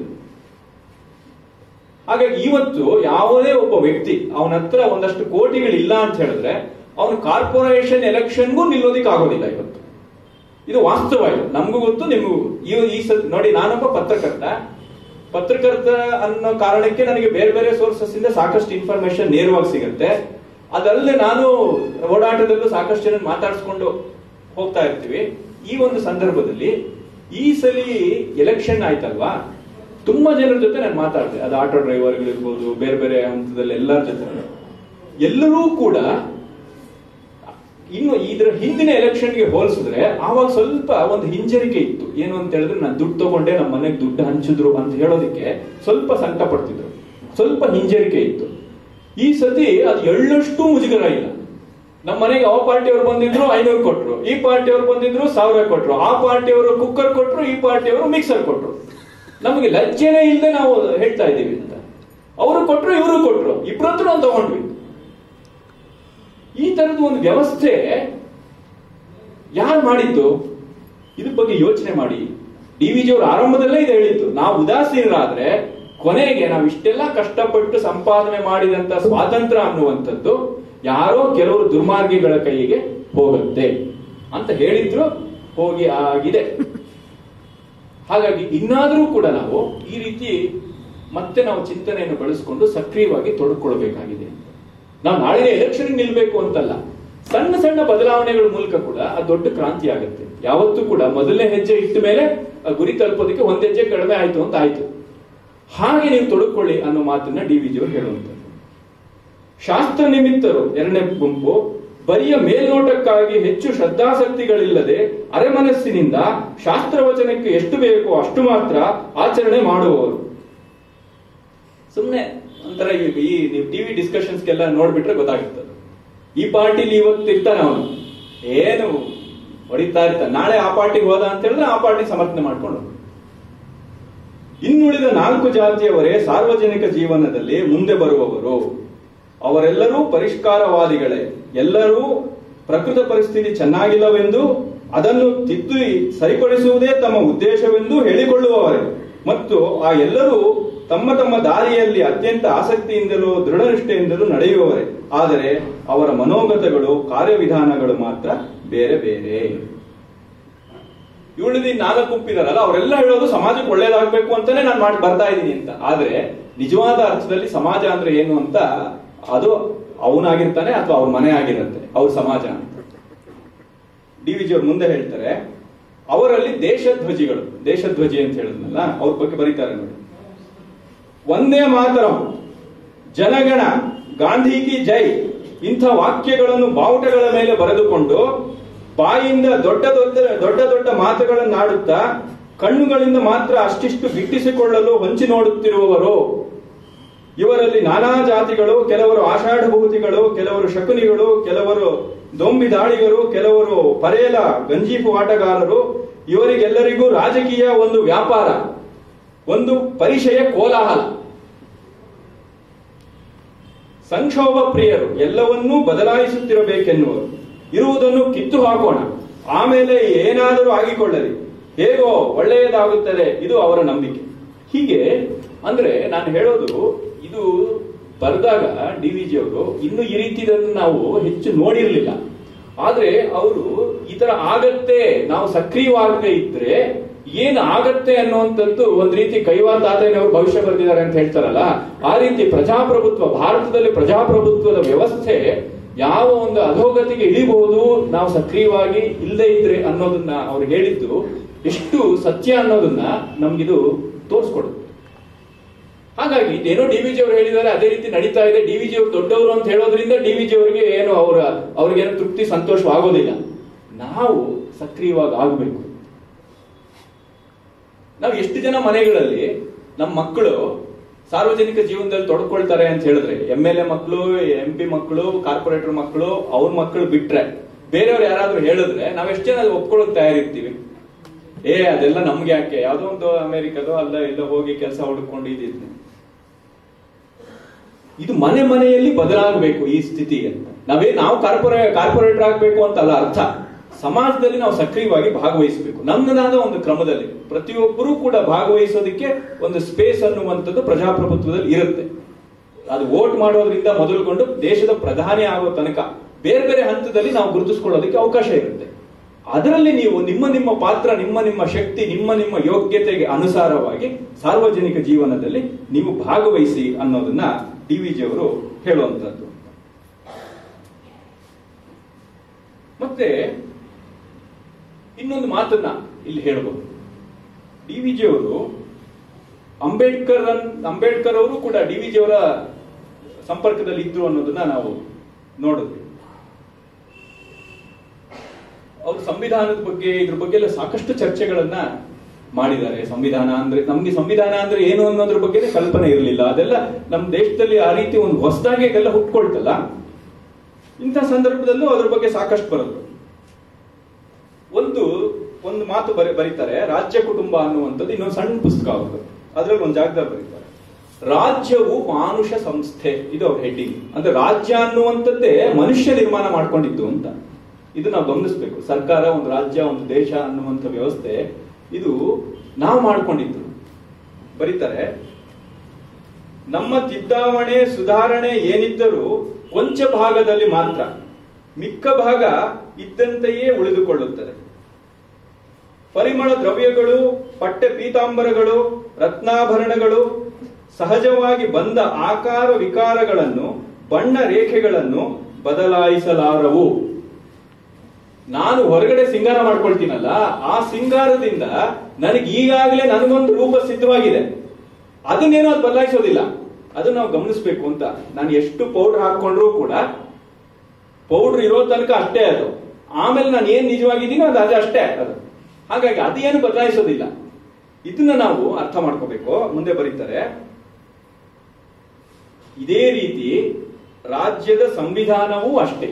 ಹಾಗಾಗಿ ಇವತ್ತು ಯಾವುದೇ ಒಬ್ಬ ವ್ಯಕ್ತಿ ಅವನ ಹತ್ರ ಒಂದಷ್ಟು ಕೋಟಿಗಳಿಲ್ಲ ಅಂತ ಹೇಳಿದ್ರೆ ಅವನು ಕಾರ್ಪೊರೇಷನ್ ಎಲೆಕ್ಷನ್ಗೂ ನಿಲ್ಲೋದಿಕ್ ಆಗೋದಿಲ್ಲ ಇವತ್ತು ಇದು ವಾಸ್ತವ ಇದು ನಮಗೂ ಗೊತ್ತು ನಿಮಗೂ ಈ ಈ ಸ- ನೋಡಿ ನಾನೊಬ್ಬ ಪತ್ರಕರ್ತ ಪತ್ರಕರ್ತ ಅನ್ನೋ ಕಾರಣಕ್ಕೆ ನನಗೆ ಬೇರೆ ಬೇರೆ ಸೋರ್ಸಸ್ ಇಂದ ಸಾಕಷ್ಟು ಇನ್ಫಾರ್ಮೇಶನ್ ನೇರವಾಗಿ ಸಿಗುತ್ತೆ ಅದಲ್ಲದೆ ನಾನು ಓಡಾಟದಲ್ಲೂ ಸಾಕಷ್ಟು ಜನ ಮಾತಾಡಿಸ್ಕೊಂಡು ಹೋಗ್ತಾ ಇರ್ತೀವಿ ಈ ಒಂದು ಸಂದರ್ಭದಲ್ಲಿ ಈ ಸಲಿ ಎಲೆಕ್ಷನ್ ಆಯ್ತಲ್ವಾ ತುಂಬಾ ಜನರ ಜೊತೆ ನಾನು ಮಾತಾಡಿದೆ ಅದು ಆಟೋ ಡ್ರೈವರ್ಗಳಿರ್ಬೋದು ಬೇರೆ ಬೇರೆ ಹಂತದಲ್ಲಿ ಎಲ್ಲರ ಜೊತೆ ಎಲ್ಲರೂ ಕೂಡ ಇನ್ನು ಇದರ ಹಿಂದಿನ ಎಲೆಕ್ಷನ್ಗೆ ಹೋಲಿಸಿದ್ರೆ ಆವಾಗ ಸ್ವಲ್ಪ ಒಂದು ಹಿಂಜರಿಕೆ ಇತ್ತು ಏನು ಅಂತ ಹೇಳಿದ್ರೆ ನಾನು ದುಡ್ಡು ತಗೊಂಡೆ ನಮ್ಮ ಮನೆಗೆ ದುಡ್ಡು ಹಂಚಿದ್ರು ಅಂತ ಹೇಳೋದಕ್ಕೆ ಸ್ವಲ್ಪ ಸಂಕಟ ಪಡ್ತಿದ್ರು ಸ್ವಲ್ಪ ಹಿಂಜರಿಕೆ ಇತ್ತು ಈ ಸತಿ ಅದು ಎಳ್ಳಷ್ಟು ಮುಜುಗರ ಇಲ್ಲ ನಮ್ಮ ಮನೆಗೆ ಆ ಪಾರ್ಟಿಯವರು ಬಂದಿದ್ರು ಐನೂರು ಕೊಟ್ರು ಈ ಪಾರ್ಟಿಯವರು ಬಂದಿದ್ರು ಸಾವಿರ ಕೊಟ್ರು ಆ ಪಾರ್ಟಿಯವರು ಕುಕ್ಕರ್ ಕೊಟ್ರು ಈ ಪಾರ್ಟಿಯವರು ಮಿಕ್ಸರ್ ಕೊಟ್ರು ನಮಗೆ ಲಜ್ಜೆನೇ ಇಲ್ಲದೆ ನಾವು ಹೇಳ್ತಾ ಇದ್ದೀವಿ ಅಂತ ಅವರು ಕೊಟ್ರು ಇವರು ಕೊಟ್ರು ಇಬ್ಬರತ್ರ ನಾವು ತಗೊಂಡ್ವಿ ಈ ತರದ ಒಂದು ವ್ಯವಸ್ಥೆ ಯಾರು ಮಾಡಿದ್ದು ಇದ್ರ ಬಗ್ಗೆ ಯೋಚನೆ ಮಾಡಿ ಡಿ ವಿ ಜಿ ಅವರು ಆರಂಭದಲ್ಲೇ ಇದು ಹೇಳಿದ್ದು ನಾವು ಉದಾಸೀನರಾದ್ರೆ ಕೊನೆಗೆ ನಾವು ಇಷ್ಟೆಲ್ಲ ಕಷ್ಟಪಟ್ಟು ಸಂಪಾದನೆ ಮಾಡಿದಂತ ಸ್ವಾತಂತ್ರ್ಯ ಅನ್ನುವಂಥದ್ದು ಯಾರೋ ಕೆಲವರು ದುರ್ಮಾರ್ಗಿಗಳ ಕೈಗೆ ಹೋಗುತ್ತೆ ಅಂತ ಹೇಳಿದ್ರು ಹೋಗಿ ಆಗಿದೆ ಹಾಗಾಗಿ ಇನ್ನಾದರೂ ಕೂಡ ನಾವು ಈ ರೀತಿ ಮತ್ತೆ ನಾವು ಚಿಂತನೆಯನ್ನು ಬಳಸಿಕೊಂಡು ಸಕ್ರಿಯವಾಗಿ ತೊಡಕೊಳ್ಬೇಕಾಗಿದೆ ನಾವು ನಾಳೆ ಎಲೆಕ್ಷನ್ ನಿಲ್ಬೇಕು ಅಂತಲ್ಲ ಸಣ್ಣ ಸಣ್ಣ ಬದಲಾವಣೆಗಳ ಮೂಲಕ ಕೂಡ ಅದು ದೊಡ್ಡ ಕ್ರಾಂತಿ ಆಗುತ್ತೆ ಯಾವತ್ತೂ ಕೂಡ ಮೊದಲನೇ ಹೆಜ್ಜೆ ಇಟ್ಟ ಮೇಲೆ ಆ ಗುರಿ ತಲುಪೋದಕ್ಕೆ ಒಂದ್ ಹೆಜ್ಜೆ ಕಡಿಮೆ ಆಯ್ತು ಅಂತ ಆಯ್ತು ಹಾಗೆ ನೀವು ತೊಡಕೊಳ್ಳಿ ಅನ್ನೋ ಮಾತನ್ನ ಡಿ ವಿಜಿ ಅವರು ಹೇಳುವಂಥದ್ದು ಶಾಸ್ತ್ರ ನಿಮಿತ್ತರು ಎರಡನೇ ಗುಂಪು ಬರಿಯ ಮೇಲ್ನೋಟಕ್ಕಾಗಿ ಹೆಚ್ಚು ಶ್ರದ್ಧಾಸಕ್ತಿಗಳಿಲ್ಲದೆ ಅರೆಮನಸ್ಸಿನಿಂದ ಶಾಸ್ತ್ರವಚನಕ್ಕೆ ಎಷ್ಟು ಬೇಕೋ ಅಷ್ಟು ಮಾತ್ರ ಆಚರಣೆ ಮಾಡುವವರು ಸುಮ್ಮನೆ ಒಂಥರ ಈ ಈ ನೀವು ಟಿವಿ ಡಿಸ್ಕಷನ್ಸ್ಗೆಲ್ಲ ನೋಡ್ಬಿಟ್ರೆ ಗೊತ್ತಾಗುತ್ತದೆ ಈ ಪಾರ್ಟಿಲಿ ಇವತ್ತು ಇರ್ತಾನೆ ಅವನು ಏನು ಹೊಡಿತಾ ಇರ್ತಾನೆ ನಾಳೆ ಆ ಪಾರ್ಟಿಗೆ ಹೋದ ಅಂತ ಹೇಳಿದ್ರೆ ಆ ಪಾರ್ಟಿ ಸಮರ್ಥನೆ ಮಾಡ್ಕೊಂಡು ಹೋಗ್ತಾನೆ. ಇನ್ನುಳಿದ ನಾಲ್ಕು ಜಾತಿಯವರೇ ಸಾರ್ವಜನಿಕ ಜೀವನದಲ್ಲಿ ಮುಂದೆ ಬರುವವರು ಅವರೆಲ್ಲರೂ ಪರಿಷ್ಕಾರವಾದಿಗಳೇ ಎಲ್ಲರೂ ಪ್ರಕೃತ ಪರಿಸ್ಥಿತಿ ಚೆನ್ನಾಗಿಲ್ಲವೆಂದು ಅದನ್ನು ತಿದ್ದಿ ಸರಿಪಡಿಸುವುದೇ ತಮ್ಮ ಉದ್ದೇಶವೆಂದು ಹೇಳಿಕೊಳ್ಳುವವರೇ ಮತ್ತು ಆ ಎಲ್ಲರೂ ತಮ್ಮ ತಮ್ಮ ದಾರಿಯಲ್ಲಿ ಅತ್ಯಂತ ಆಸಕ್ತಿಯಿಂದಲೂ ದೃಢನಿಷ್ಠೆಯಿಂದಲೂ ನಡೆಯುವವರೇ ಆದರೆ ಅವರ ಮನೋಗತಗಳು ಕಾರ್ಯವಿಧಾನಗಳು ಮಾತ್ರ ಬೇರೆ ಬೇರೆ ಇವಳಿದ ನಾಲ್ಕು ಗುಂಪಿದಾರಲ್ಲ ಅವರೆಲ್ಲ ಹೇಳೋದು ಸಮಾಜಕ್ಕೆ ಒಳ್ಳೇದಾಗಬೇಕು ಅಂತಾನೆ ನಾನು ಮಾಡಿ ಬರ್ತಾ ಇದ್ದೀನಿ ಅಂತ ಆದ್ರೆ ನಿಜವಾದ ಅರ್ಥದಲ್ಲಿ ಸಮಾಜ ಅಂದ್ರೆ ಏನು ಅಂತ ಅದು ಅವನಾಗಿರ್ತಾನೆ ಅಥವಾ ಅವ್ರ ಮನೆ ಆಗಿರುತ್ತೆ ಅವ್ರ ಸಮಾಜ ಅಂತ ಡಿ ವಿಜಿ ಅವ್ರು ಮುಂದೆ ಹೇಳ್ತಾರೆ ಅವರಲ್ಲಿ ದೇಶಧ್ವಜಿಗಳು ದೇಶಧ್ವಜಿ ಅಂತ ಹೇಳಿದ್ನಲ್ಲ ಅವ್ರ ಬಗ್ಗೆ ಬರೀತಾರೆ ನೋಡಿ ಒಂದೇ ಮಾತರಂ ಜನಗಣ ಗಾಂಧಿ ಕಿ ಜೈ ಇಂಥ ವಾಕ್ಯಗಳನ್ನು ಬಾವುಟಗಳ ಮೇಲೆ ಬರೆದುಕೊಂಡು ಬಾಯಿಂದ ದೊಡ್ಡ ದೊಡ್ಡ ದೊಡ್ಡ ದೊಡ್ಡ ಮಾತುಗಳನ್ನಾಡುತ್ತಾ ಕಣ್ಣುಗಳಿಂದ ಮಾತ್ರ ಅಷ್ಟಿಷ್ಟು ಗಿಟ್ಟಿಸಿಕೊಳ್ಳಲು ಹೊಂಚಿ ನೋಡುತ್ತಿರುವವರು ಇವರಲ್ಲಿ ನಾನಾ ಜಾತಿಗಳು ಕೆಲವರು ಆಷಾಢಭೂತಿಗಳು ಕೆಲವರು ಶಕುನಿಗಳು ಕೆಲವರು ದೊಂಬಿ ದಾಳಿಗರು ಕೆಲವರು ಪರೇಲ ಗಂಜೀಪು ಆಟಗಾರರು ಇವರಿಗೆಲ್ಲರಿಗೂ ರಾಜಕೀಯ ಒಂದು ವ್ಯಾಪಾರ ಒಂದು ಪರಿಚಯ ಕೋಲಾಹಲ ಸಂಕ್ಷೋಭ ಪ್ರಿಯರು ಎಲ್ಲವನ್ನೂ ಬದಲಾಯಿಸುತ್ತಿರಬೇಕೆನ್ನುವರು ಇರುವುದನ್ನು ಕಿತ್ತು ಹಾಕೋಣ ಆಮೇಲೆ ಏನಾದರೂ ಆಗಿಕೊಳ್ಳಲಿ ಹೇಗೋ ಒಳ್ಳೆಯದಾಗುತ್ತದೆ ಇದು ಅವರ ನಂಬಿಕೆ ಹೀಗೆ ಅಂದ್ರೆ ನಾನು ಹೇಳೋದು ಇದು ಬರೆದಾಗ ಡಿ ವಿ ಜಿ ಅವರು ಇನ್ನು ಈ ರೀತಿದನ್ನು ನಾವು ಹೆಚ್ಚು ನೋಡಿರ್ಲಿಲ್ಲ ಆದ್ರೆ ಅವರು ಈ ತರ ಆಗತ್ತೆ ನಾವು ಸಕ್ರಿಯವಾಗದೆ ಇದ್ರೆ ಏನ್ ಆಗತ್ತೆ ಅನ್ನುವಂಥದ್ದು ಒಂದ್ ರೀತಿ ಕೈವಾ ತಾತಯ್ಯನವರು ಭವಿಷ್ಯ ಬರೆದಿದ್ದಾರೆ ಅಂತ ಹೇಳ್ತಾರಲ್ಲ ಆ ರೀತಿ ಪ್ರಜಾಪ್ರಭುತ್ವ ಭಾರತದಲ್ಲಿ ಪ್ರಜಾಪ್ರಭುತ್ವದ ವ್ಯವಸ್ಥೆ ಯಾವ ಒಂದು ಅಧೋಗತಿಗೆ ಇಳಿಬಹುದು ನಾವು ಸಕ್ರಿಯವಾಗಿ ಇಲ್ಲದೆ ಇದ್ರೆ ಅನ್ನೋದನ್ನ ಅವ್ರು ಹೇಳಿದ್ದು ಎಷ್ಟು ಸತ್ಯ ಅನ್ನೋದನ್ನ ನಮ್ಗಿದು ತೋರಿಸ್ಕೊಡುತ್ತೆ ಹಾಗಾಗಿ ಏನೋ ಡಿ ವಿಜಿ ಅವರು ಹೇಳಿದ್ದಾರೆ ಅದೇ ರೀತಿ ನಡೀತಾ ಇದೆ ಡಿ ವಿಜಿ ಅವರು ದೊಡ್ಡವರು ಅಂತ ಹೇಳೋದ್ರಿಂದ ಡಿ ವಿಜಿ ಅವರಿಗೆ ಏನು ಅವರ ಅವ್ರಿಗೇನು ತೃಪ್ತಿ ಸಂತೋಷವಾಗೋದಿಲ್ಲ ನಾವು ಸಕ್ರಿಯವಾಗಿ ಆಗಬೇಕು ನಾವು ಎಷ್ಟು ಜನ ಮನೆಗಳಲ್ಲಿ ನಮ್ಮ ಮಕ್ಕಳು ಸಾರ್ವಜನಿಕ ಜೀವನದಲ್ಲಿ ತೊಡ್ಕೊಳ್ತಾರೆ ಅಂತ ಹೇಳಿದ್ರೆ ಎಂ ಎಲ್ ಎ ಮಕ್ಕಳು ಎಂ ಪಿ ಮಕ್ಕಳು ಕಾರ್ಪೊರೇಟರ್ ಮಕ್ಕಳು ಅವ್ರ ಮಕ್ಕಳು ಬಿಟ್ರೆ ಬೇರೆಯವ್ರು ಯಾರಾದ್ರೂ ಹೇಳಿದ್ರೆ ನಾವ್ ಎಷ್ಟು ಜನ ಒಪ್ಕೊಳ್ಳೋಕೆ ತಯಾರಿರ್ತೀವಿ ಏ ಅದೆಲ್ಲ ನಮ್ಗೆ ಯಾಕೆ ಯಾವ್ದೋ ಒಂದು ಅಮೆರಿಕದೋ ಅಲ್ಲ ಎಲ್ಲ ಹೋಗಿ ಕೆಲಸ ಹುಡುಕೊಂಡು ಇದಿದ್ದು ಇದು ಮನೆ ಮನೆಯಲ್ಲಿ ಬದಲಾಗಬೇಕು ಈ ಸ್ಥಿತಿ ಅಂತ ನಾವೇ ನಾವು ಕಾರ್ಪೊರೇ ಕಾರ್ಪೊರೇಟರ್ ಆಗಬೇಕು ಅಂತಲ್ಲ ಅರ್ಥ ಸಮಾಜದಲ್ಲಿ ನಾವು ಸಕ್ರಿಯವಾಗಿ ಭಾಗವಹಿಸಬೇಕು ನನ್ನದಾದ ಒಂದು ಕ್ರಮದಲ್ಲಿ ಪ್ರತಿಯೊಬ್ಬರೂ ಕೂಡ ಭಾಗವಹಿಸೋದಕ್ಕೆ ಒಂದು ಸ್ಪೇಸ್ ಅನ್ನುವಂಥದ್ದು ಪ್ರಜಾಪ್ರಭುತ್ವದಲ್ಲಿ ಇರುತ್ತೆ ಅದು ವೋಟ್ ಮಾಡೋದ್ರಿಂದ ಮೊದಲುಗೊಂಡು ದೇಶದ ಪ್ರಧಾನಿ ಆಗೋ ತನಕ ಬೇರೆ ಬೇರೆ ಹಂತದಲ್ಲಿ ನಾವು ಗುರುತಿಸ್ಕೊಳ್ಳೋದಕ್ಕೆ ಅವಕಾಶ ಇರುತ್ತೆ ಅದರಲ್ಲಿ ನೀವು ನಿಮ್ಮ ನಿಮ್ಮ ಪಾತ್ರ ನಿಮ್ಮ ನಿಮ್ಮ ಶಕ್ತಿ ನಿಮ್ಮ ನಿಮ್ಮ ಯೋಗ್ಯತೆಗೆ ಅನುಸಾರವಾಗಿ ಸಾರ್ವಜನಿಕ ಜೀವನದಲ್ಲಿ ನೀವು ಭಾಗವಹಿಸಿ ಅನ್ನೋದನ್ನ ಡಿ ವಿ ಜಿ ಅವರು ಹೇಳುವಂತದ್ದು ಮತ್ತೆ ಇನ್ನೊಂದು ಮಾತನ್ನ ಇಲ್ಲಿ ಹೇಳಬಹುದು ಡಿ ವಿ ಜಿ ಅವರು ಅಂಬೇಡ್ಕರ್ ಅಂಬೇಡ್ಕರ್ ಅವರು ಕೂಡ ಡಿ ವಿ ಜಿ ಅವರ ಸಂಪರ್ಕದಲ್ಲಿ ಇದ್ರು ಅನ್ನೋದನ್ನ ನಾವು ನೋಡಿದ್ವಿ ಅವರು ಸಂವಿಧಾನದ ಬಗ್ಗೆ ಇದ್ರ ಬಗ್ಗೆ ಎಲ್ಲ ಸಾಕಷ್ಟು ಚರ್ಚೆಗಳನ್ನ ಮಾಡಿದ್ದಾರೆ ಸಂವಿಧಾನ ಅಂದ್ರೆ ನಮ್ಗೆ ಸಂವಿಧಾನ ಅಂದ್ರೆ ಏನು ಅನ್ನೋದ್ರ ಬಗ್ಗೆ ಕಲ್ಪನೆ ಇರಲಿಲ್ಲ ಅದೆಲ್ಲ ನಮ್ಮ ದೇಶದಲ್ಲಿ ಆ ರೀತಿ ಒಂದು ಹೊಸದಾಗಿ ಇದೆಲ್ಲ ಹುಟ್ಕೊಳ್ತಲ್ಲ ಇಂಥ ಸಂದರ್ಭದಲ್ಲೂ ಅದ್ರ ಬಗ್ಗೆ ಸಾಕಷ್ಟು ಬರೋದು ಒಂದು ಒಂದು ಮಾತು ಬರಿ ಬರೀತಾರೆ ರಾಜ್ಯ ಕುಟುಂಬ ಅನ್ನುವಂಥದ್ದು ಇನ್ನೊಂದು ಸಣ್ಣ ಪುಸ್ತಕ ಅವ್ರದ್ದು ಅದ್ರಲ್ಲಿ ಒಂದು ಜಾಗದಲ್ಲಿ ಬರೀತಾರೆ ರಾಜ್ಯವು ಮಾನುಷ ಸಂಸ್ಥೆ ಇದು ಅವ್ರ ಹೆಡ್ಡಿಂಗ್ ಅಂದ್ರೆ ರಾಜ್ಯ ಅನ್ನುವಂಥದ್ದೇ ಮನುಷ್ಯ ನಿರ್ಮಾಣ ಮಾಡ್ಕೊಂಡಿದ್ದು ಅಂತ ಇದು ನಾವು ಗಮನಿಸಬೇಕು ಸರ್ಕಾರ ಒಂದು ರಾಜ್ಯ ಒಂದು ದೇಶ ಅನ್ನುವಂಥ ವ್ಯವಸ್ಥೆ ಇದು ನಾವು ಮಾಡ್ಕೊಂಡಿದ್ದು ಬರೀತಾರೆ ನಮ್ಮ ತಿದ್ದಾವಣೆ ಸುಧಾರಣೆ ಏನಿದ್ದರೂ ಕೊಂಚ ಭಾಗದಲ್ಲಿ ಮಾತ್ರ ಮಿಕ್ಕ ಭಾಗ ಇದ್ದಂತೆಯೇ ಉಳಿದುಕೊಳ್ಳುತ್ತದೆ ಪರಿಮಳ ದ್ರವ್ಯಗಳು ಪಟ್ಟೆ ಪೀತಾಂಬರಗಳು ರತ್ನಾಭರಣಗಳು ಸಹಜವಾಗಿ ಬಂದ ಆಕಾರ ವಿಕಾರಗಳನ್ನು ಬಣ್ಣ ರೇಖೆಗಳನ್ನು ಬದಲಾಯಿಸಲಾರವು ನಾನು ಹೊರಗಡೆ ಸಿಂಗಾರ ಮಾಡ್ಕೊಳ್ತೀನಲ್ಲ ಆ ಸಿಂಗಾರದಿಂದ ನನಗೆ ಈಗಾಗಲೇ ನನಗೊಂದು ರೂಪ ಸಿದ್ಧವಾಗಿದೆ ಅದನ್ನೇನೋ ಅದು ಬದಲಾಯಿಸೋದಿಲ್ಲ ಅದನ್ನ ನಾವು ಗಮನಿಸಬೇಕು ಅಂತ ನಾನು ಎಷ್ಟು ಪೌಡರ್ ಹಾಕೊಂಡ್ರು ಕೂಡ ಪೌಡರ್ ಇರೋ ತನಕ ಅಷ್ಟೇ ಅದು ಆಮೇಲೆ ನಾನು ಏನ್ ನಿಜವಾಗಿದ್ದೀನೋ ಅದು ಅದೇ ಅಷ್ಟೇ ಅದು ಹಾಗಾಗಿ ಅದೇನು ಬದಲಾಯಿಸೋದಿಲ್ಲ ಇದನ್ನ ನಾವು ಅರ್ಥ ಮಾಡ್ಕೋಬೇಕು ಮುಂದೆ ಬರೀತಾರೆ ಇದೇ ರೀತಿ ರಾಜ್ಯದ ಸಂವಿಧಾನವೂ ಅಷ್ಟೇ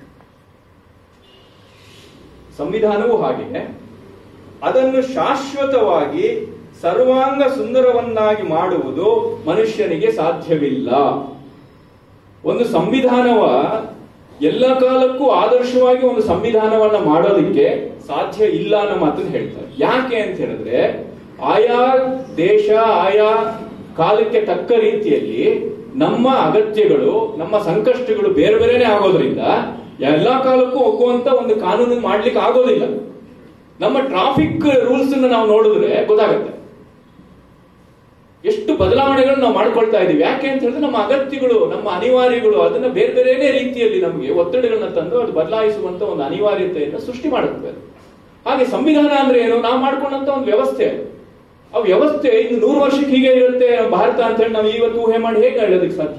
ಸಂವಿಧಾನವೂ ಹಾಗೆ ಅದನ್ನು ಶಾಶ್ವತವಾಗಿ ಸರ್ವಾಂಗ ಸುಂದರವನ್ನಾಗಿ ಮಾಡುವುದು ಮನುಷ್ಯನಿಗೆ ಸಾಧ್ಯವಿಲ್ಲ ಒಂದು ಸಂವಿಧಾನವ ಎಲ್ಲ ಕಾಲಕ್ಕೂ ಆದರ್ಶವಾಗಿ ಒಂದು ಸಂವಿಧಾನವನ್ನ ಮಾಡೋದಕ್ಕೆ ಸಾಧ್ಯ ಇಲ್ಲ ಅನ್ನೋ ಮಾತನ್ನು ಹೇಳ್ತಾರೆ ಯಾಕೆ ಅಂತ ಹೇಳಿದ್ರೆ ಆಯಾ ದೇಶ ಆಯಾ ಕಾಲಕ್ಕೆ ತಕ್ಕ ರೀತಿಯಲ್ಲಿ ನಮ್ಮ ಅಗತ್ಯಗಳು ನಮ್ಮ ಸಂಕಷ್ಟಗಳು ಬೇರೆ ಬೇರೆನೆ ಆಗೋದ್ರಿಂದ ಎಲ್ಲಾ ಕಾಲಕ್ಕೂ ಒಗ್ಗುವಂತ ಒಂದು ಕಾನೂನು ಮಾಡ್ಲಿಕ್ಕೆ ಆಗೋದಿಲ್ಲ ನಮ್ಮ ಟ್ರಾಫಿಕ್ ರೂಲ್ಸ್ ನಾವು ನೋಡಿದ್ರೆ ಗೊತ್ತಾಗುತ್ತೆ ಎಷ್ಟು ಬದಲಾವಣೆಗಳು ನಾವು ಮಾಡ್ಕೊಳ್ತಾ ಇದೀವಿ ಯಾಕೆ ಅಂತ ಹೇಳಿದ್ರೆ ನಮ್ಮ ಅಗತ್ಯಗಳು ನಮ್ಮ ಅನಿವಾರ್ಯಗಳು ಅದನ್ನ ಬೇರೆ ಬೇರೆನೇ ರೀತಿಯಲ್ಲಿ ನಮಗೆ ಒತ್ತಡಗಳನ್ನ ತಂದು ಅದು ಬದಲಾಯಿಸುವಂತ ಒಂದು ಅನಿವಾರ್ಯತೆಯನ್ನು ಸೃಷ್ಟಿ ಮಾಡುತ್ತೆ ಅದು. ಹಾಗೆ ಸಂವಿಧಾನ ಅಂದ್ರೆ ಏನು ನಾವು ಮಾಡ್ಕೊಂಡಂತ ಒಂದು ವ್ಯವಸ್ಥೆ ಅದು. ಆ ವ್ಯವಸ್ಥೆ ಇನ್ನು ನೂರು ವರ್ಷಕ್ಕೆ ಹೀಗೆ ಇರುತ್ತೆ ಭಾರತ ಅಂತ ಹೇಳಿ ನಾವು ಇವತ್ತು ಊಹೆ ಮಾಡಿ ಹೇಗೆ ಹೇಳೋದಕ್ಕೆ ಸಾಧ್ಯ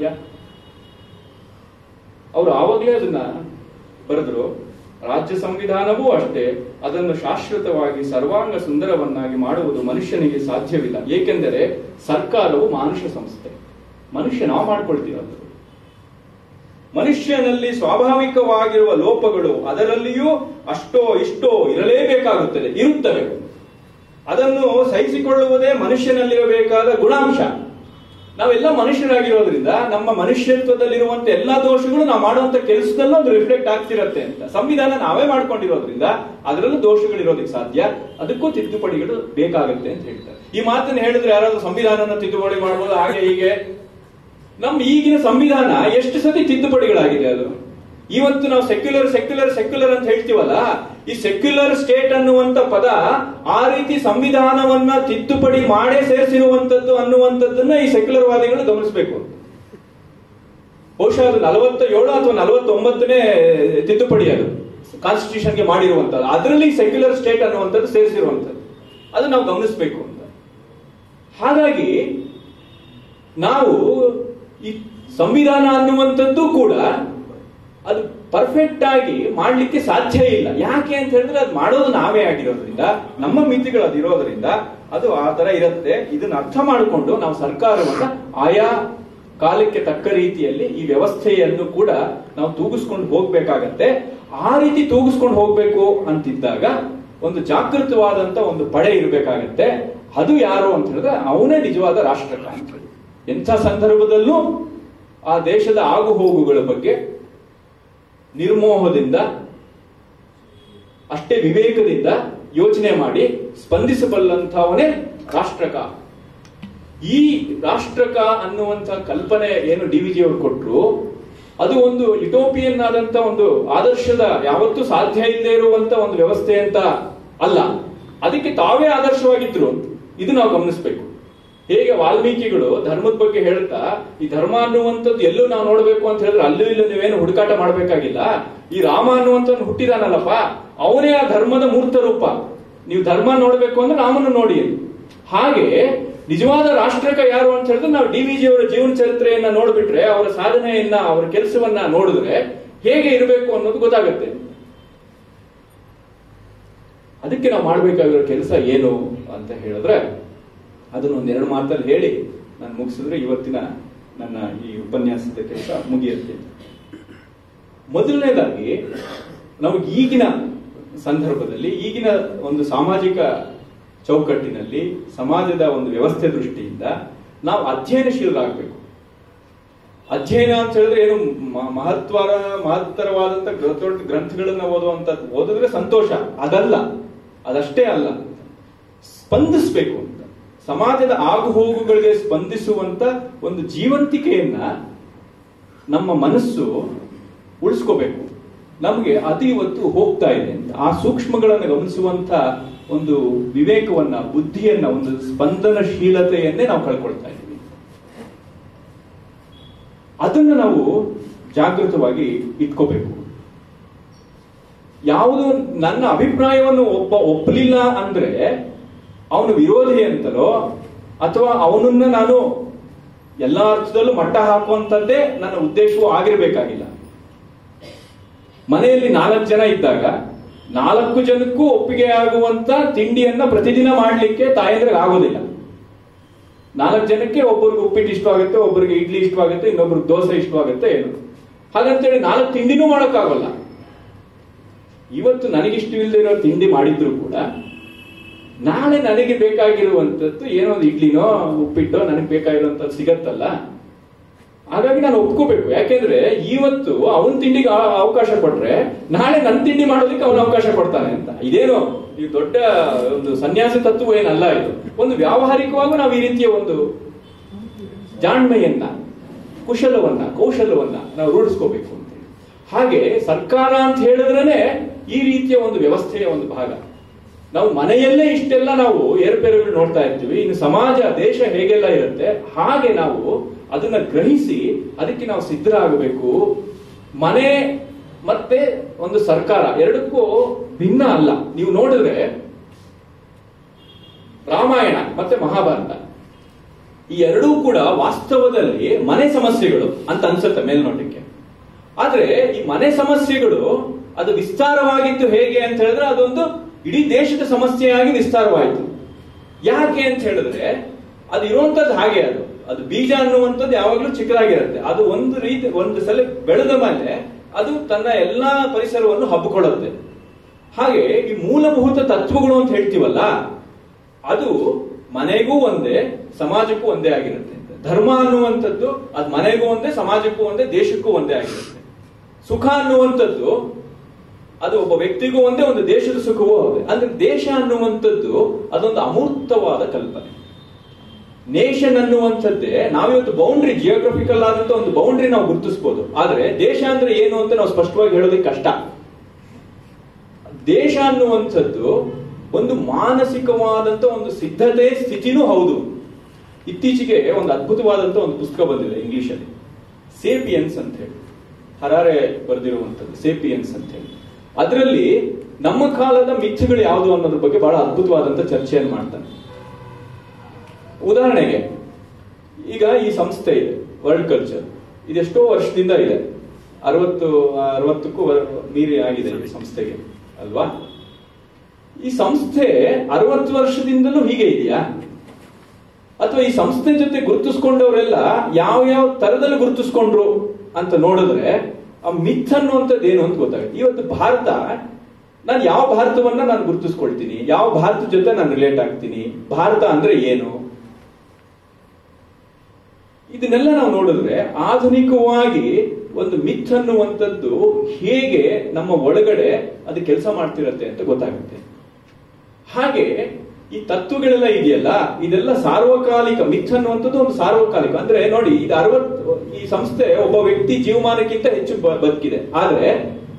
ಅವರು ಆವಾಗಲೇ ಅದನ್ನ ಬರೆದ್ರು ರಾಜ್ಯ ಸಂವಿಧಾನವೂ ಅಷ್ಟೇ ಅದನ್ನು ಶಾಶ್ವತವಾಗಿ ಸರ್ವಾಂಗ ಸುಂದರವನ್ನಾಗಿ ಮಾಡುವುದು ಮನುಷ್ಯನಿಗೆ ಸಾಧ್ಯವಿಲ್ಲ ಏಕೆಂದರೆ ಸರ್ಕಾರವು ಮಾನುಷ ಸಂಸ್ಥೆ ಮನುಷ್ಯ ನಾವು ಮಾಡ್ಕೊಳ್ತೀವದು ಮನುಷ್ಯನಲ್ಲಿ ಸ್ವಾಭಾವಿಕವಾಗಿರುವ ಲೋಪಗಳು ಅದರಲ್ಲಿಯೂ ಅಷ್ಟೋ ಇಷ್ಟೋ ಇರಲೇಬೇಕಾಗುತ್ತದೆ ಇರುತ್ತವೆ ಅದನ್ನು ಸಹಿಸಿಕೊಳ್ಳುವುದೇ ಮನುಷ್ಯನಲ್ಲಿರಬೇಕಾದ ಗುಣಾಂಶ ನಾವೆಲ್ಲ ಮನುಷ್ಯರಾಗಿರೋದ್ರಿಂದ ನಮ್ಮ ಮನುಷ್ಯತ್ವದಲ್ಲಿರುವಂತ ಎಲ್ಲಾ ದೋಷಗಳು ನಾವು ಮಾಡುವಂತ ಕೆಲಸದಲ್ಲೂ ಅದು ರಿಫ್ಲೆಕ್ಟ್ ಆಗ್ತಿರತ್ತೆ ಅಂತ ಸಂವಿಧಾನ ನಾವೇ ಮಾಡ್ಕೊಂಡಿರೋದ್ರಿಂದ ಅದರಲ್ಲೂ ದೋಷಗಳಿರೋದಕ್ಕೆ ಸಾಧ್ಯ ಅದಕ್ಕೂ ತಿದ್ದುಪಡಿಗಳು ಬೇಕಾಗುತ್ತೆ ಅಂತ ಹೇಳ್ತಾರೆ ಈ ಮಾತನ್ನು ಹೇಳಿದ್ರೆ ಯಾರಾದ್ರೂ ಸಂವಿಧಾನನ ತಿದ್ದುಪಡಿ ಮಾಡ್ಬೋದು ಹಾಗೆ ಹೀಗೆ ನಮ್ಮ ಈಗಿನ ಸಂವಿಧಾನ ಎಷ್ಟು ಸತಿ ತಿದ್ದುಪಡಿಗಳಾಗಿದೆ ಅದು ಇವತ್ತು ನಾವು ಸೆಕ್ಯುಲರ್ ಸೆಕ್ಯುಲರ್ ಸೆಕ್ಯುಲರ್ ಅಂತ ಹೇಳ್ತೀವಲ್ಲ ಈ ಸೆಕ್ಯುಲರ್ ಸ್ಟೇಟ್ ಅನ್ನುವಂತ ಪದ ಆ ರೀತಿ ಸಂವಿಧಾನವನ್ನ ತಿದ್ದುಪಡಿ ಮಾಡೇ ಸೇರಿಸಿರುವಂತದ್ದು ಅನ್ನುವಂಥದ್ದನ್ನ ಈ ಸೆಕ್ಯುಲರ್ ವಾದಿಗಳು ಗಮನಿಸಬೇಕು ಬಹುಶಃ ಅದು ನಲವತ್ತ ಏಳು ಅಥವಾ ನಲವತ್ತೊಂಬತ್ತನೇ ತಿದ್ದುಪಡಿ ಅದು ಕಾನ್ಸ್ಟಿಟ್ಯೂಷನ್ಗೆ ಮಾಡಿರುವಂತದ್ದು ಅದರಲ್ಲಿ ಸೆಕ್ಯುಲರ್ ಸ್ಟೇಟ್ ಅನ್ನುವಂಥದ್ದು ಸೇರಿಸಿರುವಂತದ್ದು ಅದು ನಾವು ಗಮನಿಸಬೇಕು ಅಂತ ಹಾಗಾಗಿ ನಾವು ಈ ಸಂವಿಧಾನ ಅನ್ನುವಂಥದ್ದು ಕೂಡ ಅದು ಪರ್ಫೆಕ್ಟ್ ಆಗಿ ಮಾಡ್ಲಿಕ್ಕೆ ಸಾಧ್ಯ ಇಲ್ಲ ಯಾಕೆ ಅಂತ ಹೇಳಿದ್ರೆ ಅದು ಮಾಡೋದು ನಾವೇ ಆಗಿರೋದ್ರಿಂದ ನಮ್ಮ ಮಿತಿಗಳು ಅದಿರೋದ್ರಿಂದ ಅದು ಆ ತರ ಇರುತ್ತೆ ಇದನ್ನ ಅರ್ಥ ಮಾಡಿಕೊಂಡು ನಾವು ಸರ್ಕಾರವನ್ನ ಆಯಾ ಕಾಲಕ್ಕೆ ತಕ್ಕ ರೀತಿಯಲ್ಲಿ ಈ ವ್ಯವಸ್ಥೆಯನ್ನು ಕೂಡ ನಾವು ತೂಗಿಸ್ಕೊಂಡು ಹೋಗ್ಬೇಕಾಗತ್ತೆ ಆ ರೀತಿ ತೂಗಿಸ್ಕೊಂಡು ಹೋಗ್ಬೇಕು ಅಂತಿದ್ದಾಗ ಒಂದು ಜಾಗೃತವಾದಂತ ಒಂದು ಪಡೆ ಇರಬೇಕಾಗತ್ತೆ ಅದು ಯಾರು ಅಂತ ಹೇಳಿದ್ರೆ ಅವನೇ ನಿಜವಾದ ರಾಷ್ಟ್ರಕ ಅಂತ ಹೇಳಿ ಎಂಥ ಸಂದರ್ಭದಲ್ಲೂ ಆ ದೇಶದ ಆಗು ಹೋಗುಗಳ ಬಗ್ಗೆ ನಿರ್ಮೋಹದಿಂದ ಅಷ್ಟೇ ವಿವೇಕದಿಂದ ಯೋಚನೆ ಮಾಡಿ ಸ್ಪಂದಿಸಬಲ್ಲಂಥವನೇ ರಾಷ್ಟ್ರಕ ಈ ರಾಷ್ಟ್ರಕ ಅನ್ನುವಂಥ ಕಲ್ಪನೆ ಏನು ಡಿ ವಿ ಜಿ ಅವರು ಕೊಟ್ರು ಅದು ಒಂದು ಯುಟೋಪಿಯನ್ ಆದಂತ ಒಂದು ಆದರ್ಶದ ಯಾವತ್ತೂ ಸಾಧ್ಯ ಇಲ್ಲದೆ ಇರುವಂತ ಒಂದು ವ್ಯವಸ್ಥೆ ಅಂತ ಅಲ್ಲ ಅದಕ್ಕೆ ತಾವೇ ಆದರ್ಶವಾಗಿದ್ರು ಇದು ನಾವು ಗಮನಿಸಬೇಕು ಹೇಗೆ ವಾಲ್ಮೀಕಿಗಳು ಧರ್ಮದ ಬಗ್ಗೆ ಹೇಳ್ತಾ ಈ ಧರ್ಮ ಅನ್ನುವಂಥದ್ದು ಎಲ್ಲೂ ನಾವು ನೋಡ್ಬೇಕು ಅಂತ ಹೇಳಿದ್ರೆ ಅಲ್ಲೂ ಇಲ್ಲೂ ನೀವೇನು ಹುಡುಕಾಟ ಮಾಡ್ಬೇಕಾಗಿಲ್ಲ ಈ ರಾಮ ಅನ್ನುವಂಥದ್ದು ಹುಟ್ಟಿದಾನಲ್ಲಪ್ಪ ಅವನೇ ಆ ಧರ್ಮದ ಮೂರ್ತ ರೂಪ ನೀವು ಧರ್ಮ ನೋಡ್ಬೇಕು ಅಂದ್ರೆ ರಾಮನ ನೋಡಿ ಹಾಗೆ ನಿಜವಾದ ರಾಷ್ಟ್ರಕ ಯಾರು ಅಂತ ಹೇಳಿದ್ರೆ ನಾವು ಡಿ ವಿ ಜಿ ಅವರ ಜೀವನ ಚರಿತ್ರೆಯನ್ನ ನೋಡ್ಬಿಟ್ರೆ ಅವರ ಸಾಧನೆಯನ್ನ ಅವರ ಕೆಲಸವನ್ನ ನೋಡಿದ್ರೆ ಹೇಗೆ ಇರಬೇಕು ಅನ್ನೋದು ಗೊತ್ತಾಗುತ್ತೆ ಅದಕ್ಕೆ ನಾವು ಮಾಡಬೇಕಾಗಿರೋ ಕೆಲಸ ಏನು ಅಂತ ಹೇಳಿದ್ರೆ ಅದನ್ನ ಒಂದೆರಡು ಮಾತಲ್ಲಿ ಹೇಳಿ ನಾನು ಮುಗಿಸಿದ್ರೆ ಇವತ್ತಿನ ನನ್ನ ಈ ಉಪನ್ಯಾಸದ ಕೆಲಸ ಮುಗಿಯುತ್ತೆ ಮೊದಲನೇದಾಗಿ ನಾವು ಈಗಿನ ಸಂದರ್ಭದಲ್ಲಿ ಈಗಿನ ಒಂದು ಸಾಮಾಜಿಕ ಚೌಕಟ್ಟಿನಲ್ಲಿ ಸಮಾಜದ ಒಂದು ವ್ಯವಸ್ಥೆ ದೃಷ್ಟಿಯಿಂದ ನಾವು ಅಧ್ಯಯನಶೀಲರಾಗಬೇಕು ಅಧ್ಯಯನ ಅಂತ ಹೇಳಿದ್ರೆ ಏನು ಮ- ಮಹತ್ವರ ಮಹತ್ತರವಾದಂತ ಗ್ರಂಥ ಗ್ರಂಥಗಳನ್ನ ಓದುವಂತ ಓದಿದ್ರೆ ಸಂತೋಷ ಅದಲ್ಲ ಅದಷ್ಟೇ ಅಲ್ಲ ಸ್ಪಂದಿಸಬೇಕು ಅಂತ ಸಮಾಜದ ಆಗುಹೋಗುಗಳಿಗೆ ಸ್ಪಂದಿಸುವಂತ ಒಂದು ಜೀವಂತಿಕೆಯನ್ನ ನಮ್ಮ ಮನಸ್ಸು ಉಳಿಸ್ಕೋಬೇಕು ನಮಗೆ ಅದು ಇವತ್ತು ಹೋಗ್ತಾ ಇದೆ ಅಂತ ಆ ಸೂಕ್ಷ್ಮಗಳನ್ನು ಗಮನಿಸುವಂತ ಒಂದು ವಿವೇಕವನ್ನ ಬುದ್ಧಿಯನ್ನ ಒಂದು ಸ್ಪಂದನಶೀಲತೆಯನ್ನೇ ನಾವು ಕಳ್ಕೊಳ್ತಾ ಇದ್ದೀವಿ ಅದನ್ನು ನಾವು ಜಾಗೃತವಾಗಿ ಇಟ್ಕೋಬೇಕು ಯಾವುದು ನನ್ನ ಅಭಿಪ್ರಾಯವನ್ನು ಒಬ್ಬ ಒಪ್ಪಲಿಲ್ಲ ಅಂದ್ರೆ ಅವನು ವಿರೋಧಿ ಅಂತಲೋ ಅಥವಾ ಅವನನ್ನ ನಾನು ಎಲ್ಲಾ ಅರ್ಥದಲ್ಲೂ ಮಟ್ಟ ಹಾಕುವಂಥದ್ದೇ ನನ್ನ ಉದ್ದೇಶವೂ ಆಗಿರಬೇಕಾಗಿಲ್ಲ ಮನೆಯಲ್ಲಿ ನಾಲ್ಕು ಜನ ಇದ್ದಾಗ ನಾಲ್ಕು ಜನಕ್ಕೂ ಒಪ್ಪಿಗೆ ಆಗುವಂತ ತಿಂಡಿಯನ್ನ ಪ್ರತಿದಿನ ಮಾಡಲಿಕ್ಕೆ ತಾಯಂದ್ರಿಗೆ ಆಗೋದಿಲ್ಲ ನಾಲ್ಕು ಜನಕ್ಕೆ ಒಬ್ಬರಿಗೆ ಉಪ್ಪಿಟ್ಟು ಇಷ್ಟವಾಗುತ್ತೆ ಒಬ್ಬರಿಗೆ ಇಡ್ಲಿ ಇಷ್ಟವಾಗುತ್ತೆ ಇನ್ನೊಬ್ರಿಗೆ ದೋಸೆ ಇಷ್ಟವಾಗುತ್ತೆ ಏನು ಹಾಗಂತೇಳಿ ನಾಲ್ಕು ತಿಂಡಿನೂ ಮಾಡೋಕ್ಕಾಗಲ್ಲ ಇವತ್ತು ನನಗಿಷ್ಟವಿಲ್ಲದೆ ಇರೋ ತಿಂಡಿ ಮಾಡಿದ್ರು ಕೂಡ ನಾಳೆ ನನಗೆ ಬೇಕಾಗಿರುವಂತದ್ದು ಏನೋ ಒಂದು ಇಡ್ಲಿನೋ ಉಪ್ಪಿಟ್ಟೋ ನನಗೆ ಬೇಕಾಗಿರುವಂತದ್ದು ಸಿಗತ್ತಲ್ಲ ಹಾಗಾಗಿ ನಾನು ಒಪ್ಕೋಬೇಕು ಯಾಕೆಂದ್ರೆ ಇವತ್ತು ಅವನ್ ತಿಂಡಿಗೆ ಆ- ಅವಕಾಶ ಕೊಟ್ರೆ ನಾಳೆ ನನ್ನ ತಿಂಡಿ ಮಾಡೋದಕ್ಕೆ ಅವನು ಅವಕಾಶ ಕೊಡ್ತಾನೆ ಅಂತ ಇದೇನು ಇದು ದೊಡ್ಡ ಒಂದು ಸನ್ಯಾಸ ತತ್ವ ಏನಲ್ಲ ಇದು ಒಂದು ವ್ಯಾವಹಾರಿಕವಾಗೂ ನಾವು ಈ ರೀತಿಯ ಒಂದು ಜಾಣ್ಮೆಯನ್ನ ಕುಶಲವನ್ನ ಕೌಶಲ್ಯವನ್ನ ನಾವು ರೂಢಿಸ್ಕೋಬೇಕು ಅಂತ ಹೇಳಿ. ಹಾಗೆ ಸರ್ಕಾರ ಅಂತ ಹೇಳಿದ್ರೇನೆ ಈ ರೀತಿಯ ಒಂದು ವ್ಯವಸ್ಥೆಯ ಒಂದು ಭಾಗ ನಾವು ಮನೆಯಲ್ಲೇ ಇಷ್ಟೆಲ್ಲ ನಾವು ಏರುಪೇರುಗಳು ನೋಡ್ತಾ ಇರ್ತೀವಿ ಇನ್ನು ಸಮಾಜ ದೇಶ ಹೇಗೆಲ್ಲ ಇರುತ್ತೆ ಹಾಗೆ ನಾವು ಅದನ್ನ ಗ್ರಹಿಸಿ ಅದಕ್ಕೆ ನಾವು ಸಿದ್ಧರಾಗಬೇಕು ಮನೆ ಮತ್ತೆ ಒಂದು ಸರ್ಕಾರ ಎರಡಕ್ಕೂ ಭಿನ್ನ ಅಲ್ಲ ನೀವು ನೋಡಿದ್ರೆ ರಾಮಾಯಣ ಮತ್ತೆ ಮಹಾಭಾರತ ಈ ಎರಡೂ ಕೂಡ ವಾಸ್ತವದಲ್ಲಿ ಮನೆ ಸಮಸ್ಯೆಗಳು ಅಂತ ಅನ್ಸುತ್ತೆ ಮೇಲ್ನೋಟಕ್ಕೆ ಆದ್ರೆ ಈ ಮನೆ ಸಮಸ್ಯೆಗಳು ಅದು ವಿಸ್ತಾರವಾಗಿದ್ದು ಹೇಗೆ ಅಂತ ಹೇಳಿದ್ರೆ ಅದೊಂದು ಇಡೀ ದೇಶದ ಸಮಸ್ಯೆಯಾಗಿ ವಿಸ್ತಾರವಾಯಿತು ಯಾಕೆ ಅಂತ ಹೇಳಿದ್ರೆ ಅದು ಇರುವಂತದ್ದು ಹಾಗೆ ಅದು ಅದು ಬೀಜ ಅನ್ನುವಂಥದ್ದು ಯಾವಾಗಲೂ ಚಿಕ್ಕದಾಗಿರುತ್ತೆ ಅದು ಒಂದು ರೀತಿ ಒಂದು ಸಲ ಬೆಳೆದ ಮೇಲೆ ಅದು ತನ್ನ ಎಲ್ಲಾ ಪರಿಸರವನ್ನು ಹಬ್ಬಿಕೊಳ್ಳುತ್ತೆ ಹಾಗೆ ಈ ಮೂಲಭೂತ ತತ್ವಗಳು ಅಂತ ಹೇಳ್ತೀವಲ್ಲ ಅದು ಮನೆಗೂ ಒಂದೇ ಸಮಾಜಕ್ಕೂ ಒಂದೇ ಆಗಿರುತ್ತೆ ಧರ್ಮ ಅನ್ನುವಂಥದ್ದು ಅದು ಮನೆಗೂ ಒಂದೇ ಸಮಾಜಕ್ಕೂ ಒಂದೇ ದೇಶಕ್ಕೂ ಒಂದೇ ಆಗಿರುತ್ತೆ ಸುಖ ಅನ್ನುವಂಥದ್ದು ಅದು ಒಬ್ಬ ವ್ಯಕ್ತಿಗೂ ಒಂದೇ ಒಂದು ದೇಶದ ಸುಖವೂ ಹೌದೇ ಅಂದ್ರೆ ದೇಶ ಅನ್ನುವಂಥದ್ದು ಅದೊಂದು ಅಮೂರ್ತವಾದ ಕಲ್ಪನೆ ನೇಷನ್ ಅನ್ನುವಂಥದ್ದೇ ನಾವಿವತ್ತು ಬೌಂಡ್ರಿ ಜಿಯೋಗ್ರಫಿಕಲ್ ಆದಂತ ಒಂದು ಬೌಂಡ್ರಿ ನಾವು ಗುರುತಿಸಬಹುದು ಆದ್ರೆ ದೇಶ ಅಂದ್ರೆ ಏನು ಅಂತ ನಾವು ಸ್ಪಷ್ಟವಾಗಿ ಹೇಳೋದಕ್ಕೆ ಕಷ್ಟ ದೇಶ ಅನ್ನುವಂಥದ್ದು ಒಂದು ಮಾನಸಿಕವಾದಂತ ಒಂದು ಸಿದ್ಧತೆ ಸ್ಥಿತಿನೂ ಹೌದು ಇತ್ತೀಚೆಗೆ ಒಂದು ಅದ್ಭುತವಾದಂತ ಒಂದು ಪುಸ್ತಕ ಬಂದಿದೆ ಇಂಗ್ಲಿಷ್ ಅಲ್ಲಿ ಸೇಪಿಯನ್ಸ್ ಅಂತ ಹೇಳಿ ಹರಾರೆ ಬರೆದಿರುವಂತದ್ದು ಸೇಪಿಯನ್ಸ್ ಅಂತ ಹೇಳಿ ಅದರಲ್ಲಿ ನಮ್ಮ ಕಾಲದ ಮಿಥ್ಯಗಳು ಯಾವುದು ಅನ್ನೋದ್ರ ಬಗ್ಗೆ ಬಹಳ ಅದ್ಭುತವಾದಂತ ಚರ್ಚೆಯನ್ನು ಮಾಡ್ತಾನೆ ಉದಾಹರಣೆಗೆ ಈಗ ಈ ಸಂಸ್ಥೆ ಇದೆ ವರ್ಲ್ಡ್ ಕಲ್ಚರ್ ಇದೆಷ್ಟೋ ವರ್ಷದಿಂದ ಇದೆ ಅರವತ್ತು ಅರವತ್ತಕ್ಕೂ ವರ್- ಮೀರಿ ಆಗಿದೆ ಈ ಸಂಸ್ಥೆಗೆ ಅಲ್ವಾ ಈ ಸಂಸ್ಥೆ ಅರವತ್ತು ವರ್ಷದಿಂದಲೂ ಹೀಗೆ ಇದೆಯಾ ಅಥವಾ ಈ ಸಂಸ್ಥೆ ಜೊತೆ ಗುರುತಿಸ್ಕೊಂಡವರೆಲ್ಲ ಯಾವ ಯಾವ ತರದಲ್ಲಿ ಗುರುತಿಸ್ಕೊಂಡ್ರು ಅಂತ ನೋಡಿದ್ರೆ ಆ ಮಿಥ್ ಅನ್ನುವಂಥದ್ದು ಏನು ಅಂತ ಗೊತ್ತಾಗುತ್ತೆ ಇವತ್ತು ಭಾರತ ನಾನು ಯಾವ ಭಾರತವನ್ನ ನಾನು ಗುರುತಿಸ್ಕೊಳ್ತೀನಿ ಯಾವ ಭಾರತ ಜೊತೆ ನಾನು ರಿಲೇಟ್ ಆಗ್ತೀನಿ ಭಾರತ ಅಂದ್ರೆ ಏನು ಇದನ್ನೆಲ್ಲ ನಾವು ನೋಡಿದ್ರೆ ಆಧುನಿಕವಾಗಿ ಒಂದು ಮಿಥ್ ಅನ್ನುವಂಥದ್ದು ಹೇಗೆ ನಮ್ಮ ಒಳಗಡೆ ಅದು ಕೆಲಸ ಮಾಡ್ತಿರತ್ತೆ ಅಂತ ಗೊತ್ತಾಗುತ್ತೆ ಹಾಗೆ ಈ ತತ್ವಗಳೆಲ್ಲ ಇದೆಯಲ್ಲ ಇದೆಲ್ಲ ಸಾರ್ವಕಾಲಿಕ ಮಿಥ್ ಅನ್ನುವಂಥದ್ದು ಒಂದು ಸಾರ್ವಕಾಲಿಕ ಅಂದ್ರೆ ನೋಡಿ ಇದು ಅರವತ್ತು ಈ ಸಂಸ್ಥೆ ಒಬ್ಬ ವ್ಯಕ್ತಿ ಜೀವಮಾನಕ್ಕಿಂತ ಹೆಚ್ಚು ಬ- ಬದುಕಿದೆ ಆದ್ರೆ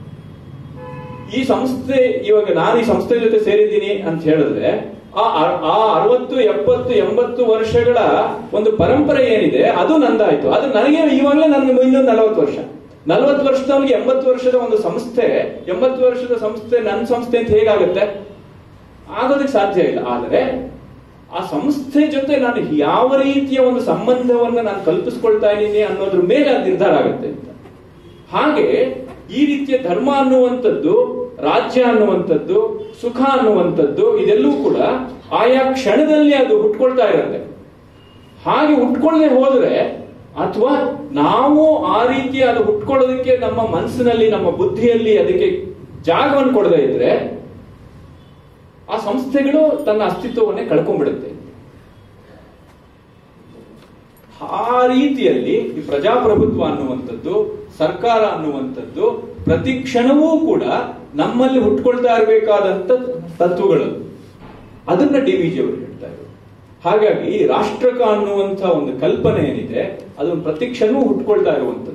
ಈ ಸಂಸ್ಥೆ ಇವಾಗ ನಾನು ಈ ಸಂಸ್ಥೆ ಜೊತೆ ಸೇರಿದ್ದೀನಿ ಅಂತ ಹೇಳಿದ್ರೆ ಆ ಅರ್- ಆ ಅರವತ್ತು ಎಪ್ಪತ್ತು ಎಂಬತ್ತು ವರ್ಷಗಳ ಒಂದು ಪರಂಪರೆ ಏನಿದೆ ಅದು ನಂದಾಯ್ತು ಅದು ನನಗೆ ಇವಾಗಲೇ ನನಗೆ ಇನ್ನೊಂದು ನಲವತ್ತು ವರ್ಷ ನಲವತ್ತು ವರ್ಷದವನಿಗೆ ಎಂಬತ್ತು ವರ್ಷದ ಒಂದು ಸಂಸ್ಥೆ ಎಂಬತ್ತು ವರ್ಷದ ಸಂಸ್ಥೆ ನನ್ನ ಸಂಸ್ಥೆ ಅಂತ ಹೇಗಾಗುತ್ತೆ ಆಗೋದಕ್ಕೆ ಸಾಧ್ಯ ಇಲ್ಲ ಆದರೆ ಆ ಸಂಸ್ಥೆ ಜೊತೆ ನಾನು ಯಾವ ರೀತಿಯ ಒಂದು ಸಂಬಂಧವನ್ನ ನಾನು ಕಲ್ಪಿಸ್ಕೊಳ್ತಾ ಇದ್ದೀನಿ ಅನ್ನೋದ್ರ ಮೇಲೆ ಅದು ನಿರ್ಧಾರ ಆಗುತ್ತೆ ಅಂತ ಹಾಗೆ ಈ ರೀತಿಯ ಧರ್ಮ ಅನ್ನುವಂಥದ್ದು ರಾಜ್ಯ ಅನ್ನುವಂಥದ್ದು ಸುಖ ಅನ್ನುವಂಥದ್ದು ಇದೆಲ್ಲವೂ ಕೂಡ ಆಯಾ ಕ್ಷಣದಲ್ಲಿ ಅದು ಹುಟ್ಕೊಳ್ತಾ ಇರುತ್ತೆ ಹಾಗೆ ಹುಟ್ಕೊಳ್ಳದೆ ಹೋದ್ರೆ ಅಥವಾ ನಾವು ಆ ರೀತಿ ಅದು ಹುಟ್ಕೊಳ್ಳೋದಕ್ಕೆ ನಮ್ಮ ಮನಸ್ಸಿನಲ್ಲಿ ನಮ್ಮ ಬುದ್ಧಿಯಲ್ಲಿ ಅದಕ್ಕೆ ಜಾಗವನ್ನು ಕೊಡದೇ ಇದ್ರೆ ಆ ಸಂಸ್ಥೆಗಳು ತನ್ನ ಅಸ್ತಿತ್ವವನ್ನೇ ಕಳ್ಕೊಂಡ್ಬಿಡುತ್ತೆ ಆ ರೀತಿಯಲ್ಲಿ ಈ ಪ್ರಜಾಪ್ರಭುತ್ವ ಅನ್ನುವಂಥದ್ದು ಸರ್ಕಾರ ಅನ್ನುವಂಥದ್ದು ಪ್ರತಿ ಕ್ಷಣವೂ ಕೂಡ ನಮ್ಮಲ್ಲಿ ಹುಟ್ಕೊಳ್ತಾ ಇರಬೇಕಾದಂತ ತತ್ವಗಳು ಅದನ್ನ ಡಿ ವಿ ಜಿ ಅವರು ಹೇಳ್ತಾ ಇದ್ರು ಹಾಗಾಗಿ ರಾಷ್ಟ್ರಕ ಅನ್ನುವಂಥ ಒಂದು ಕಲ್ಪನೆ ಏನಿದೆ ಅದು ಪ್ರತಿ ಕ್ಷಣವೂ ಹುಟ್ಕೊಳ್ತಾ ಇರುವಂಥದ್ದು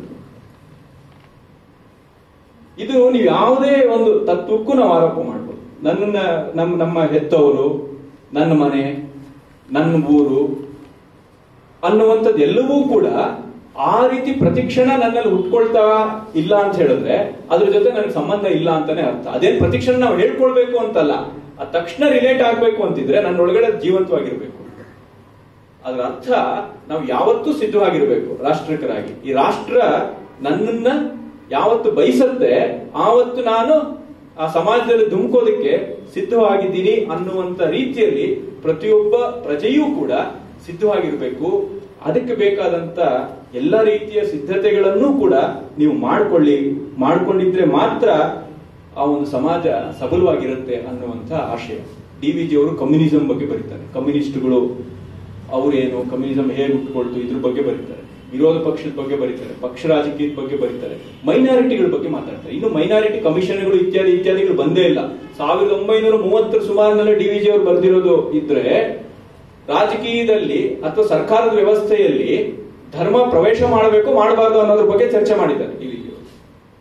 ಇದು ನೀವು ಯಾವುದೇ ಒಂದು ತತ್ವಕ್ಕೂ ನಾವು ಆರೋಪ ಮಾಡ್ಬೋದು ನನ್ನ ನಮ್ಮ ನಮ್ಮ ಹೆತ್ತವರು ನನ್ನ ಮನೆ ನನ್ನ ಊರು ಅನ್ನುವಂಥದ್ದು ಎಲ್ಲವೂ ಕೂಡ ಆ ರೀತಿ ಪ್ರತಿಕ್ಷಣ ನನ್ನಲ್ಲಿ ಹುಟ್ಕೊಳ್ತಾ ಇಲ್ಲ ಅಂತ ಹೇಳಿದ್ರೆ ಅದ್ರ ಜೊತೆ ನನಗೆ ಸಂಬಂಧ ಇಲ್ಲ ಅಂತಾನೆ ಅರ್ಥ ಅದೇನ್ ಪ್ರತಿಕ್ಷಣ ನಾವು ಹೇಳ್ಕೊಳ್ಬೇಕು ಅಂತಲ್ಲ ಆ ತಕ್ಷಣ ರಿಲೇಟ್ ಆಗ್ಬೇಕು ಅಂತಿದ್ರೆ ನನ್ನ ಒಳಗಡೆ ಜೀವಂತವಾಗಿರ್ಬೇಕು ಅದರ ಅರ್ಥ ನಾವು ಯಾವತ್ತೂ ಸಿದ್ಧವಾಗಿರ್ಬೇಕು ರಾಷ್ಟ್ರಕರಾಗಿ ಈ ರಾಷ್ಟ್ರ ನನ್ನನ್ನ ಯಾವತ್ತು ಬಯಸತ್ತೆ ಆವತ್ತು ನಾನು ಆ ಸಮಾಜದಲ್ಲಿ ಧುಮುಕೋದಕ್ಕೆ ಸಿದ್ಧವಾಗಿದ್ದೀನಿ ಅನ್ನುವಂತ ರೀತಿಯಲ್ಲಿ ಪ್ರತಿಯೊಬ್ಬ ಪ್ರಜೆಯೂ ಕೂಡ ಸಿದ್ಧವಾಗಿರ್ಬೇಕು ಅದಕ್ಕೆ ಬೇಕಾದಂತ ಎಲ್ಲ ರೀತಿಯ ಸಿದ್ಧತೆಗಳನ್ನು ಕೂಡ ನೀವು ಮಾಡ್ಕೊಳ್ಳಿ ಮಾಡ್ಕೊಂಡಿದ್ರೆ ಮಾತ್ರ ಆ ಒಂದು ಸಮಾಜ ಸಬಲವಾಗಿರುತ್ತೆ ಅನ್ನುವಂತ ಆಶಯ ಡಿ ವಿ ಜಿ ಅವರು ಕಮ್ಯುನಿಸಂ ಬಗ್ಗೆ ಬರೀತಾರೆ ಕಮ್ಯುನಿಸ್ಟ್ಗಳು ಅವರೇನು ಕಮ್ಯುನಿಸಂ ಹೇಗೆ ಹುಟ್ಕೊಳ್ತು ಇದ್ರ ಬಗ್ಗೆ ಬರೀತಾರೆ ವಿರೋಧ ಪಕ್ಷದ ಬಗ್ಗೆ ಬರೀತಾರೆ ಪಕ್ಷ ರಾಜಕೀಯದ ಬಗ್ಗೆ ಬರೀತಾರೆ ಮೈನಾರಿಟಿಗಳ ಬಗ್ಗೆ ಮಾತಾಡ್ತಾರೆ ಇನ್ನು ಮೈನಾರಿಟಿ ಕಮಿಷನ್ಗಳು ಇತ್ಯಾದಿ ಇತ್ಯಾದಿಗಳು ಬಂದೇ ಇಲ್ಲ ಸಾವಿರದ ಒಂಬೈನೂರ ಮೂವತ್ತರ ಸುಮಾರಿನಲ್ಲಿ ಡಿ ವಿ ಜಿ ಅವರು ಬರೆದಿರೋದು ಇದ್ರೆ ರಾಜಕೀಯದಲ್ಲಿ ಅಥವಾ ಸರ್ಕಾರದ ವ್ಯವಸ್ಥೆಯಲ್ಲಿ ಧರ್ಮ ಪ್ರವೇಶ ಮಾಡಬೇಕು ಮಾಡಬಾರ್ದು ಅನ್ನೋದ್ರ ಬಗ್ಗೆ ಚರ್ಚೆ ಮಾಡಿದ್ದಾರೆ ಡಿ ವಿ ಜಿ ಅವರು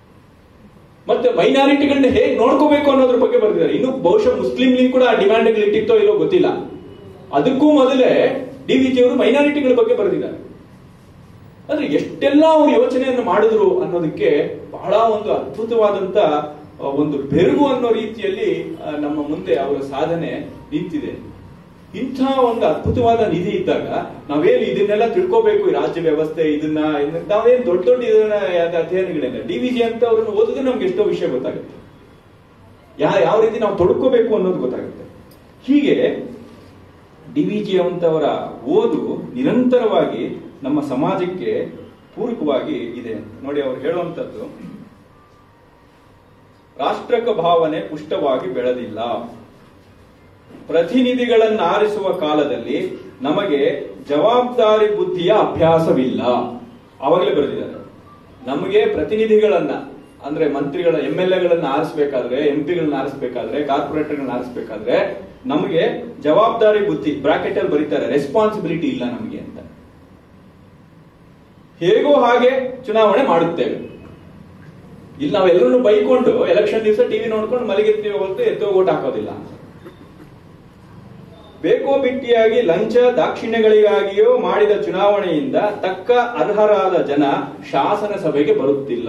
ಮತ್ತೆ ಮೈನಾರಿಟಿಗಳನ್ನ ಹೇಗೆ ನೋಡ್ಕೋಬೇಕು ಅನ್ನೋದ್ರ ಬಗ್ಗೆ ಬರೆದಿದ್ದಾರೆ ಇನ್ನು ಬಹುಶಃ ಮುಸ್ಲಿಂ ಲೀಗ್ ಕೂಡ ಆ ಡಿಮ್ಯಾಂಡ್ಗಳು ಇಟ್ಟಿತ್ತೋ ಇಲ್ಲೋ ಗೊತ್ತಿಲ್ಲ ಅದಕ್ಕೂ ಮೊದಲೇ ಡಿ ವಿ ಜಿ ಅವರು ಮೈನಾರಿಟಿಗಳ ಬಗ್ಗೆ ಬರೆದಿದ್ದಾರೆ ಅಂದ್ರೆ ಎಷ್ಟೆಲ್ಲ ಅವರು ಯೋಚನೆಯನ್ನು ಮಾಡಿದ್ರು ಅನ್ನೋದಕ್ಕೆ ಬಹಳ ಒಂದು ಅದ್ಭುತವಾದಂತ ಆ, ಒಂದು ಬೆರಗು ಅನ್ನೋ ರೀತಿಯಲ್ಲಿ ಆ, ನಮ್ಮ ಮುಂದೆ ಅವರ ಸಾಧನೆ ನಿಂತಿದೆ ಇಂಥ ಒಂದು ಅದ್ಭುತವಾದ ನಿಧಿ ಇದ್ದಾಗ ನಾವೇನು ಇದನ್ನೆಲ್ಲ ತಿಳ್ಕೋಬೇಕು ಈ ರಾಜ್ಯ ವ್ಯವಸ್ಥೆ ಇದನ್ನ ಇದನ್ನ- ನಾವೇನ್ ದೊಡ್ಡ ದೊಡ್ಡ ಇದನ್ನ ಯಾವ್ದು ಅಧ್ಯಯನಗಳಿಲ್ಲ ಡಿ ವಿ ಜಿ ಅಂತ ಅವ್ರನ್ನ ಓದಿದ್ರೆ ನಮ್ಗೆ ಎಷ್ಟೋ ವಿಷಯ ಗೊತ್ತಾಗುತ್ತೆ ಯಾ ಯಾವ ರೀತಿ ನಾವು ತೊಡ್ಕೋಬೇಕು ಅನ್ನೋದು ಗೊತ್ತಾಗುತ್ತೆ ಹೀಗೆ ಡಿ ವಿ ಜಿ ಅಂತವರ ಓದು ನಿರಂತರವಾಗಿ ನಮ್ಮ ಸಮಾಜಕ್ಕೆ ಪೂರಕವಾಗಿ ಇದೆ ನೋಡಿ ಅವ್ರು ಹೇಳುವಂತದ್ದು ರಾಷ್ಟ್ರಕ ಭಾವನೆ ಪುಷ್ಟವಾಗಿ ಬೆಳೆದಿಲ್ಲ ಪ್ರತಿನಿಧಿಗಳನ್ನು ಆರಿಸುವ ಕಾಲದಲ್ಲಿ ನಮಗೆ ಜವಾಬ್ದಾರಿ ಬುದ್ಧಿಯ ಅಭ್ಯಾಸವಿಲ್ಲ ಆವಾಗಲೇ ಬರೆದಿದ್ದಾರೆ ನಮಗೆ ಪ್ರತಿನಿಧಿಗಳನ್ನ ಅಂದ್ರೆ ಮಂತ್ರಿಗಳ ಎಂ ಎಲ್ ಎಗಳನ್ನ ಆರಿಸಬೇಕಾದ್ರೆ ಎಂ ಪಿಗಳನ್ನ ಆರಿಸಬೇಕಾದ್ರೆ ಕಾರ್ಪೊರೇಟರ್ಗಳನ್ನ ಆರಿಸಬೇಕಾದ್ರೆ ನಮಗೆ ಜವಾಬ್ದಾರಿ ಬುದ್ಧಿ ಬ್ರಾಕೆಟ್ ಅಲ್ಲಿ ಬರೀತಾರೆ ರೆಸ್ಪಾನ್ಸಿಬಿಲಿಟಿ ಇಲ್ಲ ನಮಗೆ ಅಂತ ಹೇಗೋ ಹಾಗೆ ಚುನಾವಣೆ ಮಾಡುತ್ತೇವೆ ಇಲ್ಲಿ ನಾವೆಲ್ಲರನ್ನು ಬೈಕೊಂಡು ಎಲೆಕ್ಷನ್ ದಿವಸ ಟಿವಿ ನೋಡ್ಕೊಂಡು ಮಲಗಿರ್ತೀವಿ ಹೊರತು ಎತ್ತೋ ಓಟ್ ಹಾಕೋದಿಲ್ಲ ಬೇಕೋ ಬಿಟ್ಟಿಯಾಗಿ ಲಂಚ ದಾಕ್ಷಿಣ್ಯಗಳಿಗಾಗಿಯೋ ಮಾಡಿದ ಚುನಾವಣೆಯಿಂದ ತಕ್ಕ ಅರ್ಹರಾದ ಜನ ಶಾಸನ ಸಭೆಗೆ ಬರುತ್ತಿಲ್ಲ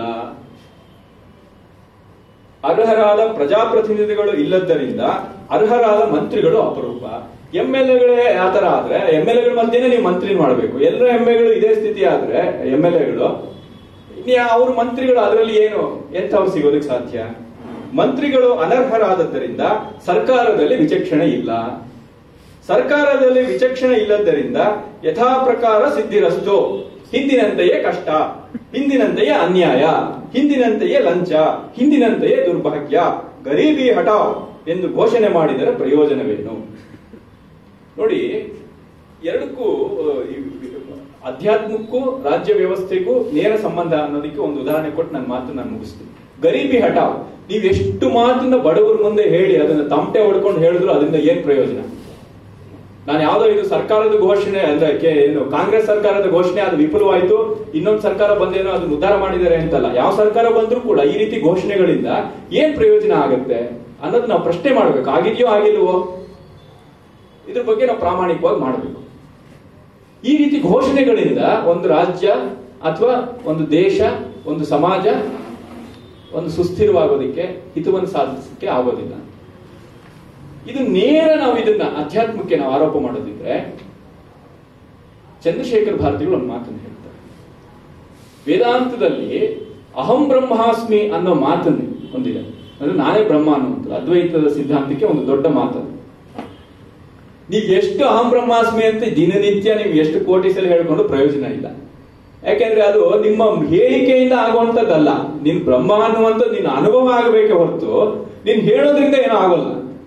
ಅರ್ಹರಾದ ಪ್ರಜಾಪ್ರತಿನಿಧಿಗಳು ಇಲ್ಲದ್ದರಿಂದ ಅರ್ಹರಾದ ಮಂತ್ರಿಗಳು ಅಪರೂಪ ಎಂ ಎಲ್ ಎಗಳೇ ಆತರ ಆದ್ರೆ ಎಂ ಎಲ್ ಎಗಳ ಮಧ್ಯೆನೇ ನೀವು ಮಂತ್ರಿ ಮಾಡಬೇಕು ಎಲ್ಲರ ಎಂ ಎಗಳು ಇದೇ ಸ್ಥಿತಿ ಆದ್ರೆ ಎಂ ಎಲ್ ಎಗಳು ಅವ್ರ ಮಂತ್ರಿಗಳು ಅದರಲ್ಲಿ ಏನು ಎಂಥವ್ರು ಸಿಗೋದಕ್ಕೆ ಸಾಧ್ಯ ಮಂತ್ರಿಗಳು ಅನರ್ಹರಾದದ್ದರಿಂದ ಸರ್ಕಾರದಲ್ಲಿ ವಿಚಕ್ಷಣೆ ಇಲ್ಲ ಸರ್ಕಾರದಲ್ಲಿ ವಿಚಕ್ಷಣೆ ಇಲ್ಲದ್ದರಿಂದ ಯಥಾ ಪ್ರಕಾರ ಸಿದ್ಧಿರಸ್ತು ಹಿಂದಿನಂತೆಯೇ ಕಷ್ಟ ಹಿಂದಿನಂತೆಯೇ ಅನ್ಯಾಯ ಹಿಂದಿನಂತೆಯೇ ಲಂಚ ಹಿಂದಿನಂತೆಯೇ ದುರ್ಭಾಗ್ಯ ಗರೀಬಿ ಹಠಾವ್ ಎಂದು ಘೋಷಣೆ ಮಾಡಿದರೆ ಪ್ರಯೋಜನವೇನು ನೋಡಿ ಎರಡಕ್ಕೂ ಆ, ಈ ಅಧ್ಯಾತ್ಮಕ್ಕೂ ರಾಜ್ಯ ವ್ಯವಸ್ಥೆಗೂ ನೇರ ಸಂಬಂಧ ಅನ್ನೋದಕ್ಕೆ ಒಂದು ಉದಾಹರಣೆ ಕೊಟ್ಟು ನನ್ನ ಮಾತು ನಾನು ಮುಗಿಸ್ತೀನಿ ಗರೀಬಿ ಹಠಾವ್ ನೀವು ಎಷ್ಟು ಮಾತನ್ನ ಬಡವರ ಮುಂದೆ ಹೇಳಿ ಅದನ್ನ ತಮಟೆ ಹೊಡ್ಕೊಂಡು ಹೇಳಿದ್ರು ಅದರಿಂದ ಏನ್ ಪ್ರಯೋಜನ ನಾನು ಯಾವ್ದೋ ಇದು ಸರ್ಕಾರದ ಘೋಷಣೆ ಅಂದ್ರೆ ಕೆ- ಏನು ಕಾಂಗ್ರೆಸ್ ಸರ್ಕಾರದ ಘೋಷಣೆ ಅದು ವಿಫಲವಾಯ್ತು ಇನ್ನೊಂದು ಸರ್ಕಾರ ಬಂದೇನೋ ಅದನ್ನ ಉದ್ಧಾರ ಮಾಡಿದ್ದಾರೆ ಅಂತಲ್ಲ ಯಾವ ಸರ್ಕಾರ ಬಂದ್ರೂ ಕೂಡ ಈ ರೀತಿ ಘೋಷಣೆಗಳಿಂದ ಏನ್ ಪ್ರಯೋಜನ ಆಗುತ್ತೆ ಅನ್ನೋದು ನಾವು ಪ್ರಶ್ನೆ ಮಾಡ್ಬೇಕು ಆಗಿದೆಯೋ ಆಗಿಲ್ವೋ ಇದ್ರ ಬಗ್ಗೆ ನಾವು ಪ್ರಾಮಾಣಿಕವಾಗಿ ಮಾಡಬೇಕು ಈ ರೀತಿ ಘೋಷಣೆಗಳಿಂದ ಒಂದು ರಾಜ್ಯ ಅಥವಾ ಒಂದು ದೇಶ ಒಂದು ಸಮಾಜ ಒಂದು ಸುಸ್ಥಿರವಾಗೋದಕ್ಕೆ ಹಿತವನ್ನು ಸಾಧಿಸಕ್ಕೆ ಆಗೋದಿಲ್ಲ ಇದು ನೇರ ನಾವು ಇದನ್ನ ಅಧ್ಯಾತ್ಮಕ್ಕೆ ನಾವು ಆರೋಪ ಮಾಡೋದಿದ್ರೆ ಚಂದ್ರಶೇಖರ್ ಭಾರತಿಗಳು ಒಂದು ಮಾತನ್ನು ಹೇಳ್ತಾರೆ ವೇದಾಂತದಲ್ಲಿ ಅಹಂ ಬ್ರಹ್ಮಾಸ್ಮಿ ಅನ್ನೋ ಮಾತನ್ನು ಹೊಂದಿದೆ ಅಂದ್ರೆ ನಾನೇ ಬ್ರಹ್ಮ ಅನ್ನುವಂಥದ್ದು ಅದ್ವೈತದ ಸಿದ್ಧಾಂತಕ್ಕೆ ಒಂದು ದೊಡ್ಡ ಮಾತು ಅದು. ನೀವು ಎಷ್ಟು ಅಹಂ ಬ್ರಹ್ಮಾಸ್ಮಿ ಅಂತ ದಿನನಿತ್ಯ ನೀವು ಎಷ್ಟು ಕೋಟಿ ಸಲ ಹೇಳ್ಕೊಂಡು ಪ್ರಯೋಜನ ಇಲ್ಲ ಯಾಕೆಂದ್ರೆ ಅದು ನಿಮ್ಮ ಹೇಳಿಕೆಯಿಂದ ಆಗುವಂತದ್ದಲ್ಲ ನೀನ್ ಬ್ರಹ್ಮ ಅನ್ನುವಂಥದ್ದು ನಿನ್ನ ಅನುಭವ ಆಗಬೇಕೆ ಹೊರತು ನೀನ್ ಹೇಳೋದ್ರಿಂದ ಏನೂ ಆಗೋಲ್ಲ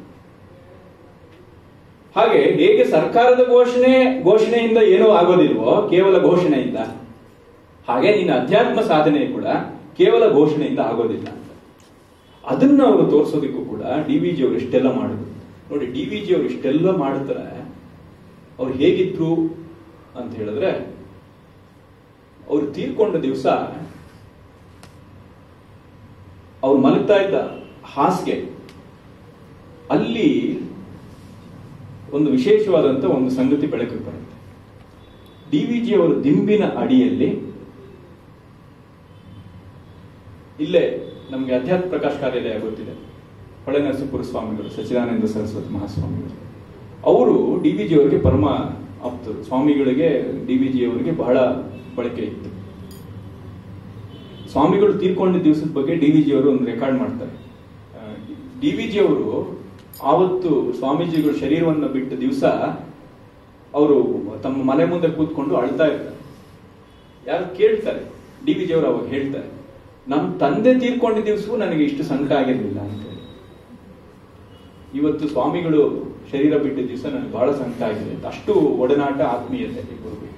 ಹಾಗೆ ಹೇಗೆ ಸರ್ಕಾರದ ಘೋಷಣೆ ಘೋಷಣೆಯಿಂದ ಏನೂ ಆಗೋದಿಲ್ವೋ ಕೇವಲ ಘೋಷಣೆಯಿಂದ ಹಾಗೆ ನಿನ್ನ ಅಧ್ಯಾತ್ಮ ಸಾಧನೆ ಕೂಡ ಕೇವಲ ಘೋಷಣೆಯಿಂದ ಆಗೋದಿಲ್ಲ ಅಂತ ಅದನ್ನ ಅವರು ತೋರಿಸೋದಕ್ಕೂ ಕೂಡ ಡಿ ವಿ ಜಿ ಅವರು ಇಷ್ಟೆಲ್ಲ ಮಾಡಿದ್ರು ನೋಡಿ ಡಿ ವಿ ಜಿ ಅವರು ಇಷ್ಟೆಲ್ಲ ಮಾಡ್ತಾರೆ ಅವ್ರು ಹೇಗಿದ್ರು ಅಂತ ಹೇಳಿದ್ರೆ ಅವ್ರು ತೀರ್ಕೊಂಡ ದಿವಸ ಅವ್ರು ಮಲಗ್ತಾ ಇದ್ದ ಹಾಸಿಗೆ ಅಲ್ಲಿ ಒಂದು ವಿಶೇಷವಾದಂತ ಒಂದು ಸಂಗತಿ ಬೆಳಕಿಗೆ ಬರುತ್ತೆ ಡಿ ವಿ ಜಿ ಅವರ ದಿಂಬಿನ ಅಡಿಯಲ್ಲಿ ಇಲ್ಲೇ ನಮಗೆ ಅಧ್ಯಾತ್ಮ ಪ್ರಕಾಶ್ ಕಾರ್ಯಾಲಯ ಗೊತ್ತಿದೆ ಹೊಳೆ ನರಸೀಪುರ ಸ್ವಾಮಿಗಳು ಸಚ್ಚಿದಾನಂದ ಸರಸ್ವತಿ ಮಹಾಸ್ವಾಮಿಗಳು ಅವರು ಡಿ ವಿ ಜಿ ಅವರಿಗೆ ಪರಮ ಆಪ್ತರು ಸ್ವಾಮಿಗಳಿಗೆ ಡಿ ವಿ ಜಿ ಅವರಿಗೆ ಬಹಳ ಬಳಕೆ ಇತ್ತು ಸ್ವಾಮಿಗಳು ತೀರ್ಕೊಂಡ ದಿವಸದ ಬಗ್ಗೆ ಡಿ ವಿ ಜಿ ಅವರು ಒಂದು ರೆಕಾರ್ಡ್ ಮಾಡ್ತಾರೆ ಡಿ ವಿ ಜಿ ಅವರು ಆವತ್ತು ಸ್ವಾಮೀಜಿಗಳು ಶರೀರವನ್ನು ಬಿಟ್ಟ ದಿವಸ ಅವರು ತಮ್ಮ ಮನೆ ಮುಂದೆ ಕೂತ್ಕೊಂಡು ಅಳ್ತಾ ಇರ್ತಾರೆ ಯಾರು ಕೇಳ್ತಾರೆ ಡಿ ವಿ ಜಿ ಅವರು ಅವಾಗ ಹೇಳ್ತಾರೆ ನಮ್ಮ ತಂದೆ ತೀರ್ಕೊಂಡ ದಿವಸವೂ ನನಗೆ ಇಷ್ಟು ಸಂಕಟ ಆಗಿರಲಿಲ್ಲ ಅಂತ ಹೇಳಿ ಇವತ್ತು ಸ್ವಾಮಿಗಳು ಶರೀರ ಬಿಟ್ಟ ದಿವಸ ನನಗೆ ಬಹಳ ಸಂಕಟ ಆಗಿದೆ ಅಂತ ಅಷ್ಟು ಒಡನಾಟ ಆತ್ಮೀಯತೆ ಇಬ್ಬರು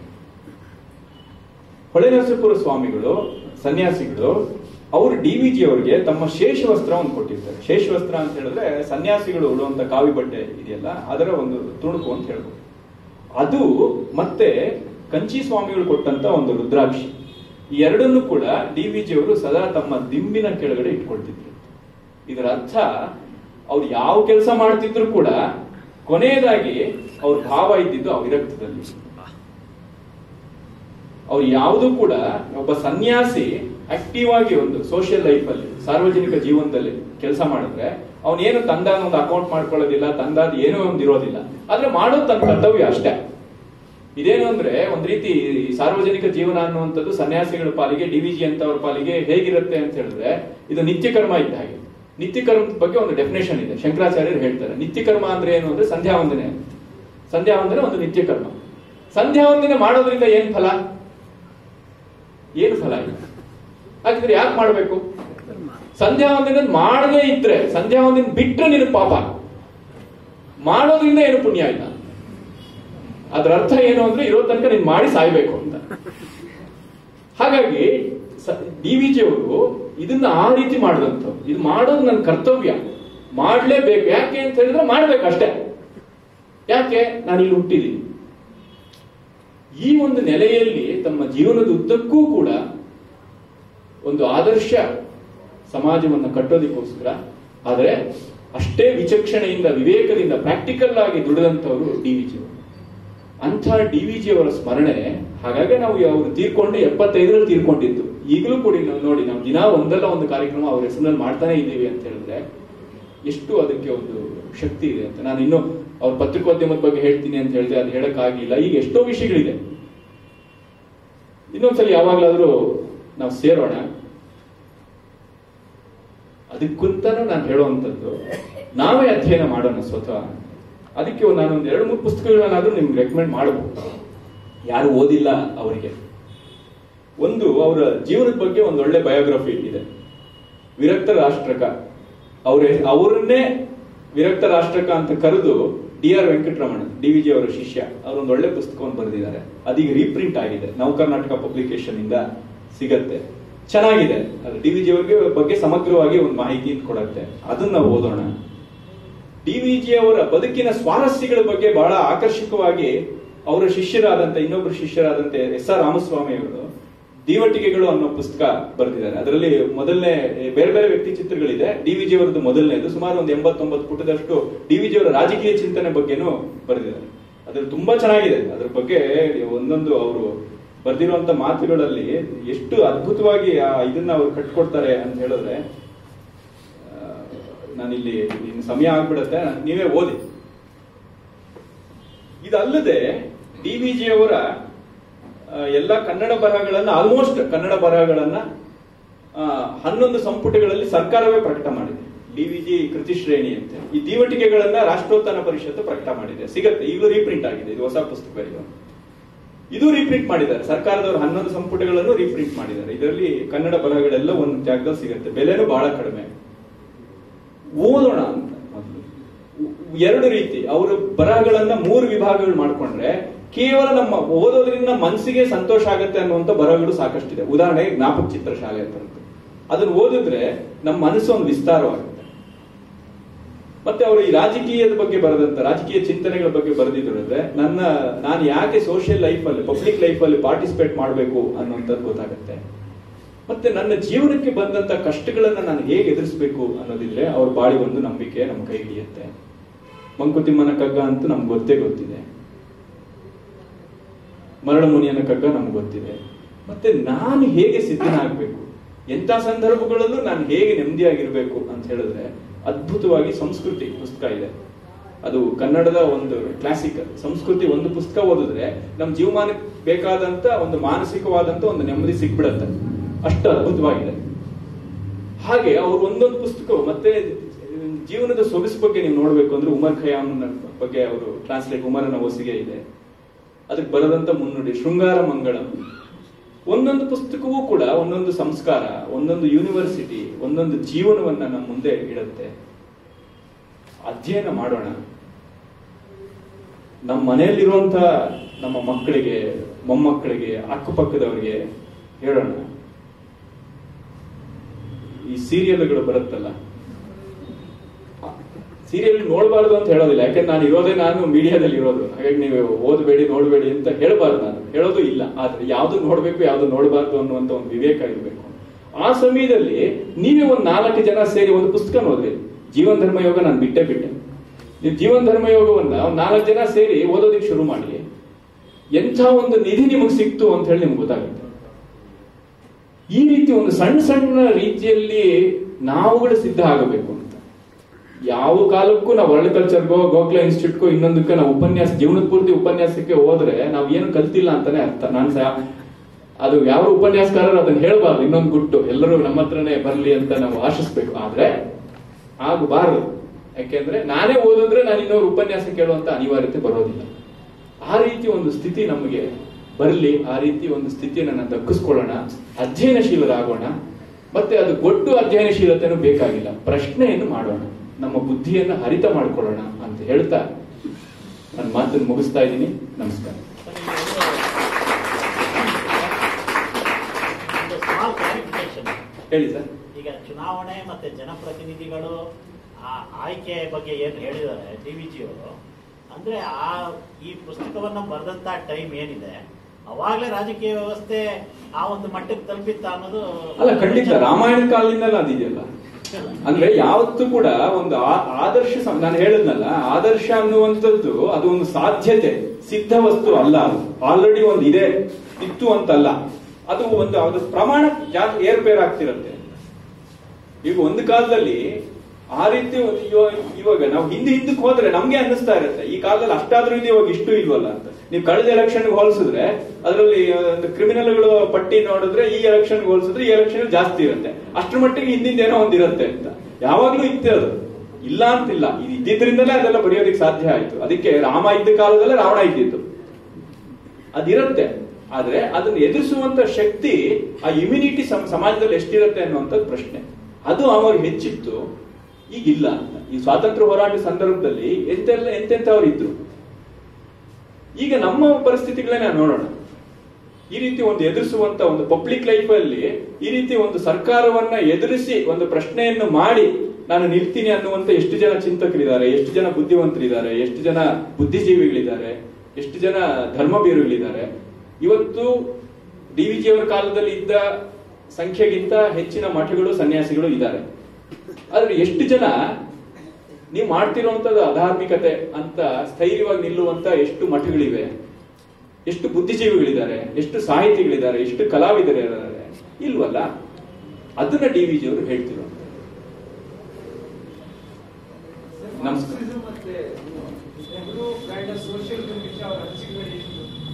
ಹೊಳೆ ನರಸೀಪುರ ಸ್ವಾಮಿಗಳು ಸನ್ಯಾಸಿಗಳು ಅವರು ಡಿ ವಿ ಜಿ ಅವರಿಗೆ ತಮ್ಮ ಶೇಷ ವಸ್ತ್ರವನ್ನು ಕೊಟ್ಟಿರ್ತಾರೆ ಶೇಷ ವಸ್ತ್ರ ಅಂತ ಹೇಳಿದ್ರೆ ಸನ್ಯಾಸಿಗಳು ಉಡುವಂತ ಕಾವಿ ಬಟ್ಟೆ ಇದೆಯಲ್ಲ ಅದರ ಒಂದು ತುಣುಕು ಅಂತ ಹೇಳ್ಬೋದು ಅದು ಮತ್ತೆ ಕಂಚಿ ಸ್ವಾಮಿಗಳು ಕೊಟ್ಟಂತ ಒಂದು ರುದ್ರಾಕ್ಷಿ ಈ ಎರಡನ್ನು ಕೂಡ ಡಿ ವಿ ಜಿ ಅವರು ಸದಾ ತಮ್ಮ ದಿಂಬಿನ ಕೆಳಗಡೆ ಇಟ್ಕೊಳ್ತಿದ್ರು ಇದರ ಅರ್ಥ ಅವ್ರು ಯಾವ ಕೆಲಸ ಮಾಡ್ತಿದ್ರು ಕೂಡ ಕೊನೆಯದಾಗಿ ಅವ್ರ ಭಾವ ಇದ್ದಿದ್ದು ಅವಿರಕ್ತದಲ್ಲಿ ಅವ್ರು ಯಾವುದೂ ಕೂಡ ಒಬ್ಬ ಸನ್ಯಾಸಿ ಆಕ್ಟಿವ್ ಆಗಿ ಒಂದು ಸೋಷಿಯಲ್ ಲೈಫ್ ಅಲ್ಲಿ ಸಾರ್ವಜನಿಕ ಜೀವನದಲ್ಲಿ ಕೆಲಸ ಮಾಡಿದ್ರೆ ಅವನೇನು ತಂದಾದ ಒಂದು ಅಕೌಂಟ್ ಮಾಡ್ಕೊಳ್ಳೋದಿಲ್ಲ ತಂದಾದ ಏನೋ ಒಂದು ಇರೋದಿಲ್ಲ ಆದ್ರೆ ಮಾಡೋದು ತನ್ನ ಕರ್ತವ್ಯ ಅಷ್ಟೇ ಇದೇನು ಅಂದ್ರೆ ಒಂದ್ ರೀತಿ ಈ ಸಾರ್ವಜನಿಕ ಜೀವನ ಅನ್ನುವಂಥದ್ದು ಸನ್ಯಾಸಿಗಳ ಪಾಲಿಗೆ ಡಿವಿಜಿ ಅಂತವ್ರ ಪಾಲಿಗೆ ಹೇಗಿರುತ್ತೆ ಅಂತ ಹೇಳಿದ್ರೆ ಇದು ನಿತ್ಯ ಕರ್ಮ ಇದ್ದ ಹಾಗೆ ನಿತ್ಯ ಕರ್ಮದ ಬಗ್ಗೆ ಒಂದು ಡೆಫಿನೇಷನ್ ಇದೆ ಶಂಕರಾಚಾರ್ಯರು ಹೇಳ್ತಾರೆ ನಿತ್ಯ ಕರ್ಮ ಅಂದ್ರೆ ಏನು ಅಂದ್ರೆ ಸಂಧ್ಯಾ ವಂದನೆ ಸಂಧ್ಯಾ ವಂದನೆ ಒಂದು ನಿತ್ಯ ಕರ್ಮ ಸಂಧ್ಯಾ ವಂದನೆ ಮಾಡೋದ್ರಿಂದ ಏನ್ ಫಲ ಏನು ಫಲ ಇಲ್ಲ ಹಾಗಿದ್ರೆ ಯಾಕೆ ಮಾಡ್ಬೇಕು ಸಂಧ್ಯಾ ವಂದನೆ ಮಾಡದೇ ಇದ್ರೆ ಸಂಧ್ಯಾ ವಂದನೆ ಬಿಟ್ರೆ ನಿನ್ ಪಾಪ ಮಾಡೋದ್ರಿಂದ ಏನು ಪುಣ್ಯ ಇಲ್ಲ ಅದರ ಅರ್ಥ ಏನು ಅಂದ್ರೆ ಇರೋ ತನಕ ನೀನ್ ಮಾಡಿ ಸಾಯ್ಬೇಕು ಅಂತ ಹಾಗಾಗಿ ಡಿ ವಿ ಜಿ ಅವರು ಇದನ್ನ ಆ ರೀತಿ ಮಾಡಿದಂಥವ್ರು ಇದು ಮಾಡೋದು ನನ್ನ ಕರ್ತವ್ಯ ಮಾಡ್ಲೇಬೇಕು ಯಾಕೆ ಅಂತ ಹೇಳಿದ್ರೆ ಮಾಡ್ಬೇಕು ಅಷ್ಟೇ ಯಾಕೆ ನಾನು ಇಲ್ಲಿ ಹುಟ್ಟಿದ್ದೀನಿ ಈ ಒಂದು ನೆಲೆಯಲ್ಲಿ ತಮ್ಮ ಜೀವನದ ಉದ್ದಕ್ಕೂ ಕೂಡ ಒಂದು ಆದರ್ಶ ಸಮಾಜವನ್ನು ಕಟ್ಟೋದಕ್ಕೋಸ್ಕರ ಆದರೆ ಅಷ್ಟೇ ವಿಚಕ್ಷಣೆಯಿಂದ ವಿವೇಕದಿಂದ ಪ್ರಾಕ್ಟಿಕಲ್ ಆಗಿ ದುಡಿದಂಥವರು ಡಿ ವಿ ಜಿ ಅವರು ಅಂಥ ಡಿ ವಿ ಜಿ ಅವರ ಸ್ಮರಣೆ ಹಾಗಾಗಿ ನಾವು ಅವರು ತೀರ್ಕೊಂಡು ಎಪ್ಪತ್ತೈದರಲ್ಲಿ ತೀರ್ಕೊಂಡಿದ್ದು ಈಗಲೂ ಕೂಡ ನಾವು ನೋಡಿ ನಾವು ದಿನ ಒಂದಲ್ಲ ಒಂದು ಕಾರ್ಯಕ್ರಮ ಅವ್ರ ಹೆಸರಿನಲ್ಲಿ ಮಾಡ್ತಾನೆ ಇದ್ದೀವಿ ಅಂತ ಹೇಳಿದ್ರೆ ಎಷ್ಟು ಅದಕ್ಕೆ ಒಂದು ಶಕ್ತಿ ಇದೆ ಅಂತ ನಾನು ಇನ್ನು ಅವ್ರ ಪತ್ರಿಕೋದ್ಯಮದ ಬಗ್ಗೆ ಹೇಳ್ತೀನಿ ಅಂತ ಹೇಳಿದ್ರೆ ಅದು ಹೇಳಕ್ ಆಗಿಲ್ಲ ಈಗ ಎಷ್ಟೋ ವಿಷಯಗಳಿದೆ ಇನ್ನೊಂದ್ಸಲಿ ಯಾವಾಗ್ಲಾದ್ರೂ ನಾವು ಸೇರೋಣ ಅದಕ್ಕಂತಾನು ನಾನು ಹೇಳುವಂಥದ್ದು ನಾವೇ ಅಧ್ಯಯನ ಮಾಡೋಣ ಸ್ವತಃ ಅದಕ್ಕೆ ನಾನು ಒಂದು ಎರಡು ಮೂರು ಪುಸ್ತಕಗಳನ್ನಾದ್ರೂ ನಿಮ್ಗೆ ರೆಕಮೆಂಡ್ ಮಾಡಬಹುದು ಯಾರು ಓದಿಲ್ಲ ಅವರಿಗೆ ಒಂದು ಅವರ ಜೀವನದ ಬಗ್ಗೆ ಒಂದು ಒಳ್ಳೆ ಬಯೋಗ್ರಫಿ ಇದೆ ವಿರಕ್ತ ರಾಷ್ಟ್ರಕ ಅವ್ರ ಅವರನ್ನೇ ವಿರಕ್ತ ರಾಷ್ಟ್ರಕ ಅಂತ ಕರೆದು D R Venkataramana D V G ಅವರ ಶಿಷ್ಯ ಅವರೊಂದು ಒಳ್ಳೆ ಪುಸ್ತಕವನ್ನು ಬರೆದಿದ್ದಾರೆ ಅದೀಗ ರೀಪ್ರಿಂಟ್ ಆಗಿದೆ ನವ ಕರ್ನಾಟಕ ಪಬ್ಲಿಕೇಶನ್ ಇಂದ ಸಿಗತ್ತೆ ಚೆನ್ನಾಗಿದೆ ಅದು ಡಿ ವಿ ಜಿ ಅವರಿಗೆ ಬಗ್ಗೆ ಸಮಗ್ರವಾಗಿ ಒಂದು ಮಾಹಿತಿ ಕೊಡುತ್ತೆ ಅದನ್ನ ನಾವು ಓದೋಣ ಡಿ ವಿ ಜಿ ಅವರ ಬದುಕಿನ ಸ್ವಾರಸ್ಯಗಳ ಬಗ್ಗೆ ಬಹಳ ಆಕರ್ಷಕವಾಗಿ ಅವರ ಶಿಷ್ಯರಾದಂತ ಇನ್ನೊಬ್ಬರು ಶಿಷ್ಯರಾದಂತೆ ಎಸ್ ಆರ್ ರಾಮಸ್ವಾಮಿ ಅವರು ದೀವಟಿಕೆಗಳು ಅನ್ನೋ ಪುಸ್ತಕ ಬರೆದಿದ್ದಾರೆ ಅದರಲ್ಲಿ ಮೊದಲನೇ ಬೇರೆ ಬೇರೆ ವ್ಯಕ್ತಿ ಚಿತ್ರಗಳಿದೆ ಡಿ ವಿ ಜಿ ಅವರದ್ದು ಮೊದಲನೇದು ಸುಮಾರು ಒಂದು ಎಂಬತ್ತೊಂಬತ್ತು ಪುಟದಷ್ಟು ಡಿ ವಿ ಜಿ ಅವರ ರಾಜಕೀಯ ಚಿಂತನೆ ಬಗ್ಗೆನೂ ಬರೆದಿದ್ದಾರೆ ಅದ್ರಲ್ಲಿ ತುಂಬಾ ಚೆನ್ನಾಗಿದೆ ಅದ್ರ ಬಗ್ಗೆ ಒಂದೊಂದು ಅವರು ಬರೆದಿರುವಂತ ಮಾತುಗಳಲ್ಲಿ ಎಷ್ಟು ಅದ್ಭುತವಾಗಿ ಆ ಇದನ್ನ ಅವ್ರು ಕಟ್ಕೊಡ್ತಾರೆ ಅಂತ ಹೇಳಿದ್ರೆ ನಾನಿಲ್ಲಿ ಇನ್ನು ಸಮಯ ಆಗ್ಬಿಡತ್ತೆ ನೀವೇ ಓದಿ ಇದಲ್ಲದೆ ಡಿ ವಿ ಜಿ ಅವರ ಎಲ್ಲ ಕನ್ನಡ ಬರಹಗಳನ್ನ ಆಲ್ಮೋಸ್ಟ್ ಕನ್ನಡ ಬರಹಗಳನ್ನ ಹನ್ನೊಂದು ಸಂಪುಟಗಳಲ್ಲಿ ಸರ್ಕಾರವೇ ಪ್ರಕಟ ಮಾಡಿದೆ ಡಿವಿಜಿ ಕೃತಿ ಶ್ರೇಣಿ ಅಂತ ಈ ದೀವಟಿಕೆಗಳನ್ನ ರಾಷ್ಟ್ರೋತ್ಥಾನ ಪರಿಷತ್ತು ಪ್ರಕಟ ಮಾಡಿದೆ ಸಿಗತ್ತೆ ಈಗಲೂ ರೀಪ್ರಿಂಟ್ ಆಗಿದೆ ಇದು ಹೊಸ ಪುಸ್ತಕ ಇದು ಇದು ರೀಪ್ರಿಂಟ್ ಮಾಡಿದ್ದಾರೆ ಸರ್ಕಾರದವರು ಹನ್ನೊಂದು ಸಂಪುಟಗಳನ್ನು ರೀಪ್ರಿಂಟ್ ಮಾಡಿದ್ದಾರೆ ಇದರಲ್ಲಿ ಕನ್ನಡ ಬರಹಗಳೆಲ್ಲ ಒಂದು ಜಾಗದಲ್ಲಿ ಸಿಗುತ್ತೆ ಬೆಲೆನೂ ಬಹಳ ಕಡಿಮೆ ಓದೋಣ ಅಂತ ಮೊದಲು ಎರಡು ರೀತಿ ಅವರು ಬರಹಗಳನ್ನ ಮೂರು ವಿಭಾಗಗಳು ಮಾಡ್ಕೊಂಡ್ರೆ ಕೇವಲ ನಮ್ಮ ಓದೋದ್ರಿಂದ ಮನಸ್ಸಿಗೆ ಸಂತೋಷ ಆಗುತ್ತೆ ಅನ್ನುವಂತ ಬರಹಗಳು ಸಾಕಷ್ಟಿದೆ ಉದಾಹರಣೆಗೆ ಜ್ಞಾಪಕ ಚಿತ್ರಶಾಲೆ ಅಂತ ಅದನ್ನ ಓದಿದ್ರೆ ನಮ್ಮ ಮನಸ್ಸು ಒಂದು ವಿಸ್ತಾರವಾಗುತ್ತೆ ಮತ್ತೆ ಅವರು ಈ ರಾಜಕೀಯದ ಬಗ್ಗೆ ಬರೆದಂತ ರಾಜಕೀಯ ಚಿಂತನೆಗಳ ಬಗ್ಗೆ ಬರೆದಿದ್ರೆ ನನ್ನ ನಾನು ಯಾಕೆ ಸೋಷಿಯಲ್ ಲೈಫ್ ಅಲ್ಲಿ ಪಬ್ಲಿಕ್ ಲೈಫ್ ಅಲ್ಲಿ ಪಾರ್ಟಿಸಿಪೇಟ್ ಮಾಡಬೇಕು ಅನ್ನುವಂಥದ್ದು ಗೊತ್ತಾಗುತ್ತೆ ಮತ್ತೆ ನನ್ನ ಜೀವನಕ್ಕೆ ಬಂದಂತ ಕಷ್ಟಗಳನ್ನ ನಾನು ಹೇಗೆ ಎದುರಿಸಬೇಕು ಅನ್ನೋದಿದ್ರೆ ಅವ್ರ ಬಾಳಿ ಒಂದು ನಂಬಿಕೆ ನಮ್ಮ ಕೈ ಹಿಡಿಯುತ್ತೆ ಮಂಕುತಿಮ್ಮನ ಕಗ್ಗ ಅಂತೂ ನಮ್ಗೆ ಗೊತ್ತೇ ಗೊತ್ತಿದೆ ಮರಣ ಮುನಿಯನ ಕಗ್ಗ ನಮ್ಗೆ ಗೊತ್ತಿದೆ ಮತ್ತೆ ನಾನು ಹೇಗೆ ಸಿದ್ಧನಾಗಬೇಕು ಎಂಥ ಸಂದರ್ಭಗಳಲ್ಲೂ ನಾನು ಹೇಗೆ ನೆಮ್ಮದಿಯಾಗಿರ್ಬೇಕು ಅಂತ ಹೇಳಿದ್ರೆ ಅದ್ಭುತವಾಗಿ ಸಂಸ್ಕೃತಿ ಪುಸ್ತಕ ಇದೆ ಅದು ಕನ್ನಡದ ಒಂದು ಕ್ಲಾಸಿಕ್ ಸಂಸ್ಕೃತಿ ಒಂದು ಪುಸ್ತಕ ಓದಿದ್ರೆ ನಮ್ಮ ಜೀವಮಾನಕ್ಕೆ ಬೇಕಾದಂತ ಒಂದು ಮಾನಸಿಕವಾದಂತ ಒಂದು ನೆಮ್ಮದಿ ಸಿಕ್ಬಿಡತ್ತೆ ಅಷ್ಟು ಅದ್ಭುತವಾಗಿದೆ ಹಾಗೆ ಅವ್ರು ಒಂದೊಂದು ಪುಸ್ತಕ ಮತ್ತೆ ಜೀವನದ ಸೊಗಸು ಬಗ್ಗೆ ನೀವು ನೋಡ್ಬೇಕು ಅಂದ್ರೆ ಉಮರ್ ಖಯಾಮ್ ಬಗ್ಗೆ ಅವರು ಟ್ರಾನ್ಸ್ಲೇಟ್ ಉಮರನ ಒಸಿಗೆ ಇದೆ ಅದಕ್ಕೆ ಬರದಂತ ಮುನ್ನುಡಿ ಶೃಂಗಾರ ಮಂಗಳಂ ಒಂದೊಂದು ಪುಸ್ತಕವೂ ಕೂಡ ಒಂದೊಂದು ಸಂಸ್ಕಾರ ಒಂದೊಂದು ಯೂನಿವರ್ಸಿಟಿ ಒಂದೊಂದು ಜೀವನವನ್ನ ನಮ್ಮ ಮುಂದೆ ಇಡುತ್ತೆ ಅಧ್ಯಯನ ಮಾಡೋಣ ನಮ್ಮ ಮನೆಯಲ್ಲಿರುವಂತ ನಮ್ಮ ಮಕ್ಕಳಿಗೆ ಮೊಮ್ಮಕ್ಕಳಿಗೆ ಅಕ್ಕಪಕ್ಕದವರಿಗೆ ಹೇಳೋಣ ಈ ಸೀರಿಯಲ್ಗಳು ಬರುತ್ತಲ್ಲ ಸೀರಿಯಲ್ ನೋಡಬಾರ್ದು ಅಂತ ಹೇಳೋದಿಲ್ಲ ಯಾಕಂದ್ರೆ ನಾನು ಇರೋದೇ ನಾನು ಮೀಡಿಯಾದಲ್ಲಿ ಇರೋದು ಹಾಗಾಗಿ ನೀವು ಓದಬೇಡಿ ನೋಡಬೇಡಿ ಅಂತ ಹೇಳಬಾರ್ದು ನಾನು ಹೇಳೋದು ಇಲ್ಲ ಆದ್ರೆ ಯಾವ್ದು ನೋಡ್ಬೇಕು ಯಾವ್ದು ನೋಡಬಾರ್ದು ಅನ್ನುವಂತ ಒಂದು ವಿವೇಕ ಇರಬೇಕು ಆ ಸಮಯದಲ್ಲಿ ನೀವೇ ಒಂದ್ ನಾಲ್ಕು ಜನ ಸೇರಿ ಒಂದು ಪುಸ್ತಕ ಓದ್ರಿ ಜೀವನ ಧರ್ಮ ಯೋಗ ನಾನು ಬಿಟ್ಟೆ ಬಿಟ್ಟೆ ನೀವು ಜೀವನ ಧರ್ಮ ಯೋಗವನ್ನ ಒಂದ್ ನಾಲ್ಕು ಜನ ಸೇರಿ ಓದೋದಕ್ಕೆ ಶುರು ಮಾಡಿ ಎಂಥ ಒಂದು ನಿಧಿ ನಿಮಗೆ ಸಿಕ್ತು ಅಂತ ಹೇಳಿ ನಿಮ್ಗೆ ಗೊತ್ತಾಗುತ್ತೆ ಈ ರೀತಿ ಒಂದು ಸಣ್ಣ ಸಣ್ಣ ರೀತಿಯಲ್ಲಿ ನಾವುಗಳು ಸಿದ್ಧ ಆಗಬೇಕು ಅಂತ ಯಾವ ಕಾಲಕ್ಕೂ ನಾವು ವರ್ಲ್ಡ್ ಕಲ್ಚರ್ಗೋ ಗೋಖಲೆ ಇನ್ಸ್ಟಿಟ್ಯೂಟ್ಗೋ ಇನ್ನೊಂದಕ್ಕೆ ನಾವು ಉಪನ್ಯಾಸ ಜೀವನದ ಪೂರ್ತಿ ಉಪನ್ಯಾಸಕ್ಕೆ ಹೋದ್ರೆ ನಾವು ಏನು ಕಲ್ತಿಲ್ಲ ಅಂತಾನೆ ಅರ್ಥ ನಾನು ಸಹ ಅದು ಯಾವ ಉಪನ್ಯಾಸಕಾರರು ಅದನ್ನ ಹೇಳಬಾರ್ದು ಇನ್ನೊಂದು ಗುಟ್ಟು ಎಲ್ಲರೂ ನಮ್ಮ ಹತ್ರನೇ ಬರಲಿ ಅಂತ ನಾವು ಆಶಿಸ್ಬೇಕು ಆದ್ರೆ ಆಗಬಾರದು ಯಾಕೆಂದ್ರೆ ನಾನೇ ಓದಿದ್ರೆ ನಾನು ಇನ್ನೊಂದು ಉಪನ್ಯಾಸ ಕೇಳುವಂತ ಅನಿವಾರ್ಯತೆ ಬರೋದಿಲ್ಲ ಆ ರೀತಿ ಒಂದು ಸ್ಥಿತಿ ನಮಗೆ ಬರಲಿ ಆ ರೀತಿ ಒಂದು ಸ್ಥಿತಿಯನ್ನು ನಾವು ದಕ್ಕಿಸ್ಕೊಳ್ಳೋಣ ಅಧ್ಯಯನಶೀಲರಾಗೋಣ ಮತ್ತೆ ಅದು ಗೊಟ್ಟು ಅಧ್ಯಯನಶೀಲತೆನೂ ಬೇಕಾಗಿಲ್ಲ ಪ್ರಶ್ನೆಯನ್ನು ಮಾಡೋಣ ನಮ್ಮ ಬುದ್ಧಿಯನ್ನು ಹರಿತ ಮಾಡ್ಕೊಳ್ಳೋಣ ಅಂತ ಹೇಳ್ತಾ ನನ್ನ ಮಾತನ್ನು ಮುಗಿಸ್ತಾ ಇದ್ದೀನಿ ನಮಸ್ಕಾರ ಒಂದು ಸ್ಮಾಲ್ ಕ್ಲಾರಿಫಿಕೇಶನ್ ಹೇಳಿ ಸರ್ ಈಗ ಚುನಾವಣೆ ಮತ್ತೆ ಜನಪ್ರತಿನಿಧಿಗಳು ಆ ಆಯ್ಕೆ ಬಗ್ಗೆ ಏನು ಹೇಳಿದ್ದಾರೆ ಡಿ ವಿ ಜಿ ಅವರು ಅಂದ್ರೆ ಆ ಈ ಪುಸ್ತಕವನ್ನ ಬರೆದಂತ ಟೈಮ್ ಏನಿದೆ ಅವಾಗಲೇ ರಾಜಕೀಯ ವ್ಯವಸ್ಥೆ ಆ ಒಂದು ಮಟ್ಟಕ್ಕೆ ತಲುಪಿತ್ತ ಅನ್ನೋದು ಅಲ್ಲ ಖಂಡಿತ ರಾಮಾಯಣ ಕಾಲದಿಂದಲೇ ಅದಿದೆಯಲ್ಲ ಅಂದ್ರೆ ಯಾವತ್ತೂ ಕೂಡ ಒಂದು ಆ- ಆದರ್ಶ ಸಂ- ನಾನು ಹೇಳಿದ್ನಲ್ಲ ಆದರ್ಶ ಅನ್ನುವಂಥದ್ದು ಅದು ಒಂದು ಸಾಧ್ಯತೆ ಸಿದ್ಧ ವಸ್ತು ಅಲ್ಲ ಅದು ಆಲ್ರೆಡಿ ಒಂದು ಇದೆ ಇತ್ತು ಅಂತಲ್ಲ ಅದು ಒಂದು ಅದು ಪ್ರಮಾಣ ಜಾಸ್ತಿ ಏರ್ಪೇರ್ ಆಗ್ತಿರತ್ತೆ ಈಗ ಒಂದು ಕಾಲದಲ್ಲಿ ಆ ರೀತಿ ಒಂದು ಇವ- ಇವಾಗ ನಾವು ಹಿಂದೆ ಹಿಂದಕ್ಕೆ ಹೋದ್ರೆ ನಮ್ಗೆ ಅನ್ನಿಸ್ತಾ ಇರುತ್ತೆ ಈ ಕಾಲದಲ್ಲಿ ಅಷ್ಟಾದ್ರೂ ಇದೆ ಇವಾಗ ಇಷ್ಟು ಇಲ್ವಲ್ಲ ಅಂತ ನೀವು ಕಳೆದ ಎಲೆಕ್ಷನ್ ಹೋಲಿಸಿದ್ರೆ ಅದರಲ್ಲಿ ಒಂದು ಕ್ರಿಮಿನಲ್ಗಳು ಪಟ್ಟಿ ನೋಡಿದ್ರೆ ಈ ಎಲೆಕ್ಷನ್ ಹೋಲಿಸಿದ್ರೆ ಈ ಎಲೆಕ್ಷನ್ ಜಾಸ್ತಿ ಇರುತ್ತೆ ಅಷ್ಟ್ರ ಮಟ್ಟಿಗೆ ಹಿಂದಿಂದ ಏನೋ ಒಂದ್ ಇರುತ್ತೆ ಅಂತ ಯಾವಾಗ್ಲೂ ಇತ್ತು ಅದು ಇಲ್ಲ ಅಂತಿಲ್ಲ ಇದು ಇದ್ದಿದ್ರಿಂದಲೇ ಅದೆಲ್ಲ ಬರೆಯೋದಕ್ಕೆ ಸಾಧ್ಯ ಆಯ್ತು ಅದಕ್ಕೆ ರಾಮ ಇದ್ದ ಕಾಲದಲ್ಲೇ ರಾವಣ ಇದ್ದಿತ್ತು ಅದಿರುತ್ತೆ ಆದ್ರೆ ಅದನ್ನ ಎದುರಿಸುವಂತ ಶಕ್ತಿ ಆ ಇಮ್ಯುನಿಟಿ ಸಮಾಜದಲ್ಲಿ ಎಷ್ಟಿರುತ್ತೆ ಅನ್ನುವಂಥದ್ದು ಪ್ರಶ್ನೆ ಅದು ಅವ್ರಿಗೆ ಹೆಚ್ಚಿತ್ತು ಈಗಿಲ್ಲ ಅಂತ ಈ ಸ್ವಾತಂತ್ರ್ಯ ಹೋರಾಟ ಸಂದರ್ಭದಲ್ಲಿ ಎಂತೆಲ್ಲ ಎಂತೆಂಥವ್ರು ಇದ್ರು ಈಗ ನಮ್ಮ ಪರಿಸ್ಥಿತಿಗಳನ್ನ ನೋಡೋಣ ಈ ರೀತಿ ಒಂದು ಎದುರಿಸುವಂತ ಒಂದು ಪಬ್ಲಿಕ್ ಲೈಫ್ ಅಲ್ಲಿ ಈ ರೀತಿ ಒಂದು ಸರ್ಕಾರವನ್ನ ಎದುರಿಸಿ ಒಂದು ಪ್ರಶ್ನೆಯನ್ನು ಮಾಡಿ ನಾನು ನಿಲ್ತೀನಿ ಅನ್ನುವಂತ ಎಷ್ಟು ಜನ ಚಿಂತಕರಿದ್ದಾರೆ ಎಷ್ಟು ಜನ ಬುದ್ಧಿವಂತರಿದ್ದಾರೆ ಎಷ್ಟು ಜನ ಬುದ್ಧಿಜೀವಿಗಳಿದ್ದಾರೆ ಎಷ್ಟು ಜನ ಧರ್ಮಬೀರುಗಳಿದ್ದಾರೆ ಇವತ್ತು ಡಿ ವಿ ಜಿ ಅವರ ಕಾಲದಲ್ಲಿ ಇದ್ದ ಸಂಖ್ಯೆಗಿಂತ ಹೆಚ್ಚಿನ ಮಠಗಳು ಸನ್ಯಾಸಿಗಳು ಇದ್ದಾರೆ ಆದ್ರೆ ಎಷ್ಟು ಜನ ನೀವು ಮಾಡ್ತಿರುವಂತದ್ದು ಅಧಾರ್ಮಿಕತೆ ಅಂತ ಸ್ಥೈರ್ಯವಾಗಿ ನಿಲ್ಲುವಂತ ಎಷ್ಟು ಮಠಗಳಿವೆ ಎಷ್ಟು ಬುದ್ಧಿಜೀವಿಗಳಿದ್ದಾರೆ ಎಷ್ಟು ಸಾಹಿತಿಗಳಿದ್ದಾರೆ ಎಷ್ಟು ಕಲಾವಿದರಿದ್ದಾರೆ ಇಲ್ವಲ್ಲ ಅದನ್ನ ಡಿ ವಿ ಜಿ ಅವರು ಹೇಳ್ತಿರುವಂತ ನಮಸ್ಕಾರ ಮತ್ತೆ ನೆಹರು kind of social ವಿಷಯ ಅವರ ಅನಿಸಿಕೆಗಳು ಎಷ್ಟು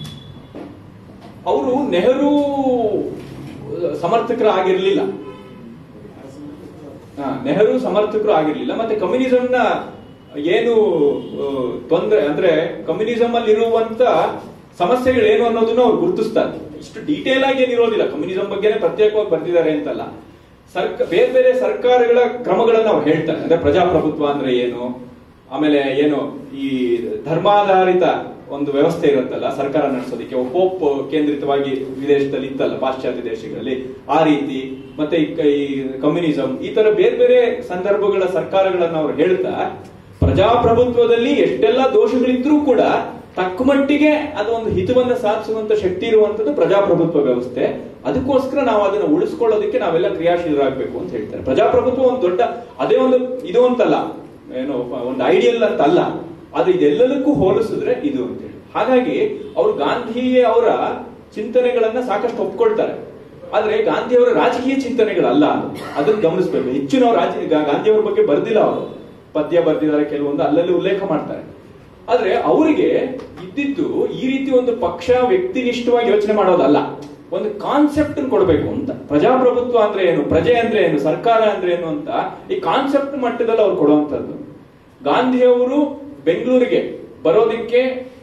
ಅವರು ನೆಹರು ಸಮರ್ಥಕರಾಗಿರ್ಲಿಲ್ಲ ಆ, ನೆಹರು ಸಮರ್ಥಕರು ಆಗಿರ್ಲಿಲ್ಲ ಮತ್ತೆ ಕಮ್ಯುನಿಸಂನ ಏನು ಆ, ತೊಂದ್ರೆ ಅಂದ್ರೆ ಕಮ್ಯುನಿಸಂ ಅಲ್ಲಿ ಇರುವಂತ ಸಮಸ್ಯೆಗಳು ಏನು ಅನ್ನೋದನ್ನ ಅವ್ರು ಗುರುತಿಸ್ತಾರೆ ಇಷ್ಟು ಡೀಟೇಲ್ ಆಗಿ ಏನಿರೋದಿಲ್ಲ ಕಮ್ಯುನಿಸಂ ಬಗ್ಗೆನೇ ಪ್ರತ್ಯೇಕವಾಗಿ ಬರ್ತಿದ್ದಾರೆ ಅಂತಲ್ಲ ಸರ್ಕ ಬೇರೆ ಬೇರೆ ಸರ್ಕಾರಗಳ ಕ್ರಮಗಳನ್ನ ಅವ್ರು ಹೇಳ್ತಾರೆ ಅಂದ್ರೆ ಪ್ರಜಾಪ್ರಭುತ್ವ ಅಂದ್ರೆ ಏನು ಆಮೇಲೆ ಏನು ಈ ಧರ್ಮಾಧಾರಿತ ಒಂದು ವ್ಯವಸ್ಥೆ ಇರುತ್ತಲ್ಲ ಸರ್ಕಾರ ನಡೆಸೋದಕ್ಕೆ ಪೋಪ್ ಕೇಂದ್ರಿತವಾಗಿ ವಿದೇಶದಲ್ಲಿ ಇತ್ತಲ್ಲ ಪಾಶ್ಚಾತ್ಯ ದೇಶಗಳಲ್ಲಿ ಆ ರೀತಿ ಮತ್ತೆ ಈ ಕ- ಈ ಕಮ್ಯುನಿಸಂ ಈ ತರ ಬೇರೆ ಬೇರೆ ಸಂದರ್ಭಗಳ ಸರ್ಕಾರಗಳನ್ನ ಅವ್ರು ಹೇಳ್ತಾ ಪ್ರಜಾಪ್ರಭುತ್ವದಲ್ಲಿ ಎಷ್ಟೆಲ್ಲ ದೋಷಗಳಿದ್ರೂ ಕೂಡ ತಕ್ಕ ಮಟ್ಟಿಗೆ ಅದೊಂದು ಹಿತವನ್ನ ಸಾಧಿಸುವಂತ ಶಕ್ತಿ ಇರುವಂತದ್ದು ಪ್ರಜಾಪ್ರಭುತ್ವ ವ್ಯವಸ್ಥೆ ಅದಕ್ಕೋಸ್ಕರ ನಾವು ಅದನ್ನ ಉಳಿಸ್ಕೊಳ್ಳೋದಕ್ಕೆ ನಾವೆಲ್ಲ ಕ್ರಿಯಾಶೀಲರಾಗಬೇಕು ಅಂತ ಹೇಳ್ತಾರೆ ಪ್ರಜಾಪ್ರಭುತ್ವ ಒಂದು ದೊಡ್ಡ ಅದೇ ಒಂದು ಇದು ಅಂತಲ್ಲ ಏನೋ ಒಂದು ಐಡಿಯಲ್ ಅಂತ ಅಲ್ಲ ಅದು ಇದೆಲ್ಲದಕ್ಕೂ ಹೋಲಿಸಿದ್ರೆ ಇದು ಅಂತ ಹೇಳಿ ಹಾಗಾಗಿ ಅವರು ಗಾಂಧಿ ಅವರ ಚಿಂತನೆಗಳನ್ನ ಸಾಕಷ್ಟು ಒಪ್ಕೊಳ್ತಾರೆ ಆದ್ರೆ ಗಾಂಧಿ ಅವರ ರಾಜಕೀಯ ಚಿಂತನೆಗಳಲ್ಲ ಅದು. ಅದನ್ನ ಗಮನಿಸಬೇಕು ಹೆಚ್ಚು ನಾವು ರಾಜ ಗಾ- ಗಾಂಧಿ ಅವ್ರ ಬಗ್ಗೆ ಬರ್ದಿಲ್ಲ ಅವರು ಪದ್ಯ ಬರ್ದಿದ್ದಾರೆ ಕೆಲವೊಂದು ಅಲ್ಲಲ್ಲಿ ಉಲ್ಲೇಖ ಮಾಡ್ತಾರೆ ಆದ್ರೆ ಅವರಿಗೆ ಇದ್ದಿದ್ದು ಈ ರೀತಿ ಒಂದು ಪಕ್ಷ ವ್ಯಕ್ತಿನಿಷ್ಠವಾಗಿ ಯೋಚನೆ ಮಾಡೋದಲ್ಲ ಒಂದು ಕಾನ್ಸೆಪ್ಟ್ ಕೊಡಬೇಕು ಅಂತ ಪ್ರಜಾಪ್ರಭುತ್ವ ಅಂದ್ರೆ ಏನು ಪ್ರಜೆ ಅಂದ್ರೆ ಏನು ಸರ್ಕಾರ ಅಂದ್ರೆ ಏನು ಅಂತ ಈ ಕಾನ್ಸೆಪ್ಟ್ ಮಟ್ಟದಲ್ಲಿ ಅವ್ರು ಕೊಡುವಂತದ್ದು ಗಾಂಧಿಯವರು ಬೆಂಗಳೂರಿಗೆ ಬರೋದಕ್ಕೆ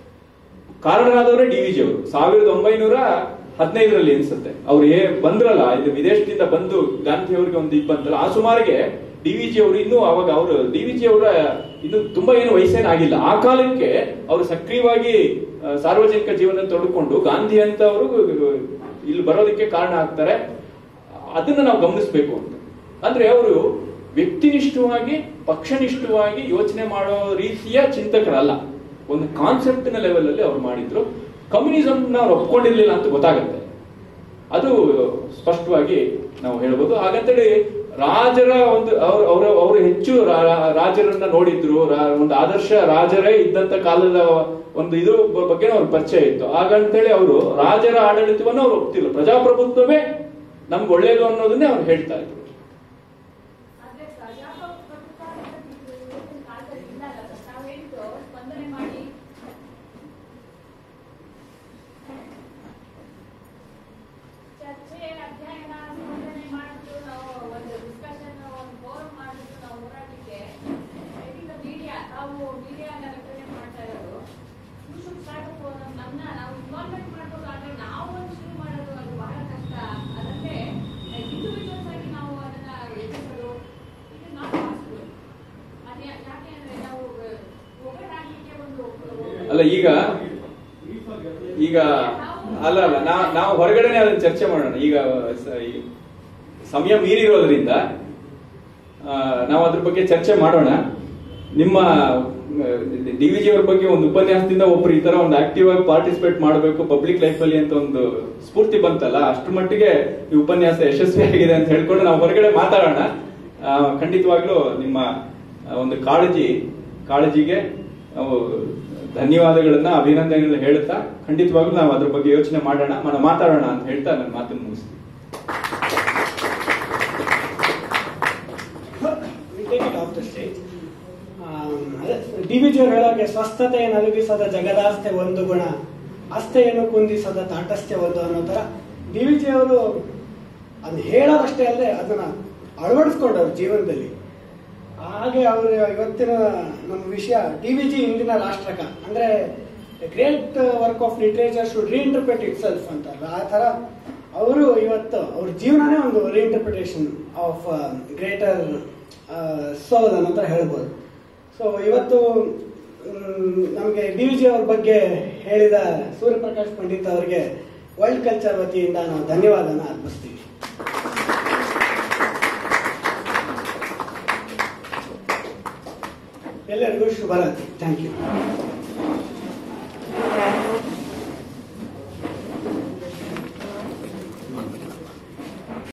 ಕಾರಣರಾದವರೇ ಡಿ ವಿಜಿ ಅವರು ಸಾವಿರದ ಒಂಬೈನೂರ ಹದಿನೈದರಲ್ಲಿ ಅನ್ಸುತ್ತೆ ಅವ್ರು ಏ ಬಂದ್ರಲ್ಲ ಇದು ವಿದೇಶದಿಂದ ಬಂದು ಗಾಂಧಿ ಅವರಿಗೆ ಒಂದು ಇದು ಬಂತಲ್ಲ ಆ ಸುಮಾರಿಗೆ ಡಿ ವಿಜಿ ಅವರು ಇನ್ನೂ ಅವಾಗ ಅವರು ಡಿ ವಿಜಿ ಅವರ ಇನ್ನು ತುಂಬಾ ಏನು ವಯಸ್ಸೇನಾಗಿಲ್ಲ ಆ ಕಾಲಕ್ಕೆ ಅವರು ಸಕ್ರಿಯವಾಗಿ ಆ, ಸಾರ್ವಜನಿಕ ಜೀವನ ತೊಡಕೊಂಡು ಗಾಂಧಿ ಅಂತ ಅವರು ಇಲ್ಲಿ ಬರೋದಕ್ಕೆ ಕಾರಣ ಆಗ್ತಾರೆ ಅದನ್ನ ನಾವು ಗಮನಿಸಬೇಕು ಅಂತ ಅಂದ್ರೆ ಅವರು ವ್ಯಕ್ತಿನಿಷ್ಠವಾಗಿ ಪಕ್ಷನಿಷ್ಠವಾಗಿ ಯೋಚನೆ ಮಾಡೋ ರೀತಿಯ ಚಿಂತಕರಲ್ಲ ಒಂದು ಕಾನ್ಸೆಪ್ಟ್ ನ ಲೆವೆಲ್ ಅಲ್ಲಿ ಅವ್ರು ಮಾಡಿದ್ರು ಕಮ್ಯುನಿಸಂ ಅವ್ರು ಒಪ್ಕೊಂಡಿರ್ಲಿಲ್ಲ ಅಂತ ಗೊತ್ತಾಗುತ್ತೆ ಅದು ಸ್ಪಷ್ಟವಾಗಿ ನಾವು ಹೇಳ್ಬೋದು ಹಾಗಂತೇಳಿ ರಾಜರ ಒಂದು ಅವ್ರ ಅವರ ಅವರು ಹೆಚ್ಚು ರಾ- ರಾ- ರಾಜರನ್ನ ನೋಡಿದ್ರು ರಾ- ಒಂದು ಆದರ್ಶ ರಾಜರೇ ಇದ್ದಂತ ಕಾಲದ ಒಂದು ಇದು ಬ- ಬಗ್ಗೆ ಅವ್ರ ಪರಿಚಯ ಇತ್ತು ಹಾಗಂತೇಳಿ ಅವರು ರಾಜರ ಆಡಳಿತವನ್ನು ಅವ್ರು ಒಪ್ತಿಲ್ಲ ಪ್ರಜಾಪ್ರಭುತ್ವವೇ ನಮ್ಗೆ ಒಳ್ಳೇದು ಅನ್ನೋದನ್ನೇ ಅವ್ರು ಹೇಳ್ತಾ ಇದ್ರು ಆದ್ರೆ ಪ್ರಜಾಪ್ರಭುತ್ವ ಅನ್ನೋದು ಇವತ್ತಿನ ಕಾಲದಲ್ಲಿ ಇಲ್ಲ ಅಲ್ಲ ಸರ್. ನಾವು ಹೇಳಿದ್ದು ಸ್ಪಂದನೆ ಮಾಡಿ ಚರ್ಚೆ ಅಧ್ಯಯನ ಸ್ಪಂದನೆ ಮಾಡಿದ್ದು ನಾವು ಒಂದು ಡಿಸ್ಕಷನ್ ಒಂದು ಫೋರಮ್ ಮಾಡಿದ್ದು ನಾವು ಹೋರಾಟಕ್ಕೆ ಈಗ ಮೀಡಿಯಾ ನಾವು ಮೀಡಿಯಾನ ರೆಪ್ರೆಸೆಂಟ್ ಮಾಡ್ತಾ ಇರೋದು ಶುರು ಸಾಕು ನಮ್ಮನ್ನ ನಾವು ಇನ್ವಾಲ್ವ್ಮೆಂಟ್ ಮಾಡ್ಬೋದು ಆದ್ರೆ ನಾವು ಒಂದು ಶುರು ಮಾಡೋದು ಅದು ಬಹಳ ಕಷ್ಟ ಅದನ್ನೇ ಇಂಡಿವಿಜುವಲ್ಸ್ ಆಗಿ ನಾವು ಅದನ್ನ ಎದುರಿಸೋದು ಇದು ನಾಟ್ ಪಾಸಿಬಲ್ ಅದೇ ಯಾಕೆ ಅಂದ್ರೆ ನಾವು ಒಗ್ಗಟ್ಟಾಗ್ಲಿಕ್ಕೆ ಒಂದು ಅಲ್ಲ ಈಗ ಈಗ ಅಲ್ಲ ಅಲ್ಲ ನಾ- ನಾವು ಹೊರಗಡೆನೆ ಅದನ್ನ ಚರ್ಚೆ ಮಾಡೋಣ ಈಗ ಸ- ಈ ಸಮಯ ಮೀರಿರೋದ್ರಿಂದ ಆ, ನಾವು ಅದ್ರ ಬಗ್ಗೆ ಚರ್ಚೆ ಮಾಡೋಣ ನಿಮ್ಮ ಡಿ ವಿಜಿ ಅವ್ರ ಬಗ್ಗೆ ಒಂದು ಉಪನ್ಯಾಸದಿಂದ ಒಬ್ರು ಈ ತರ ಒಂದು ಆಕ್ಟಿವ್ ಆಗಿ ಪಾರ್ಟಿಸಿಪೇಟ್ ಮಾಡಬೇಕು ಪಬ್ಲಿಕ್ ಲೈಫ್ ಅಲ್ಲಿ ಅಂತ ಒಂದು ಸ್ಫೂರ್ತಿ ಬಂತಲ್ಲ ಅಷ್ಟ್ರ ಮಟ್ಟಿಗೆ ಈ ಉಪನ್ಯಾಸ ಯಶಸ್ವಿ ಆಗಿದೆ ಅಂತ ಹೇಳ್ಕೊಂಡು ನಾವು ಹೊರಗಡೆ ಮಾತಾಡೋಣ ಆ, ಖಂಡಿತವಾಗ್ಲೂ ನಿಮ್ಮ ಆ, ಒಂದು ಕಾಳಜಿ ಕಾಳಜಿಗೆ ನಾವು ಧನ್ಯವಾದಗಳನ್ನ ಅಭಿನಂದನೆಗಳನ್ನ ಹೇಳ್ತಾ ಖಂಡಿತವಾಗ್ಲೂ ನಾವು ಅದ್ರ ಬಗ್ಗೆ ಯೋಚನೆ ಮಾಡೋಣ ಮ- ಮಾತಾಡೋಣ ಅಂತ ಹೇಳ್ತಾ ನನ್ನ ಮಾತನ್ನು ಮುಗಿಸ್ತೀನಿ We take it off the stage. D V ಜಿಯವರು ಹೇಳೋಕೆ ಸ್ವಸ್ಥತೆ ನಲುಗಿಸದ ಜಗದಾಸ್ತೆ ಒಂದು ಗುಣ ಅಸ್ತೆಯನ್ನು ಕುಂದಿಸದ ತಾಟಸ್ಥ್ಯ ಒಂದು ಅನ್ನೋ ತರ ಡಿ ವಿ ಜಿಯವರು ಅದನ್ನ ಹೇಳೋದಷ್ಟೇ ಅಲ್ಲದೆ ಅದನ್ನ ಅಳವಡಿಸ್ಕೊಂಡವ್ರು ಜೀವನದಲ್ಲಿ ಹಾಗೆ ಅವರು ಇವತ್ತಿನ ನಮ್ಮ ವಿಷಯ ಡಿ ವಿ ಜಿ ಇಂದಿನ ರಾಷ್ಟ್ರಕ ಅಂದ್ರೆ great work of literature should reinterpret itself ಅಂತಾರಲ್ಲ ಆ ತರ ಅವರು ಇವತ್ತು ಅವ್ರ ಜೀವನನೇ ಒಂದು ರೀಇಂಟರ್ಪ್ರಿಟೇಷನ್ ಆಫ್ ಗ್ರೇಟರ್ ಸೋಲ್ ಅನ್ನೋ ಹೇಳ್ಬೋದು ಸೊ ಇವತ್ತು ನಮಗೆ ಡಿ ವಿ ಜಿ ಅವ್ರ ಬಗ್ಗೆ ಹೇಳಿದ ಸೂರ್ಯಪ್ರಕಾಶ್ ಪಂಡಿತ್ ಅವರಿಗೆ ವರ್ಲ್ಡ್ ಕಲ್ಚರ್ ವತಿಯಿಂದ ನಾವು ಧನ್ಯವಾದನ ಅರ್ಪಿಸ್ತೀವಿ ಎಲ್ಲರಿಗೂ ಶುಭರಾತ್ರಿ ಥ್ಯಾಂಕ್ ಯು